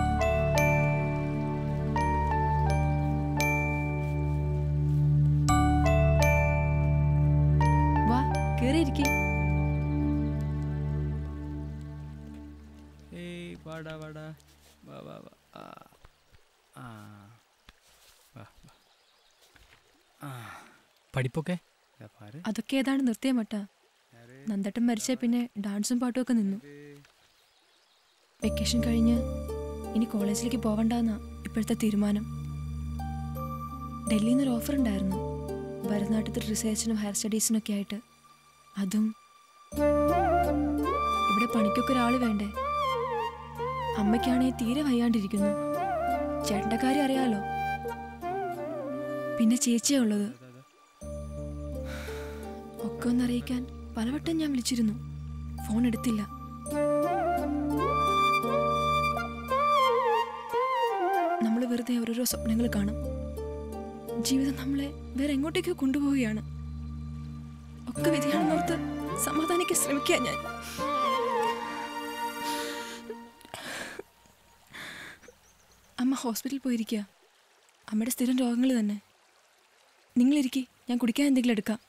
വാ കേറിയിരിക്കേ ഏയ് വാടാ വാടാ വാ വാ വാ ആ ആ വാ വാ ആ പഠിപ്പൊക്കെ ഇതാ പാര് അതൊക്കെ ഏതാണ് നിർത്തിയ മട്ട നന്ദട്ടൻ മരിച്ച പിന്നെ ഡാൻസും പാട്ടും ഒക്കെ നിന്നു വെക്കേഷൻ കഴിഞ്ഞ് ഇനി കോളേജിലേക്ക് പോവണ്ടെന്നാ ഇപ്പോഴത്തെ തീരുമാനം ഡൽഹിയിൽ നിന്നൊരു ഓഫർ ഉണ്ടായിരുന്നു ഭരതനാട്യത്തിൽ റിസർച്ചിനും ഹയർ സ്റ്റഡീസിനും ഒക്കെ ആയിട്ട് അതും ഇവിടെ പണിക്കൊക്കെ ഒരാൾ വേണ്ടേ അമ്മയ്ക്കാണെങ്കിൽ തീരെ വയ്യാണ്ടിരിക്കുന്നു ചേട്ടൻ്റെ കാര്യം അറിയാലോ പിന്നെ ചേച്ചിയാ ഉള്ളത് ഒക്കെ ഒന്നറിയിക്കാൻ പലവട്ടം ഞാൻ വിളിച്ചിരുന്നു ഫോൺ എടുത്തില്ല നമ്മൾ വെറുതെ ഓരോരോ സ്വപ്നങ്ങൾ കാണും ജീവിതം നമ്മളെ വേറെ എങ്ങോട്ടേക്കോ കൊണ്ടുപോവുകയാണ് ഒക്കെ വിധിയാണെന്നോർത്ത് സമാധാനിക്കാൻ ശ്രമിക്കുക ഞാൻ അമ്മ ഹോസ്പിറ്റലിൽ പോയിരിക്കുക അമ്മയുടെ സ്ഥിരം രോഗങ്ങൾ തന്നെ നിങ്ങളിരിക്കെ ഞാൻ കുടിക്കാൻ എന്തെങ്കിലും എടുക്കാം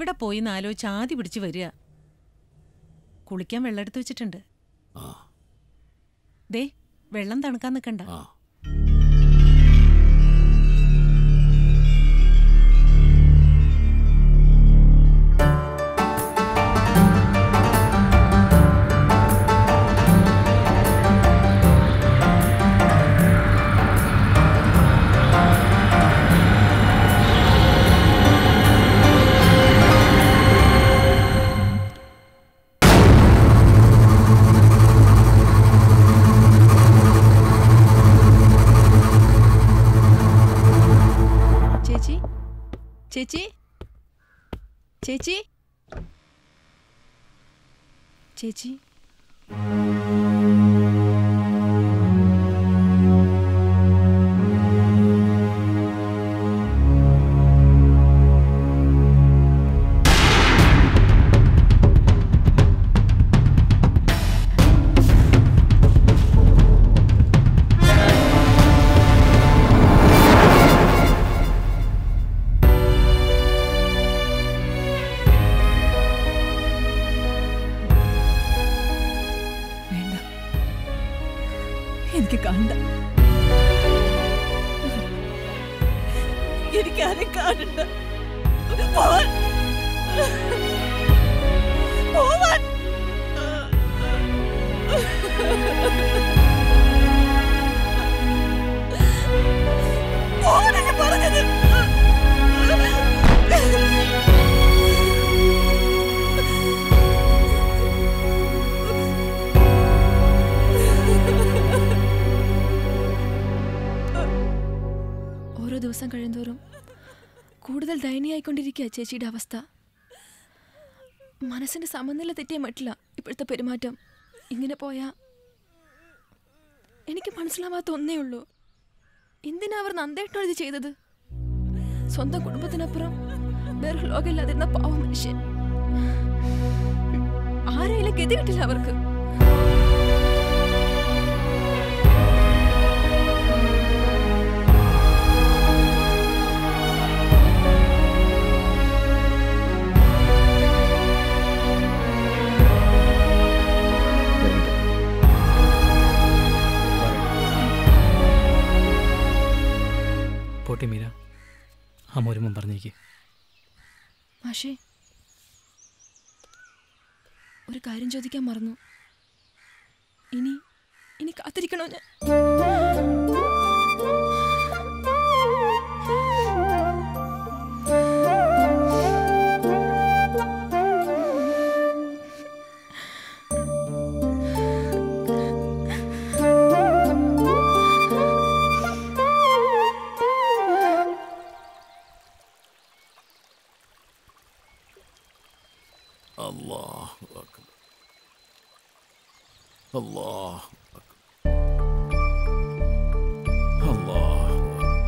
എവിടെ പോയി എന്നാലോചിച്ച് ആദ്യ പിടിച്ച് വരിക കുളിക്കാൻ വെള്ളം എടുത്ത് വെച്ചിട്ടുണ്ട് ദേ വെള്ളം തണുക്കാൻ നിൽക്കണ്ട ചേച്ചി ചേച്ചി ചേച്ചി ചേച്ചി വേണ്ട എനിക്ക് കണ്ട എനിക്ക് ആരും കാണണ്ട പോവാൻ പോവാൻ പോവാനല്ലേ പറഞ്ഞത് ഓരോ ദിവസം കഴിയുന്തോറും കൂടുതൽ ദയനീയായിക്കൊണ്ടിരിക്കുക ചേച്ചിയുടെ അവസ്ഥ മനസ്സിന്റെ സമനില തെറ്റിയ മട്ടില്ല ഇപ്പോഴത്തെ പെരുമാറ്റം ഇങ്ങനെ പോയാ എനിക്ക് മനസ്സിലാവാത്ത ഒന്നേ ഉള്ളൂ എന്തിനാ അവർ നന്ദേട്ടോ ഇത് ചെയ്തത് സ്വന്തം കുടുംബത്തിനപ്പുറം വേറെ ലോകമില്ലാതിരുന്ന പാവ മനുഷ്യൻ ആരെയും ഗതി കിട്ടില്ല അവർക്ക് പോട്ടെ മീര അമ്മ ഒരുമ്പം പറഞ്ഞേക്ക് മാഷേ ഒരു കാര്യം ചോദിക്കാൻ മറന്നു ഇനി ഇനി കാത്തിരിക്കണോ ഞാൻ അല്ലാഹു അക്ബർ അല്ലാഹു അക്ബർ അല്ലാഹു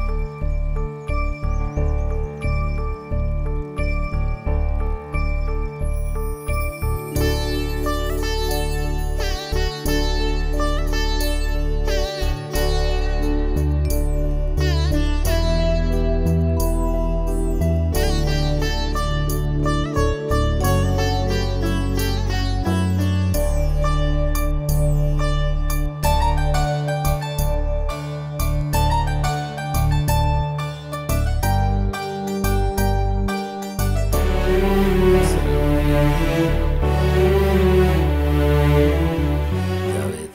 ജാവേദ്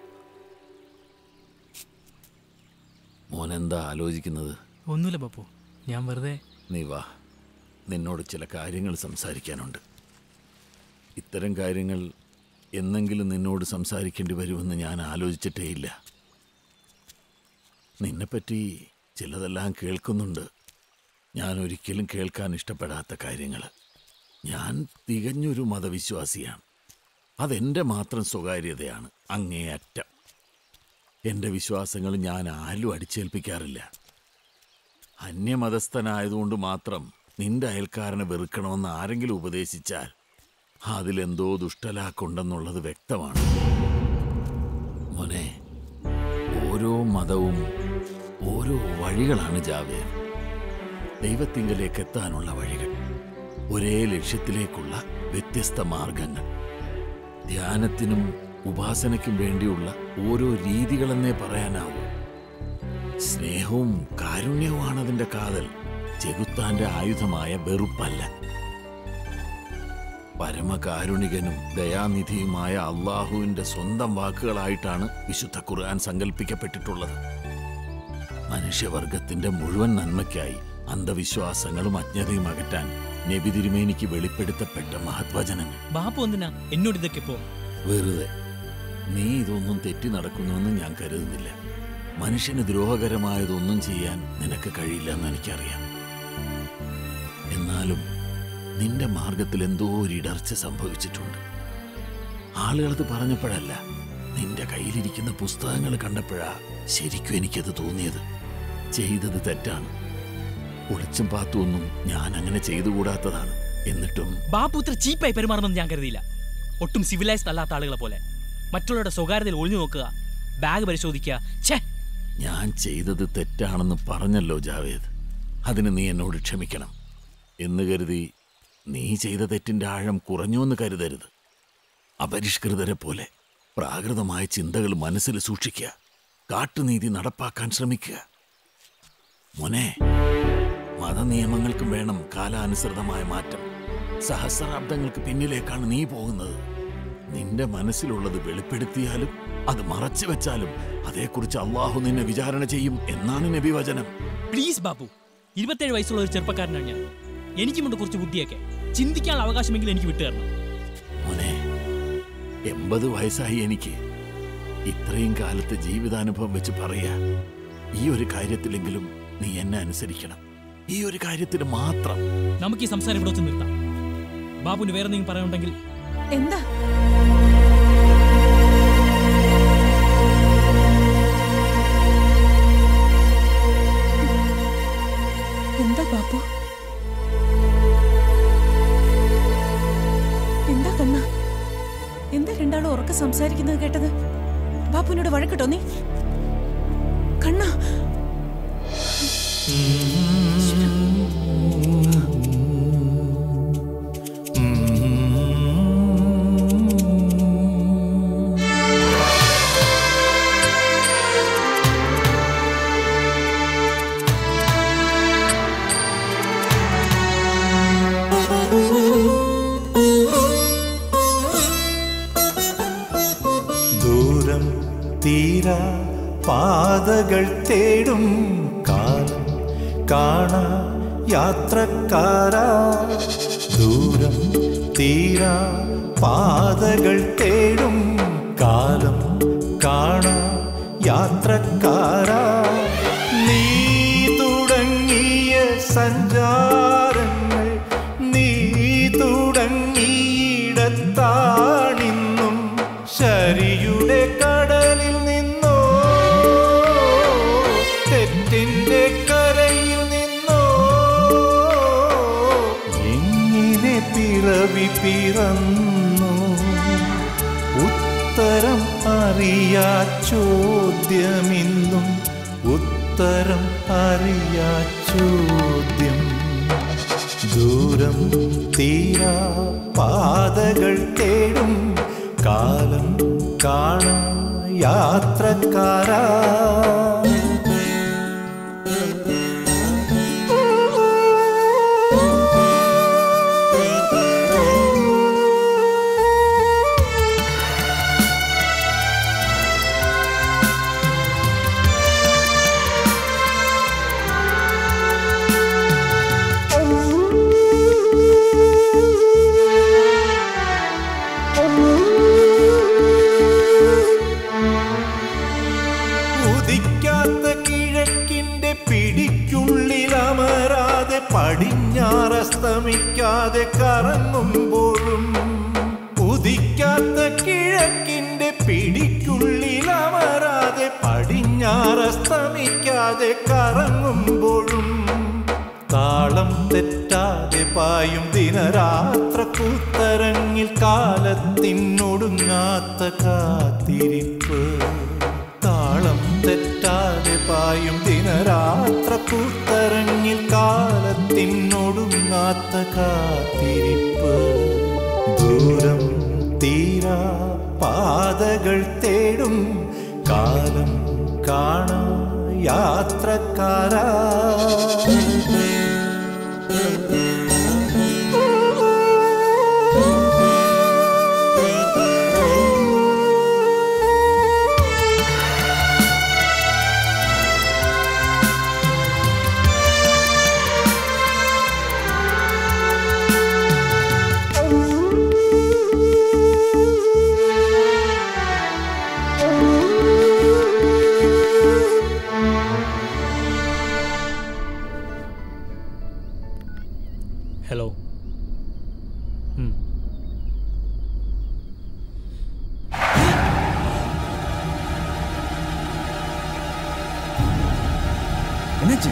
മോനെന്താ ആലോചിക്കുന്നത് ഒന്നുമില്ല പപ്പു ഞാൻ വെറുതെ നീ വാ നിന്നോട് ചില കാര്യങ്ങൾ സംസാരിക്കാനുണ്ട് ഇത്തരം കാര്യങ്ങൾ എന്നെങ്കിലും നിന്നോട് സംസാരിക്കേണ്ടി വരുമെന്ന് ഞാൻ ആലോചിച്ചിട്ടേയില്ല നിന്നെപ്പറ്റി ചിലതെല്ലാം കേൾക്കുന്നുണ്ട് ഞാൻ ഒരിക്കലും കേൾക്കാൻ ഇഷ്ടപ്പെടാത്ത കാര്യങ്ങൾ ഞാൻ തികഞ്ഞൊരു മതവിശ്വാസിയാണ് അതെൻ്റെ മാത്രം സ്വകാര്യതയാണ് അങ്ങേയറ്റം എൻ്റെ വിശ്വാസങ്ങൾ ഞാൻ ആരും അടിച്ചേൽപ്പിക്കാറില്ല അന്യമതസ്ഥനായതുകൊണ്ട് മാത്രം നിന്റെ അയൽക്കാരനെ വെറുക്കണമെന്ന് ആരെങ്കിലും ഉപദേശിച്ചാൽ അതിലെന്തോ ദുഷ്ടലാക്കുണ്ടെന്നുള്ളത് വ്യക്തമാണ് മോനെ ഓരോ മതവും ഓരോ വഴികളാണ് ജാവേദ് ദൈവത്തിങ്കലേക്ക് എത്താനുള്ള വഴികൾ ഒരേ ലക്ഷ്യത്തിലേക്കുള്ള വ്യത്യസ്ത മാർഗങ്ങൾ ധ്യാനത്തിനും ഉപാസനയ്ക്കും വേണ്ടിയുള്ള ഓരോ രീതികളെന്നേ പറയാനാവൂ സ്നേഹവും കാരുണ്യവുമാണ് അതിന്റെ കാതൽ ചെകുത്താന്റെ ആയുധമായ വെറുപ്പല്ല പരമകാരുണികനും ദയാനിധിയുമായ അള്ളാഹുവിന്റെ സ്വന്തം വാക്കുകളായിട്ടാണ് വിശുദ്ധ ഖുർആൻ സങ്കല്പിക്കപ്പെട്ടിട്ടുള്ളത് മനുഷ്യവർഗത്തിന്റെ മുഴുവൻ നന്മയ്ക്കായി അന്ധവിശ്വാസങ്ങളും അജ്ഞതയും അകറ്റാൻ നബി തിരുമേനിക്ക് വെളിപ്പെടുത്തപ്പെട്ട മഹത്വചനങ്ങൾ ബാപ്പു എന്തിനാ എന്നോട് ഇതൊക്കെ ഇപ്പോ വെറുതെ നീ ഇതൊന്നും തെറ്റി നടക്കുന്നുവെന്ന് ഞാൻ കരുതുന്നില്ല മനുഷ്യന് ദ്രോഹകരമായതൊന്നും ചെയ്യാൻ നിനക്ക് കഴിയില്ലെന്ന് എനിക്കറിയാം എന്നാലും നിന്റെ മാർഗത്തിൽ എന്തോ ഒരു ഇടർച്ച സംഭവിച്ചിട്ടുണ്ട് ആളുകളത് പറഞ്ഞപ്പോഴല്ല നിന്റെ കയ്യിലിരിക്കുന്ന പുസ്തകങ്ങൾ കണ്ടപ്പോഴാ ശരിക്കും എനിക്കത് തോന്നിയത് ചെയ്തത് തെറ്റാണ് ഒളിച്ചും പാത്തുമൊന്നും ഞാൻ അങ്ങനെ ചെയ്തുകൂടാത്തതാണ് എന്നിട്ടും ബാപ്പു ഇത്ര ചീപ്പായി പെരുമാറുമെന്ന് ഞാൻ കരുതിയില്ല ഒട്ടും സിവിലൈസ്ഡ് അല്ലാത്ത ആളുകളെ പോലെ മറ്റുള്ളവരുടെ സ്വകാര്യതയിൽ ഒളിഞ്ഞു നോക്കുക ബാഗ് പരിശോധിക്കുക ഛേ ഞാൻ ചെയ്തത് തെറ്റാണെന്ന് പറഞ്ഞല്ലോ ജാവേദ് അതിന് നീ എന്നോട് ക്ഷമിക്കണം എന്ന് കരുതി നീ ചെയ്ത തെറ്റിന്റെ ആഴം കുറഞ്ഞു എന്ന് കരുതരുത് അപരിഷ്കൃതരെ പോലെ പ്രാകൃതമായ ചിന്തകൾ മനസ്സിൽ സൂക്ഷിക്കുക കാട്ടുനീതി നടപ്പാക്കാൻ ശ്രമിക്കുക മോനെ മതനിയമങ്ങൾക്കും വേണം കാലാനുസൃതമായ മാറ്റം സഹസ്രാബ്ദങ്ങൾക്ക് പിന്നിലേക്കാണ് നീ പോകുന്നത് നിന്റെ മനസ്സിലുള്ളത് വെളിപ്പെടുത്തിയാലും അത് മറച്ചു വെച്ചാലും അതേക്കുറിച്ച് അള്ളാഹു നിന്നെ വിചാരണ ചെയ്യും എന്നാണ് നബി വചനം പ്ലീസ് ബാബു ഇരുപത്തേഴ് വയസ്സുള്ള ഒരു ചെറുപ്പക്കാരനാണ് ഞാൻ എനിക്കുമുണ്ട് കുറച്ച് ബുദ്ധിയൊക്കെ ചിന്തിക്കാനുള്ള അവകാശമെങ്കിലും എനിക്ക് വിട്ടുതരണം മോനെ എൺപത് വയസ്സായി എനിക്ക് ഇത്രയും കാലത്തെ ജീവിതാനുഭവം വെച്ച് പറയാ ഈ ഒരു കാര്യത്തിലെങ്കിലും നീ എന്നെ അനുസരിക്കണം ഈ ഒരു കാര്യത്തിൽ മാത്രം നമുക്ക് ഈ സംസാരം ഇവിടെ വെച്ച് നിർത്താം ബാബുവിന് വേറെ എന്തെങ്കിലും പറയാനുണ്ടെങ്കിൽ എന്താ എന്താ ബാപ്പു എന്താ കണ്ണ എന്താ രണ്ടാളും ഉറക്കെ സംസാരിക്കുന്നത് കേട്ടത് ബാപ്പുവിനോട് വഴക്കിട്ടോ നീ കണ്ണ ദൂരം തീരാ പാതകൾ തേടും കാലം കാണാ യാത്രക്കാരാ ദൂരം തീരാ പാതകൾ തേടും കാലം കാണാ യാത്രക്കാരാ നീ തുടങ്ങിയ സഞ്ചാരങ്ങൾ നീ തുടങ്ങിയിടത്താണിന്നും ശരിയുടെ കടലിൽ നിന്നോ തെറ്റിന്റെ കരയിൽ നിന്നോ എങ്ങനെ പിറവി പിറന്നു ഉത്തരം അറിയാ ചോദ്യമിന്നും ഉത്തരം അറിയാ ചോദ്യം ദൂരം തീരാ പാതകൾ തേടും കാലം കാണാ യാത്രക്കാരാ ഉദിക്കാത്ത കിഴക്കിന്റെ പിടിക്കുള്ളിൽ അമരാതെ പടിഞ്ഞാറസ്തമിക്കാതെ കറങ്ങുമ്പോഴും ഉദിക്കാത്ത കിഴക്കിന്റെ പിടിക്കുള്ളിൽ അമരാതെ പടിഞ്ഞാറസ്തമിക്കാതെ കറങ്ങുമ്പോഴും താളം തെറ്റാതെ പായും ദിനരാത്ര കൂത്തരങ്ങിൽ കാലത്തിനൊടുങ്ങാത്ത കാത്തിരിപ്പ് താളം തെറ്റാതെ പായും ദിനരാത്ര കൂത്തരങ്ങിൽ കാലത്തിനൊടുങ്ങാത്ത കാത്തിരിപ്പ് ദൂരം തീരാ പാതകൾ തേടും കാലം കാണാ യാത്രക്കാരാ ഹലോ ഉം. என்னாச்சு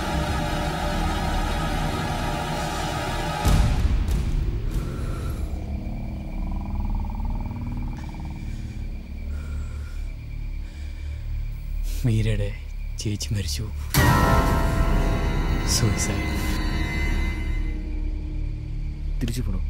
മീരയുടെ ചേച്ചി മരിച്ചു സൂയിസൈഡ് തിരിച്ചു പോണോ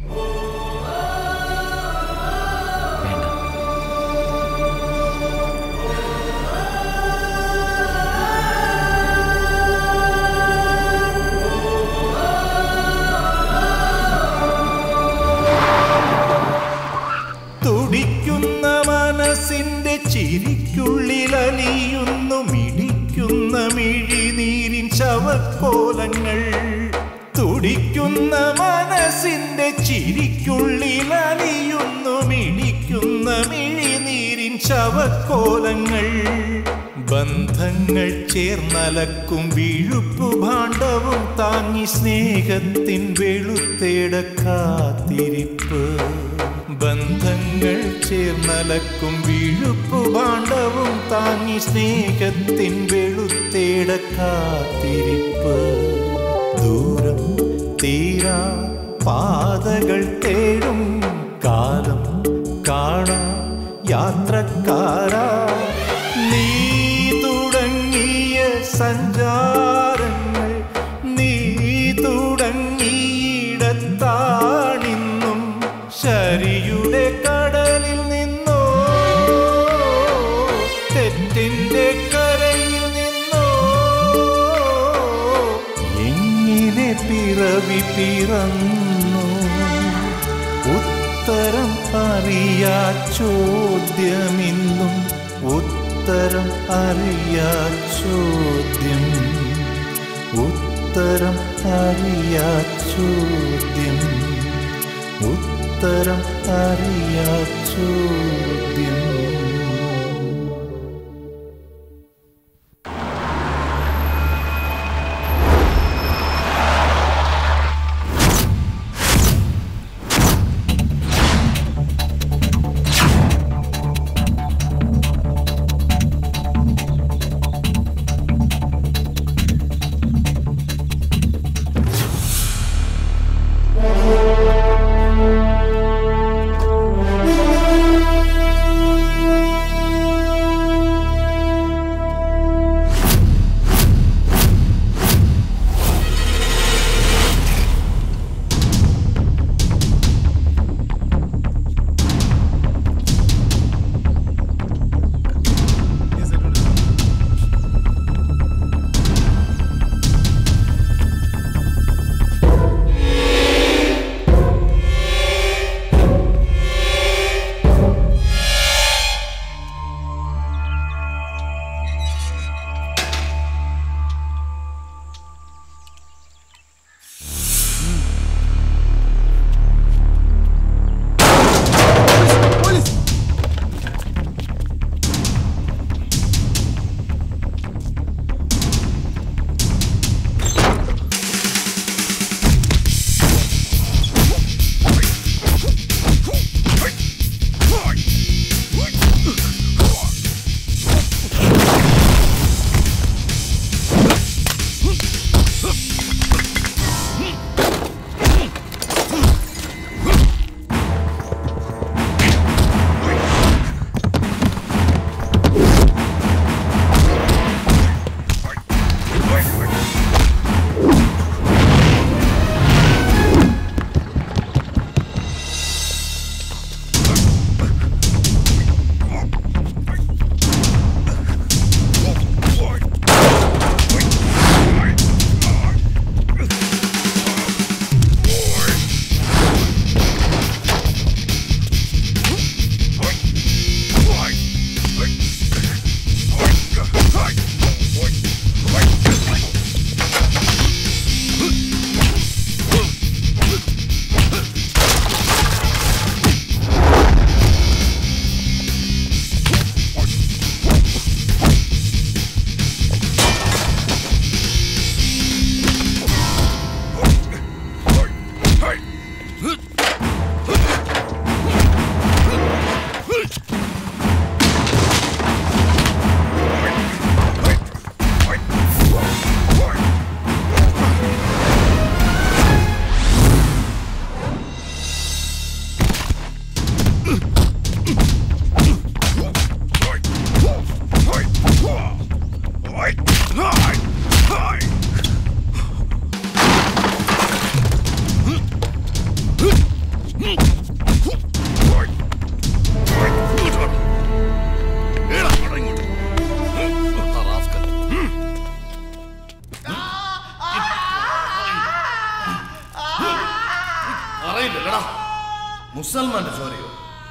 തുടിക്കുന്ന മനസ്സിന്റെ ചിരിക്കുള്ളിലലിയുന്നു മിടിക്കുന്ന മിഴിനീരിൻ ശവക്കോലങ്ങൾ തുടിക്കുന്ന മനസ്സിന്റെ ചിരിക്കുള്ളിലലിയുന്നു മിടിക്കുന്ന മിഴിനീരിൻ ശവക്കോലങ്ങൾ ബന്ധങ്ങൾ ചേർന്നലക്കും വീഴുപ്പു ഭാണ്ഡവും താങ്ങി സ്നേഹത്തിൻ വെളുത്തേട കാത്തിരിപ്പ് ബന്ധങ്ങൾ ചേർന്നലക്കും വീഴുപ്പു ഭാണ്ഡവും താങ്ങി സ്നേഹത്തിൻ വെളുത്തേട കാത്തിരിപ്പ് ദൂരം തീരാ പാതകൾ തേടും കാലം കാണാ യാത്രക്കാരാ നീ തുടങ്ങിയ സഞ്ചാരങ്ങൾ നീ തുടങ്ങിയിടത്താണിന്നും ശരിയുടെ കടലിൽ നിന്നോ തെറ്റിന്റെ കരയിൽ നിന്നോ എങ്ങനെ പിറവി പിറന്നു ഉത്തരം അറിയാ ചോദ്യമിന്നും ഉത്തരം അറിയാ ചോദ്യം ഉത്തരം അറിയാ ചോദ്യം ഉത്തരം അറിയാ ചോദ്യം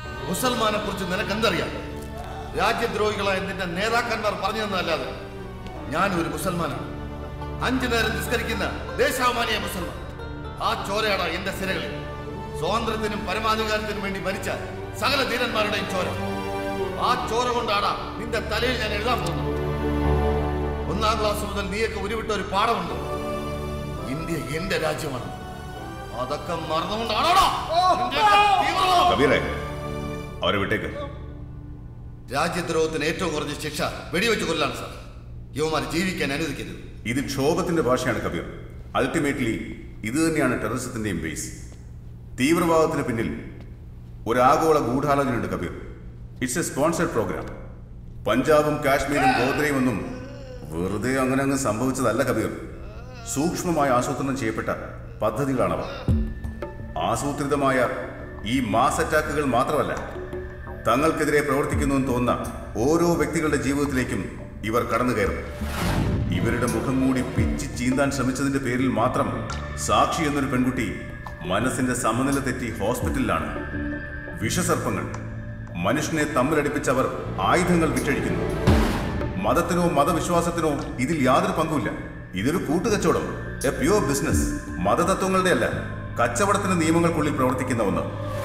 മുസൽമാനെ കുറിച്ച് നിനക്ക് എന്തറിയാം രാജ്യദ്രോഹികളായ നിന്റെ നേതാക്കന്മാർ പറഞ്ഞു തന്നല്ലാതെ ഞാൻ ഒരു മുസൽമാനാണ് അഞ്ചു നേരം നിസ്കരിക്കുന്ന ദേശാഭിമാനിയ മുസൽമാൻ ആ ചോരയാണ് എന്റെ സിരകളിൽ സ്വാതന്ത്ര്യത്തിനും പരമാധികാരത്തിനും വേണ്ടി മരിച്ച സകല ധീരന്മാരുടെയും ചോര ആ ചോര കൊണ്ടാണ് നിന്റെ തലയിൽ ഞാൻ എഴുതാൻ പോകുന്നത് ഒന്നാം ക്ലാസ് മുതൽ നീയൊക്കെ ഉരുവിട്ട ഒരു പാഠമുണ്ട് ഇന്ത്യ എന്റെ രാജ്യമാണ് അതൊക്കെ മറന്നുകൊണ്ടാണോടാ നിന്റെയൊക്കെ തീവ്രവാദം? കബീറെ അവരെ വിട്ടേക്ക് രാജ്യദ്രോഹത്തിന് ഏറ്റവും കുറഞ്ഞ ശിക്ഷ വെടിവെച്ച് കൊല്ലാണ് സാർ യുവമാർ ജീവിക്കാൻ അനുവദിക്കരുത് ഇത് ക്ഷോഭത്തിന്റെ ഭാഷയാണ് കബീർ അൾട്ടിമേറ്റ്ലി ഇത് തന്നെയാണ് ടെററിസത്തിന്റെയും ബേസ് തീവ്രവാദത്തിന് പിന്നിൽ ഒരു ആഗോള ഗൂഢാലോചനയുണ്ട് Kabir it's a sponsored program പഞ്ചാബും കാശ്മീരും ഗോദ്രയും ഒന്നും വെറുതെ അങ്ങനെ അങ്ങ് സംഭവിച്ചതല്ല കബീർ സൂക്ഷ്മമായി ആസൂത്രണം ചെയ്യപ്പെട്ട പദ്ധതികളാണവ ആസൂത്രിതമായ ഈ മാസ് അറ്റാക്കുകൾ മാത്രമല്ല തങ്ങൾക്കെതിരെ പ്രവർത്തിക്കുന്നുവെന്ന് തോന്നുന്ന ഓരോ വ്യക്തികളുടെ ജീവിതത്തിലേക്കും ഇവർ കടന്നു കയറും ഇവരുടെ മുഖം മൂടി പിച്ചി ചീന്താൻ ശ്രമിച്ചതിന്റെ പേരിൽ മാത്രം സാക്ഷി എന്നൊരു പെൺകുട്ടി മനസ്സിന്റെ സമനില തെറ്റി ഹോസ്പിറ്റലിലാണ് വിഷസർപ്പങ്ങൾ മനുഷ്യനെ തമ്മിലടിപ്പിച്ചവർ ആയുധങ്ങൾ വിറ്റഴിക്കുന്നു മതത്തിനോ മതവിശ്വാസത്തിനോ ഇതിൽ യാതൊരു പങ്കുമില്ല ഇതൊരു കൂട്ടുകച്ചവടം എ പ്യുവർ ബിസിനസ് മതതത്വങ്ങളുടെ അല്ല കച്ചവടത്തിന് നിയമങ്ങൾക്കുള്ളിൽ പ്രവർത്തിക്കുന്ന ഒന്ന്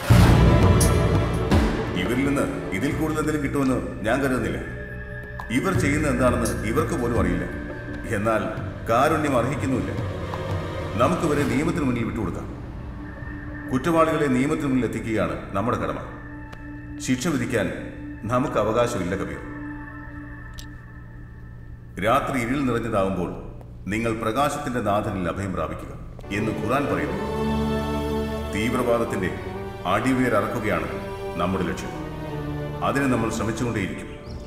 ഇവരിൽ നിന്ന് ഇതിൽ കൂടുതൽ എന്തെങ്കിലും കിട്ടുമെന്ന് ഞാൻ കരുതുന്നില്ല ഇവർ ചെയ്യുന്നത് എന്താണെന്ന് ഇവർക്ക് പോലും അറിയില്ല എന്നാൽ കാരുണ്യം അർഹിക്കുന്നുമില്ല നമുക്ക് ഇവരെ നിയമത്തിന് മുന്നിൽ വിട്ടുകൊടുക്കാം കുറ്റവാളികളെ നിയമത്തിന് മുന്നിൽ എത്തിക്കുകയാണ് നമ്മുടെ കടമ ശിക്ഷ വിധിക്കാൻ നമുക്ക് അവകാശമില്ല കബീർ രാത്രി ഇരുൾ നിറഞ്ഞതാവുമ്പോൾ നിങ്ങൾ പ്രകാശത്തിന്റെ നാഥനിൽ അഭയം പ്രാപിക്കുക എന്ന് ഖുറാൻ പറയുന്നു തീവ്രവാദത്തിന്റെ അടിവേരറക്കുകയാണ് നമ്മുടെ ലക്ഷ്യം അതിന് നമ്മൾ ശ്രമിച്ചുകൊണ്ടേയിരിക്കും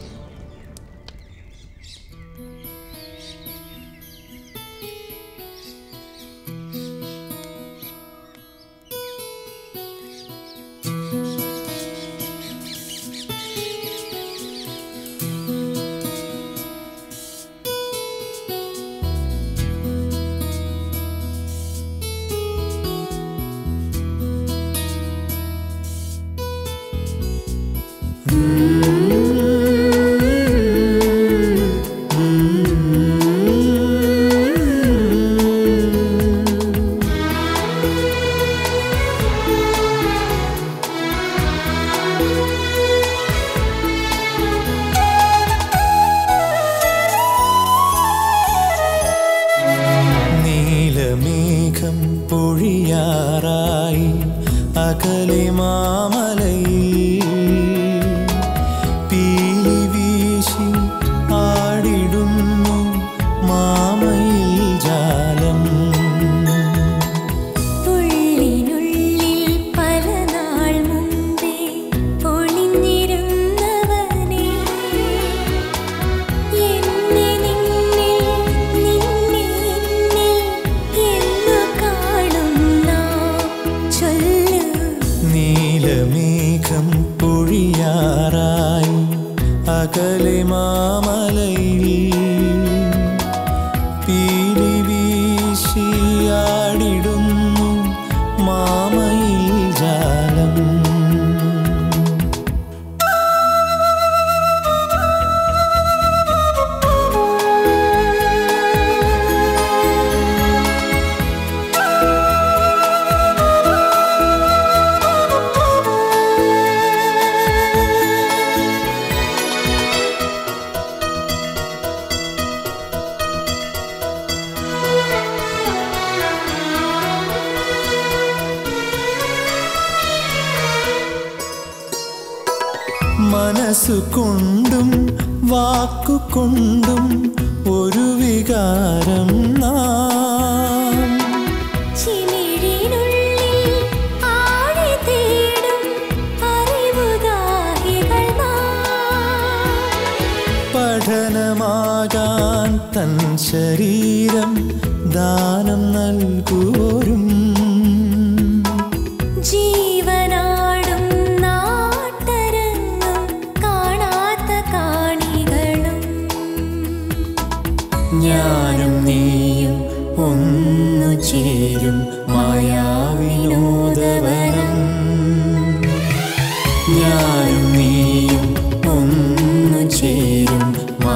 നീലമേഘം പൊഴിയാറായി അകലെ മാമലയിൽ പീലി വീശി ആടിടുന്നു മാമയിൽ ജാലം ഉള്ളിനുള്ളിൽ പല നാൾ മുമ്പേ ഒളിഞ്ഞിരുന്നവനെ എന്നെ നിന്നിൽ നിന്നെ എന്നിൽ എന്നു കാണും നാം ചൊല്ലു നീലമേഘം പൊഴിയാറായി അകലെ മാമലയിൽ പീലി വീശിയാടിടുന്നു മാമയിൽ ജാലം മനസ്സുകൊണ്ടും വാക്കുകൊണ്ടും ഒരു വികാരം നാം ചിമിഴിനുള്ളിൽ ആഴി തേടും അറിവുദാഹികൾ നാം പഠനമാകാൻ തൻ ശരീരം ദാനം നൽകുവോരും ജീവനാടും നാട്ടരങ്ങും കാണാത്ത കാണികളും ഞാനും നീയും ഒന്നു ചേരും മായാവിനോദവനം ഞാനും നീയും ഒന്നു ചേരും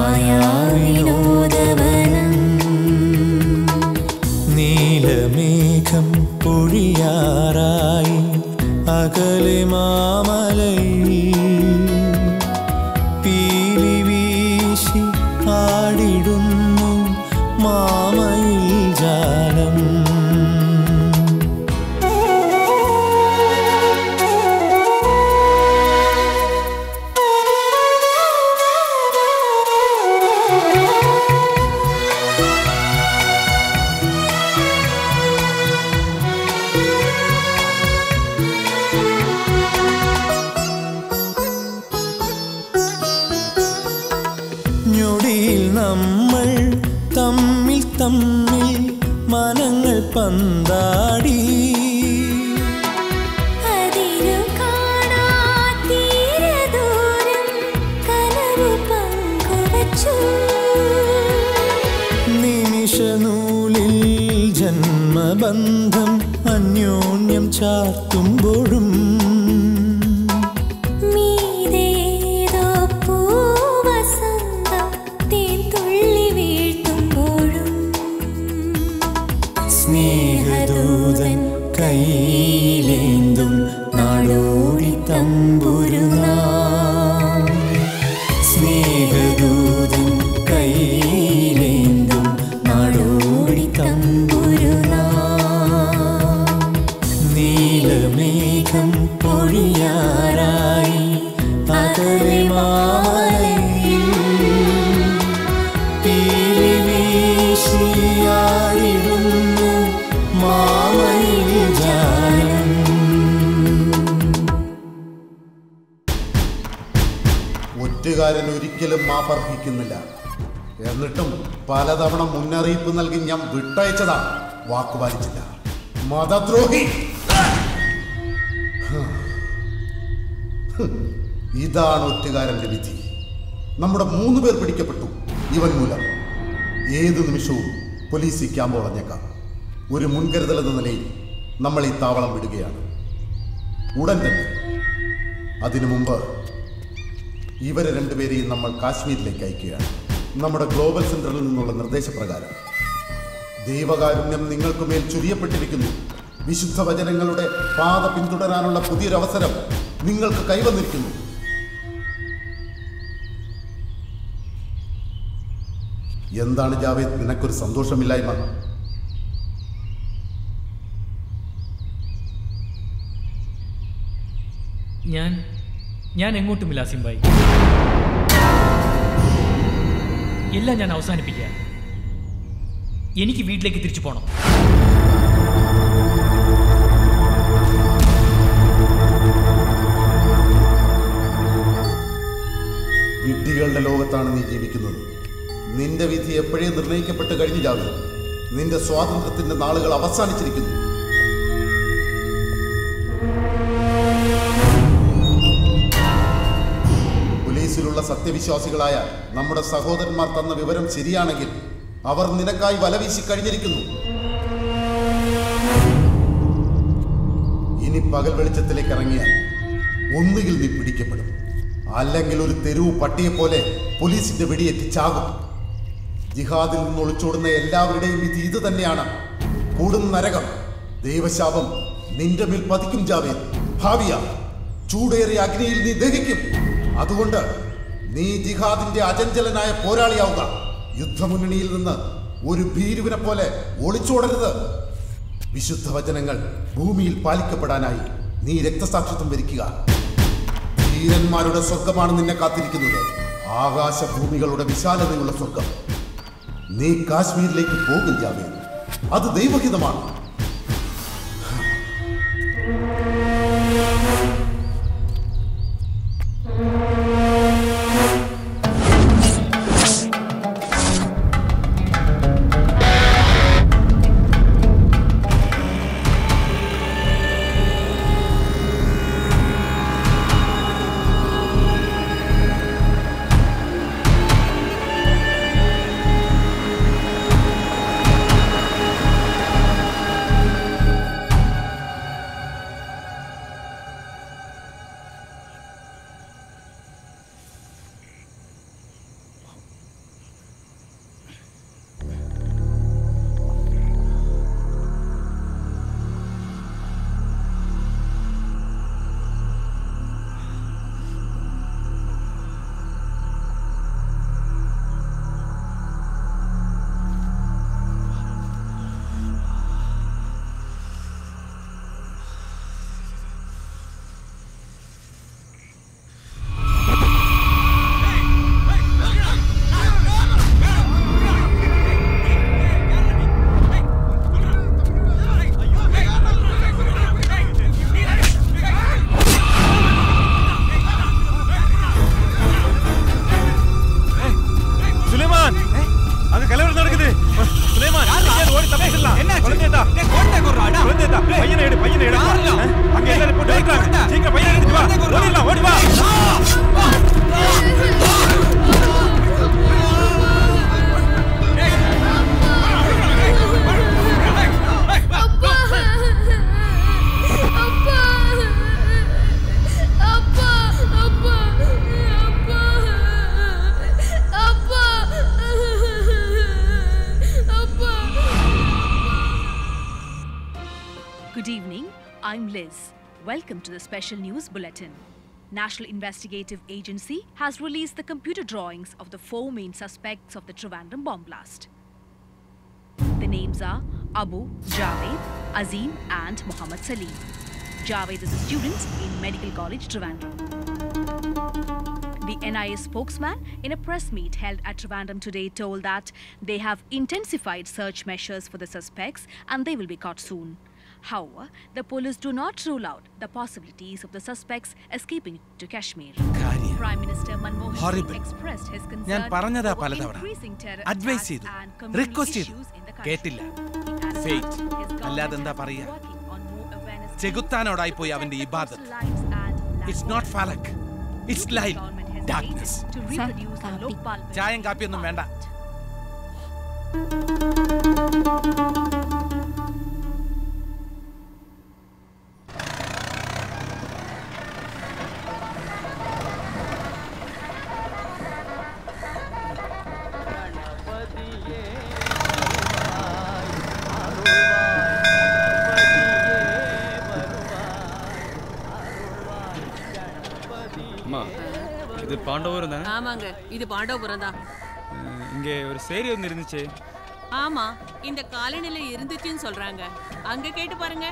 മായാവിനോദവനം നീലമേഘം പൊഴിയാറായി അകലെ മാമലയിൽ പീലി വീശി ആടിടുന്നു മാമയിൽ ജാലം ഞൊടിയിൽ നമ്മൾ തമ്മിൽ തമ്മിൽ മനങ്ങൾ പന്താടി അതിരു കാണാത്തീരദൂരം കനവു പങ്കുവച്ചു നിമിഷനൂലിൽ ജന്മബന്ധം അന്യോന്യം ചാർത്തുമ്പോഴും മീതേതോ പൂവസന്തം തേൻതുള്ളി വീഴ്ത്തുമ്പോഴും സ്നേഹദൂതൻ കയ്യിലേന്തും നാടോടി തമ്പുരുനാം സ്നേഹദൂതൻ കയ്യിലേന്തും നാടോടി തമ്പുരുനാം നീലമേഘം പൊഴിയാറായി അകലെ മാലയിൽ പീലി വീശിയാടിടുന്നു മാമയിൽ ജാലം ഒറ്റുകാരൻ ഒരിക്കലും മാപ്പർഹിക്കുന്നില്ല എന്നിട്ടും പലതവണ മുന്നറിയിപ്പ് നൽകി ഞാൻ വിട്ടയച്ചതാണ് വാക്ക് പാലിച്ചില്ല മതദ്രോഹി ഹ്. ഹ്. ഇതാണ് ഒറ്റുകാരന്റെ വിധി നമ്മുടെ മൂന്ന് പേർ പിടിക്കപ്പെട്ടു ഇവൻ മൂലം ഏതു നിമിഷവും പോലീസ് ഈ ക്യാമ്പ് വളഞ്ഞേക്കാം ഒരു മുൻകരുതൽ എന്ന നിലയിൽ നമ്മൾ ഈ താവളം വിടുകയാണ് ഉടൻ തന്നെ അതിനു മുമ്പ് ഇവരെ രണ്ടുപേരെയും നമ്മൾ കാശ്മീരിലേക്ക് അയക്കുകയാണ് നമ്മുടെ ഗ്ലോബൽ സെന്ററിൽ നിന്നുള്ള നിർദ്ദേശപ്രകാരം ദൈവകാരുണ്യം നിങ്ങൾക്ക് മേൽ ചുരിയപ്പെട്ടിരിക്കുന്നു വിശുദ്ധ വചനങ്ങളുടെ പാത പിന്തുടരാനുള്ള പുതിയൊരവസരം നിങ്ങൾക്ക് കൈവന്നിരിക്കുന്നു എന്താണ് ജാവേദ് നിനക്കൊരു സന്തോഷമില്ലായ്മ ഞാൻ ഞാൻ എങ്ങോട്ടുമില്ല സിംബായി എല്ലാം ഞാൻ അവസാനിപ്പിക്കുക എനിക്ക് വീട്ടിലേക്ക് തിരിച്ചു പോകണം വിഡ്ഢികളുടെ ലോകത്താണ് നീ ജീവിക്കുന്നത് നിന്റെ വിധി എപ്പോഴേ നിർണയിക്കപ്പെട്ട് കഴിഞ്ഞു ജാവേദ് നിന്റെ സ്വാതന്ത്ര്യത്തിന്റെ നാളുകൾ അവസാനിച്ചിരിക്കുന്നു പോലീസിലുള്ള സത്യവിശ്വാസികളായ നമ്മുടെ സഹോദരന്മാർ തന്ന വിവരം ശരിയാണെങ്കിൽ അവർ നിനക്കായി വലവീശി കഴിഞ്ഞിരിക്കുന്നു ഇനി പകൽ വെളിച്ചത്തിലേക്ക് ഇറങ്ങിയാൽ ഒന്നുകിൽ നീ പിടിക്കപ്പെടും അല്ലെങ്കിൽ ഒരു തെരുവ് പട്ടിയെ പോലെ പോലീസിന്റെ വെടിയേറ്റ് ചാകും ജിഹാദിൽ നിന്ന് ഒളിച്ചോടുന്ന എല്ലാവരുടെയും വിധി ഇത് തന്നെയാണ് കൂടും നരകം ദൈവശാപം നിന്റെ മേൽ പതിക്കും ജാവേദ് ഭാവിയ ചൂടേറിയ അഗ്നിയിൽ നീ ദഹിക്കും അതുകൊണ്ട് നീ ജിഹാദിന്റെ അചഞ്ചലനായ പോരാളിയാവുക യുദ്ധമുന്നണിയിൽ നിന്ന് ഒരു ഭീരുവിനെ പോലെ ഒളിച്ചോടരുത് വിശുദ്ധ വചനങ്ങൾ ഭൂമിയിൽ പാലിക്കപ്പെടാനായി നീ രക്തസാക്ഷിത്വം വരിക്കുക ധീരന്മാരുടെ സ്വർഗമാണ് നിന്നെ കാത്തിരിക്കുന്നത് ആകാശഭൂമികളുടെ വിശാലതയുള്ള സ്വർഗം നീ കാശ്മീരിലേക്ക് പോകും ജാവേദ് അത് ദൈവഹിതമാണ് Viz. Welcome to the special news bulletin. National Investigative Agency has released the computer drawings of the four main suspects of the Trivandrum bomb blast. The names are Abu, Javed, Azim, and Muhammad Salim. Javed is a student in Medical College Trivandrum. The NIA spokesman, in a press meet held at Trivandrum today, told that they have intensified search measures for the suspects and they will be caught soon. However, the police do not rule out the possibilities of the suspects escaping to Kashmir. Prime Minister Manmohan Singh Horrible. expressed his concern ഞാൻ പറഞ്ഞതാ over പലതവണ increasing terror advise attacks ചെയ്തു and community request ചെയ്തു issues in the country. കേട്ടില്ല fate അല്ലാതെ എന്താ പറയാ ചെകുത്താനോടായി പോയി അവന്റെ ഇബാദത്ത് ഇറ്റ്സ് നോട്ട് ഫലക് it's light darkness to reproduce the Lokpal ചായം കാപ്പിയൊന്നും വേണ്ട அம்மா இது பாண்டவரம் தானே ஆமாங்க இது பாண்டவபுரம் தான் அஹ், இங்கே ஒரு சேரி ஒன்று இருந்துச்சு ஆமா இந்த காலனில இருந்துச்சுன்னு சொல்றாங்க அங்க கேட்டு பாருங்க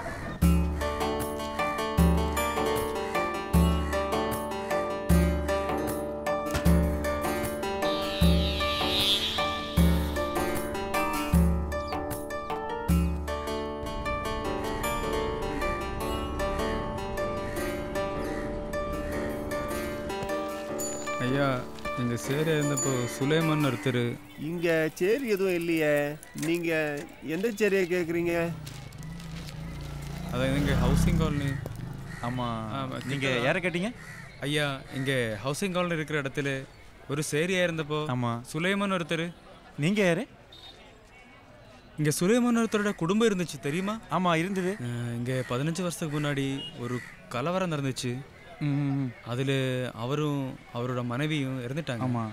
ஐயா இங்கே சேரியா இருந்தப்போ சுலைமான் ஒருத்தர் இங்க சேரி எதுவும் இல்லையே நீங்க எந்த சேரியை கேக்குறீங்க அதான் இங்கே ஹவுசிங் காலனி ஆமாம் நீங்கள் யாரை கேட்டீங்க ஐயா இங்கே ஹவுசிங் காலனி இருக்கிற இடத்துல ஒரு சேரியா இருந்தப்போ ஆமாம் சுலைமான் ஒருத்தர் நீங்கள் யாரு இங்கே சுலைமான் ஒருத்தரோட குடும்பம் இருந்துச்சு தெரியுமா ஆமாம் இருந்தது இங்கே பதினஞ்சு வருஷத்துக்கு முன்னாடி ஒரு கலவரம் நடந்துச்சு அதில் அவரும் அவரோட மனைவியும் இறந்துட்டாங்க ஆமாம்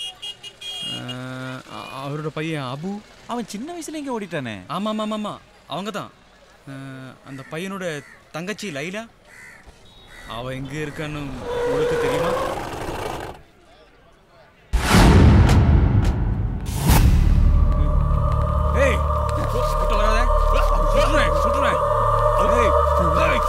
அவரோட பையன் அபு அவன் சின்ன வயசுல இங்கே ஓடிட்டானே ஆமாம் ஆமாம் ஆமாம் அவங்க தான் அந்த பையனோட தங்கச்சி லைலா அவ எங்கே இருக்கான்னு உங்களுக்கு தெரியுமா ஏய் கிட்ட வராத சுட்டுறேன் சுட்டுறேன் ஏய் ஏய்.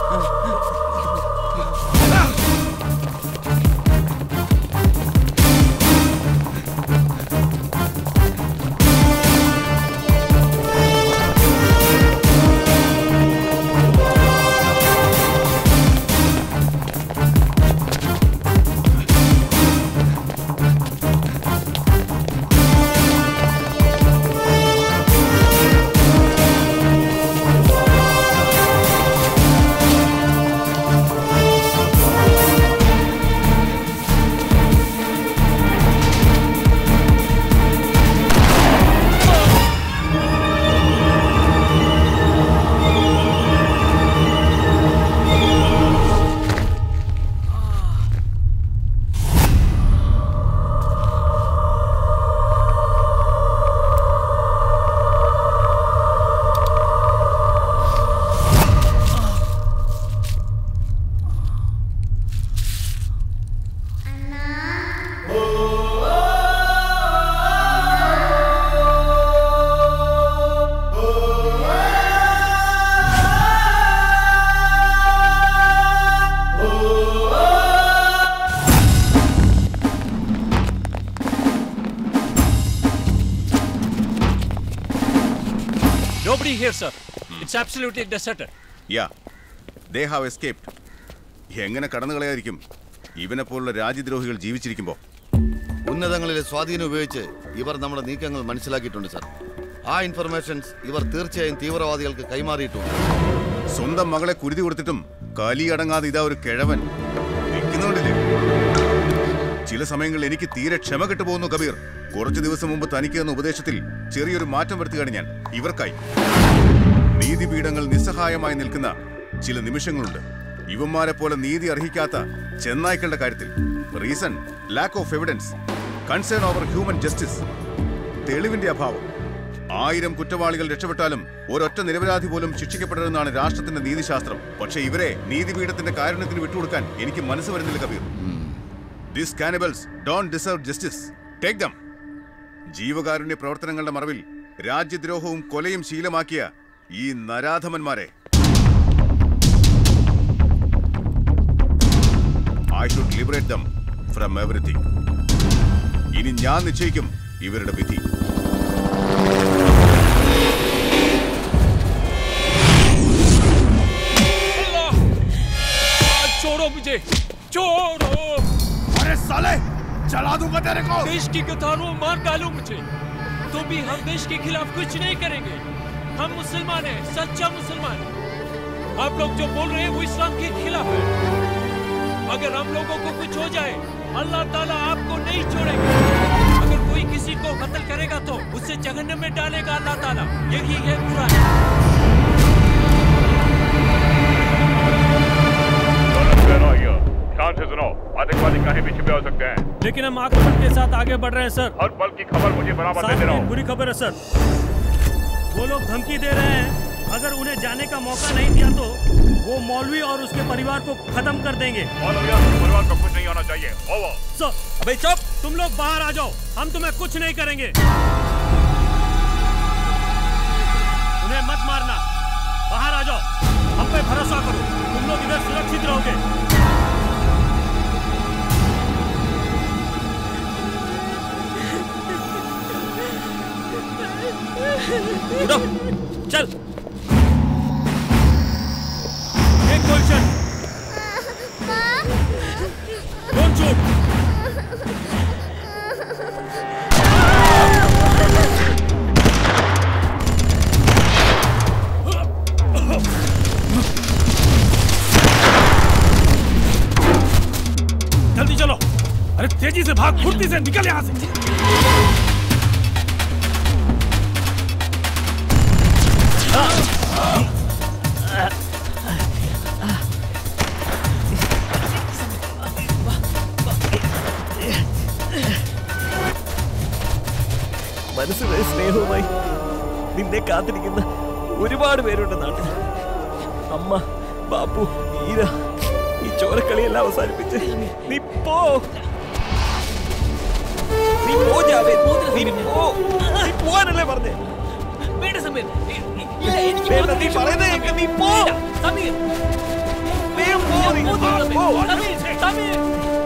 Nobody here, sir. It's absolutely deserted. Yeah they have escaped എങ്ങനെ കടന്നു കളയായിരിക്കും ഇവനെ പോലുള്ള രാജ്യദ്രോഹികൾ ജീവിച്ചിരിക്കുമ്പോൾ ഉന്നതങ്ങളിലെ സ്വാധീനം ഉപയോഗിച്ച് ഇവർ നമ്മുടെ നീക്കങ്ങൾ മനസ്സിലാക്കിയിട്ടുണ്ട് സാർ ആ ഇൻഫർമേഷൻസ് ഇവർ തീർച്ചയായും തീവ്രവാദികൾക്ക് കൈമാറിയിട്ടുണ്ട് സ്വന്തം മകളെ കുരുതി കൊടുത്തിട്ടും കലിയടങ്ങാതെ ഇതാ ഒരു കിഴവൻ നിൽക്കുന്നുണ്ടല്ലേ ചില സമയങ്ങളിൽ എനിക്ക് തീരെ ക്ഷമ കിട്ടു പോകുന്നു കബീർ കുറച്ചു ദിവസം മുമ്പ് തനിക്ക് എന്ന ഉപദേശത്തിൽ ചെറിയൊരു മാറ്റം വരുത്തുകയാണ് ഞാൻ ഇവർക്കായി നീതിപീഠങ്ങൾ നിസ്സഹായമായി നിൽക്കുന്ന ചില നിമിഷങ്ങളുണ്ട് ഇവന്മാരെ പോലെ നീതി അർഹിക്കാത്ത ചെന്നായ്ക്കളുടെ കാര്യത്തിൽ reason lack of evidence concern over human justice തെളിവിന്റെ അഭാവം ആയിരം കുറ്റവാളികൾ രക്ഷപ്പെട്ടാലും ഒരൊറ്റ നിരപരാധി പോലും ശിക്ഷിക്കപ്പെടരുതെന്നാണ് രാഷ്ട്രത്തിന്റെ നീതിശാസ്ത്രം പക്ഷേ ഇവരെ നീതിപീഠത്തിന്റെ കാരുണ്യത്തിന് വിട്ടുകൊടുക്കാൻ എനിക്ക് മനസ്സ് വരുന്നില്ല Kabir this cannibals don't deserve justice take them ജീവകാരുണ്യ പ്രവർത്തനങ്ങളുടെ മറവിൽ രാജ്യദ്രോഹവും കൊലയും ശീലമാക്കിയ ഈ നരാധമന്മാരെ I should liberate them from everything ഇനി ഞാൻ നിശ്ചയിക്കും ഇവരുടെ വിധി छोड़ो मुझे छोड़ो अरे साले जला दूंगा तेरे को देश की कतारों मार डालो मुझे तो भी हम देश के खिलाफ कुछ नहीं करेंगे हम मुसलमान हैं सच्चा मुसलमान आप लोग जो बोल रहे हैं वो इस्लाम के खिलाफ है अगर हम लोगों को कुछ हो जाए अल्लाह ताला आपको नहीं छोड़ेगा अगर कोई किसी को कत्ल करेगा तो उसे जहन्नम में डालेगा अल्लाह ताला यही है कुरान ध्यान से सुनो आतंकवादी कहीं भी छिपे हो सकते हैं लेकिन हम आक्रमण के साथ आगे बढ़ रहे हैं सर हर पल की खबर मुझे बराबर देते रहो बुरी खबर है सर वो लोग धमकी दे रहे हैं अगर उन्हें जाने का मौका नहीं दिया तो वो मौलवी और उसके परिवार को खत्म कर देंगे परिवार को कुछ नहीं होना चाहिए ओवर सर अबे चुप तुम लोग बाहर आ जाओ हम तुम्हें कुछ नहीं करेंगे उन्हें मत मारना बाहर आ जाओ हम पे भरोसा करो तुम लोग इधर सुरक्षित रहोगे उठो चल एक क्वेश्चन डोंट शूट जल्दी चलो अरे तेजी से भाग फुर्ती से निकल यहाँ से മനസ്സിലായ സ്നേഹവുമായി നിന്നെ കാത്തിരിക്കുന്ന ഒരുപാട് പേരുണ്ട് നാട്ടിൽ അമ്മ ബാപ്പു ഈര ഈ ചോരക്കളിയെല്ലാം അവസാനിപ്പിച്ച് നീ പോ നീ പോ ജാവേദ് നീ പോ നീ പോവാനല്ലേ പറഞ്ഞേ വേണ്ട സമീർ വേണ്ട, നീ പറയുന്നത് കേൾക്ക്, നീ പോ സമീർ വേഗം പോ നീ. പോ. സമീർ സമീർ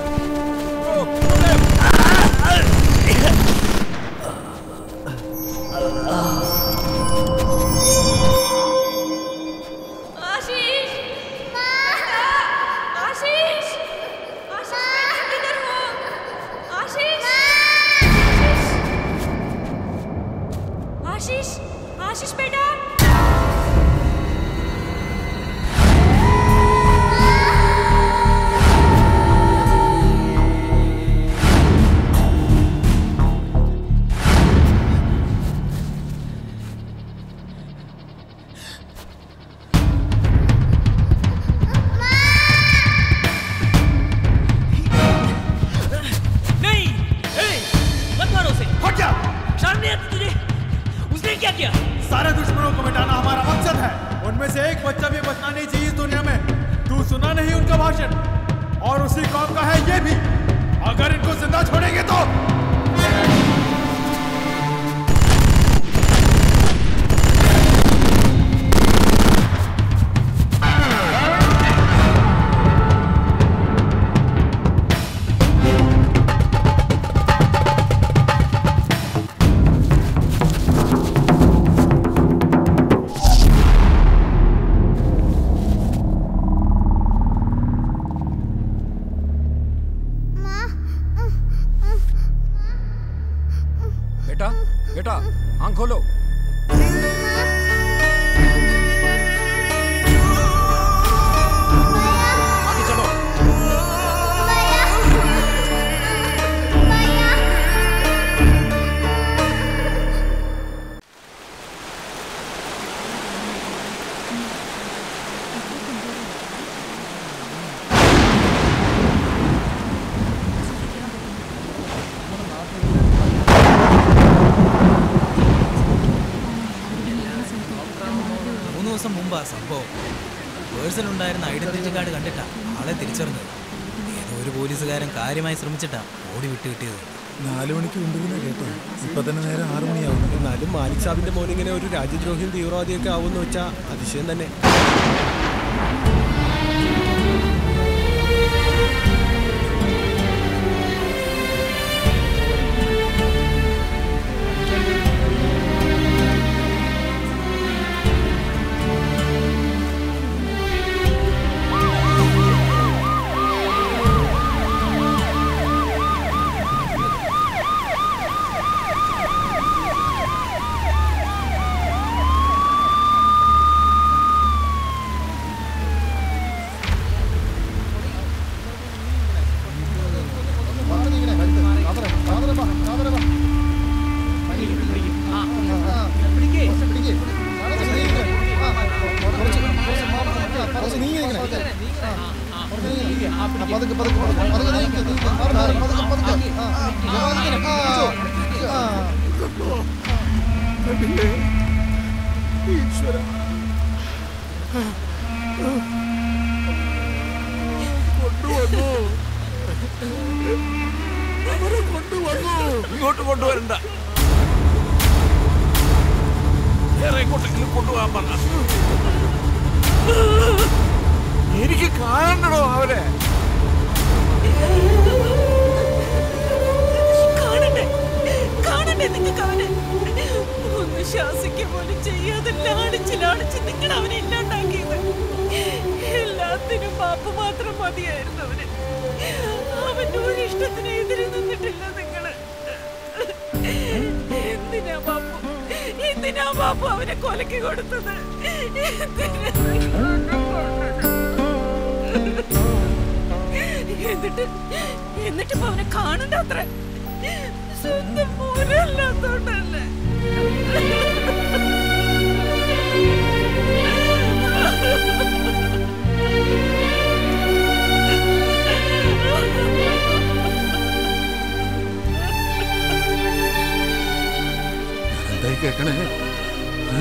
आशीष आशीष आशीष किधर हो आशीष आशीष आशीष बेटा नहीं ए, मत मारो उसे हट जा शर्म नहीं आती तुझे उसने क्या किया सारे दुश्मनों को मिटाना हमारा मकसद है उनमें से एक बच्चा भी बचना नहीं चाहिए इस दुनिया में तू सुना नहीं उनका भाषण और उसी कौम का है ये भी अगर इनको जिंदा छोड़ेंगे तो बेटा बेटा आंख खोलो आगे चलो हाँ സംഭവം പേഴ്സണുണ്ടായിരുന്ന ഐഡന്റിറ്റി കാർഡ് കണ്ടിട്ടാ ആളെ തിരിച്ചറിഞ്ഞത് ഏതോ ഒരു പോലീസുകാരൻ കാര്യമായി ശ്രമിച്ചിട്ടാ ഓടി വിട്ട് കിട്ടിയത് നാലു മണിക്ക് ഉണ്ടെന്ന് കേട്ടോ ഇപ്പൊ തന്നെ നേരെ ആറു മണിയാവും എന്നാലും മാലിക് സാബിന്റെ മോൻ ഇങ്ങനെ ഒരു രാജ്യദ്രോഹിയും തീവ്രവാദിയൊക്കെ ആവുമെന്ന് വെച്ചാൽ അതിശയം തന്നെ ഈശ്വര കൊണ്ടുവന്നു അവരെ കൊണ്ടുവന്നു ഇങ്ങോട്ട് കൊണ്ടുവരണ്ട വേറെ എങ്ങോട്ടെങ്കിലും കൊണ്ടുപോകാൻ പറഞ്ഞ എനിക്ക് കാണണ്ടോ അവരെ കാണണ്ടേ കാണണ്ടേ നിങ്ങൾക്ക് അവനെ ഒന്ന് ശ്വാസിക്കുക പോലും ചെയ്യാതെ ലാടിച്ച് ലാടിച്ച് നിങ്ങൾ അവനെ ഇല്ലാണ്ടാക്കിയത് എല്ലാത്തിനും പാപ്പ മാത്രം മതിയായിരുന്നു അവന് അവന്റെ ഒരു ഇഷ്ടത്തിന് എതിരെ നിന്നിട്ടില്ല നിങ്ങള് എന്തിനാ ബാപ്പു എന്തിനാ ബാപ്പു അവനെ കൊലക്ക് കൊടുത്തത് എന്നിട്ട് എന്നിട്ട് ഇപ്പൊ അവനെ കാണണ്ട അത്ര സ്വന്തം മോനല്ലാത്തോണ്ടല്ലേ എന്തായി കേക്കണേ ഏ?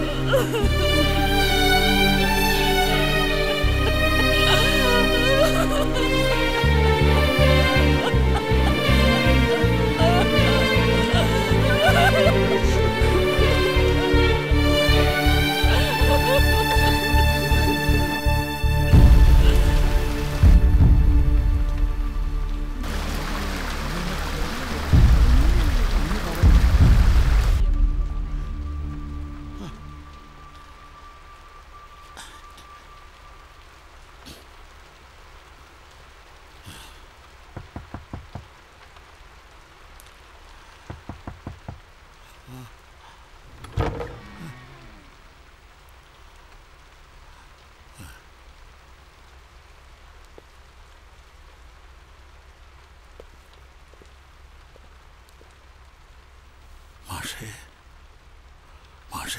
മാഷേ മാഷേ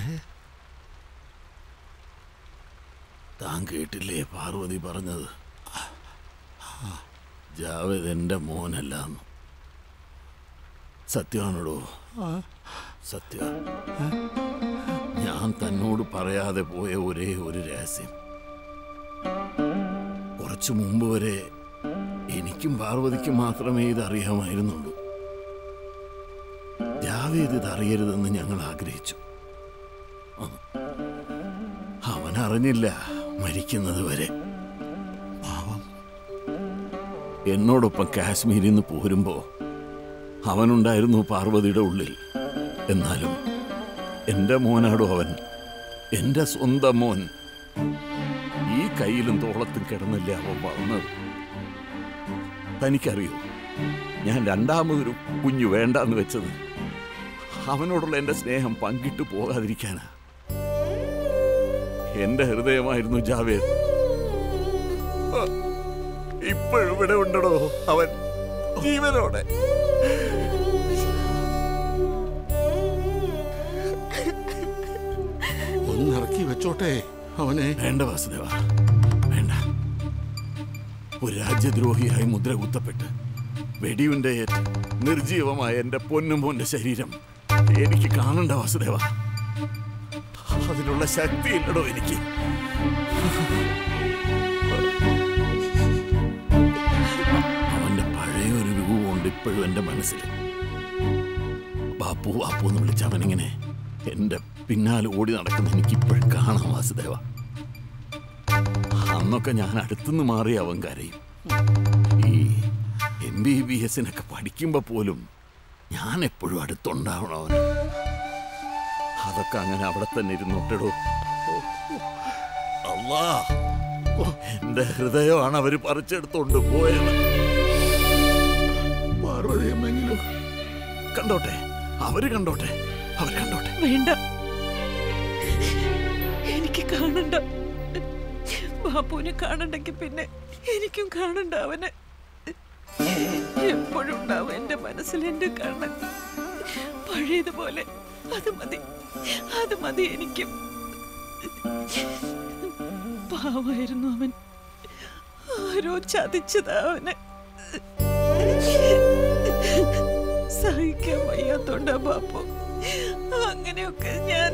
താൻ കേട്ടില്ലേ പാർവതി പറഞ്ഞത് ജാവേദ് എൻ്റെ മോനല്ലാന്ന് സത്യമാണോടോ സത്യം ഞാൻ തന്നോട് പറയാതെ പോയ ഒരേ ഒരു രഹസ്യം കുറച്ചു മുമ്പ് വരെ എനിക്കും പാർവതിക്കും മാത്രമേ ഇത് അറിയാമായിരുന്നുള്ളൂ ജാവേദ് ഇത് അറിയരുതെന്ന് ഞങ്ങൾ ആഗ്രഹിച്ചു ആ. അവൻ അറിഞ്ഞില്ല മരിക്കുന്നത് വരെ പാവം എന്നോടൊപ്പം കാശ്മീരിൽ നിന്ന് പോരുമ്പോ അവനുണ്ടായിരുന്നു പാർവതിയുടെ ഉള്ളിൽ എന്നാലും എൻ്റെ മോനാടോ അവൻ എൻ്റെ സ്വന്തം മോൻ ഈ കയ്യിലും തോളത്തും കിടന്നില്ലേ അവൻ വളർന്നത് തനിക്കറിയോ ഞാൻ രണ്ടാമതൊരു കുഞ്ഞു വേണ്ടാന്ന് വെച്ചത് അവനോടുള്ള എൻ്റെ സ്നേഹം പങ്കിട്ടു പോകാതിരിക്കാനാ എന്റെ ഹൃദയമായിരുന്നു ജാവേദ് ആ, ഇപ്പോഴും ഇവിടെ ഉണ്ടടോ അവൻ ജീവനോടെ ഒന്നിറക്കി വെച്ചോട്ടെ അവനെ വേണ്ട വാസുദേവ വേണ്ട ഒരു രാജ്യദ്രോഹിയായി മുദ്ര കുത്തപ്പെട്ട് വെടിയുണ്ട നിർജീവമായ എന്റെ പൊന്നുമോന്റെ ശരീരം എനിക്ക് കാണണ്ട വാസുദേവ അതിനുള്ള ശക്തിയില്ലടോ എനിക്ക് അവന്റെ പഴയ ഒരു രൂപമുണ്ട് ഇപ്പോഴും എൻ്റെ മനസ്സിൽ ബാപ്പു ബാപ്പു എന്ന് വിളിച്ച അവനിങ്ങനെ എൻ്റെ പിന്നാലെ ഓടി നടക്കുന്ന എനിക്ക് ഇപ്പോഴും കാണാം വാസുദേവ അന്നൊക്കെ ഞാൻ അടുത്തുനിന്ന് മാറി അവൻ കരയും ഈ എം ബി ബി എസിനൊക്കെ പഠിക്കുമ്പോൾ പോലും ഞാൻ എപ്പോഴും അടുത്തുണ്ടാവണം അവന് അതൊക്കെ അങ്ങനെ അവിടെ തന്നെ ഇരുന്നോട്ടിടൂ അല്ലാ എന്റെ ഹൃദയമാണ് അവര് പറിച്ചെടുത്തോണ്ട് പോയത് പാർവതിയമ്മെങ്കിലും കണ്ടോട്ടെ അവര് കണ്ടോട്ടെ അവര് കണ്ടോട്ടെ വേണ്ട എനിക്ക് കാണണ്ട ബാപ്പുവിനെ കാണണ്ടെങ്കിൽ പിന്നെ എനിക്കും കാണണ്ട അവനെ എപ്പോഴും ഉണ്ടാവും എന്റെ മനസ്സിൽ എന്റെ കണ്ണൻ പഴയതുപോലെ അത് മതി അത് മതി എനിക്കും പാവായിരുന്നു അവൻ ആരോ ചതിച്ചതാ അവനെ സഹിക്കാൻ വയ്യാത്തോണ്ടാ ബാപ്പു അങ്ങനെയൊക്കെ ഞാൻ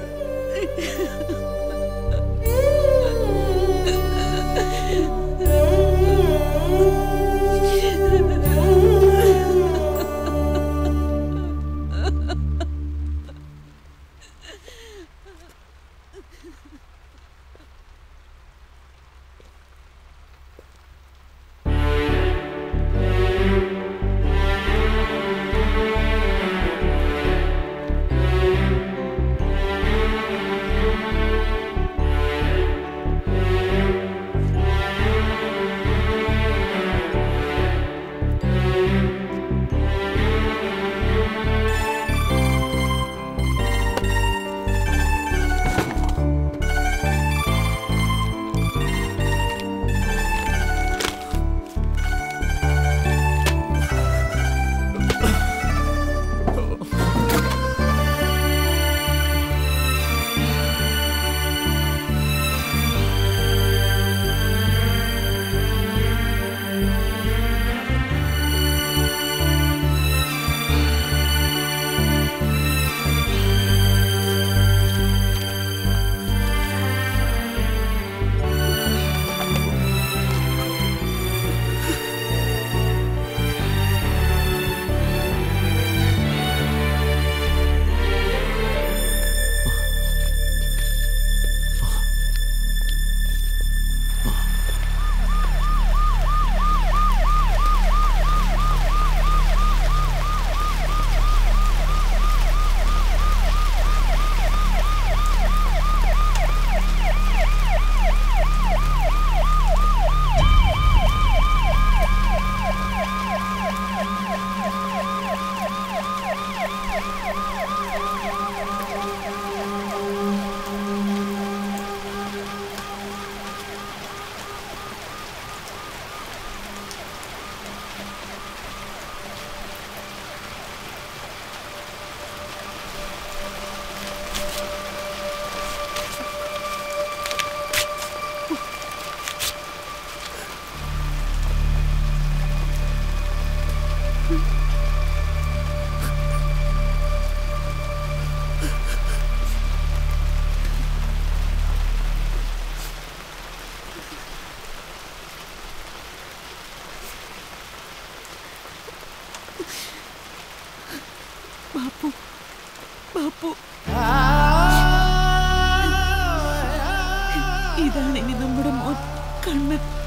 ബാപ്പു ബാപ്പു ഇതാണ് ഇനി നമ്മുടെ മോൻ കണ്ണൻ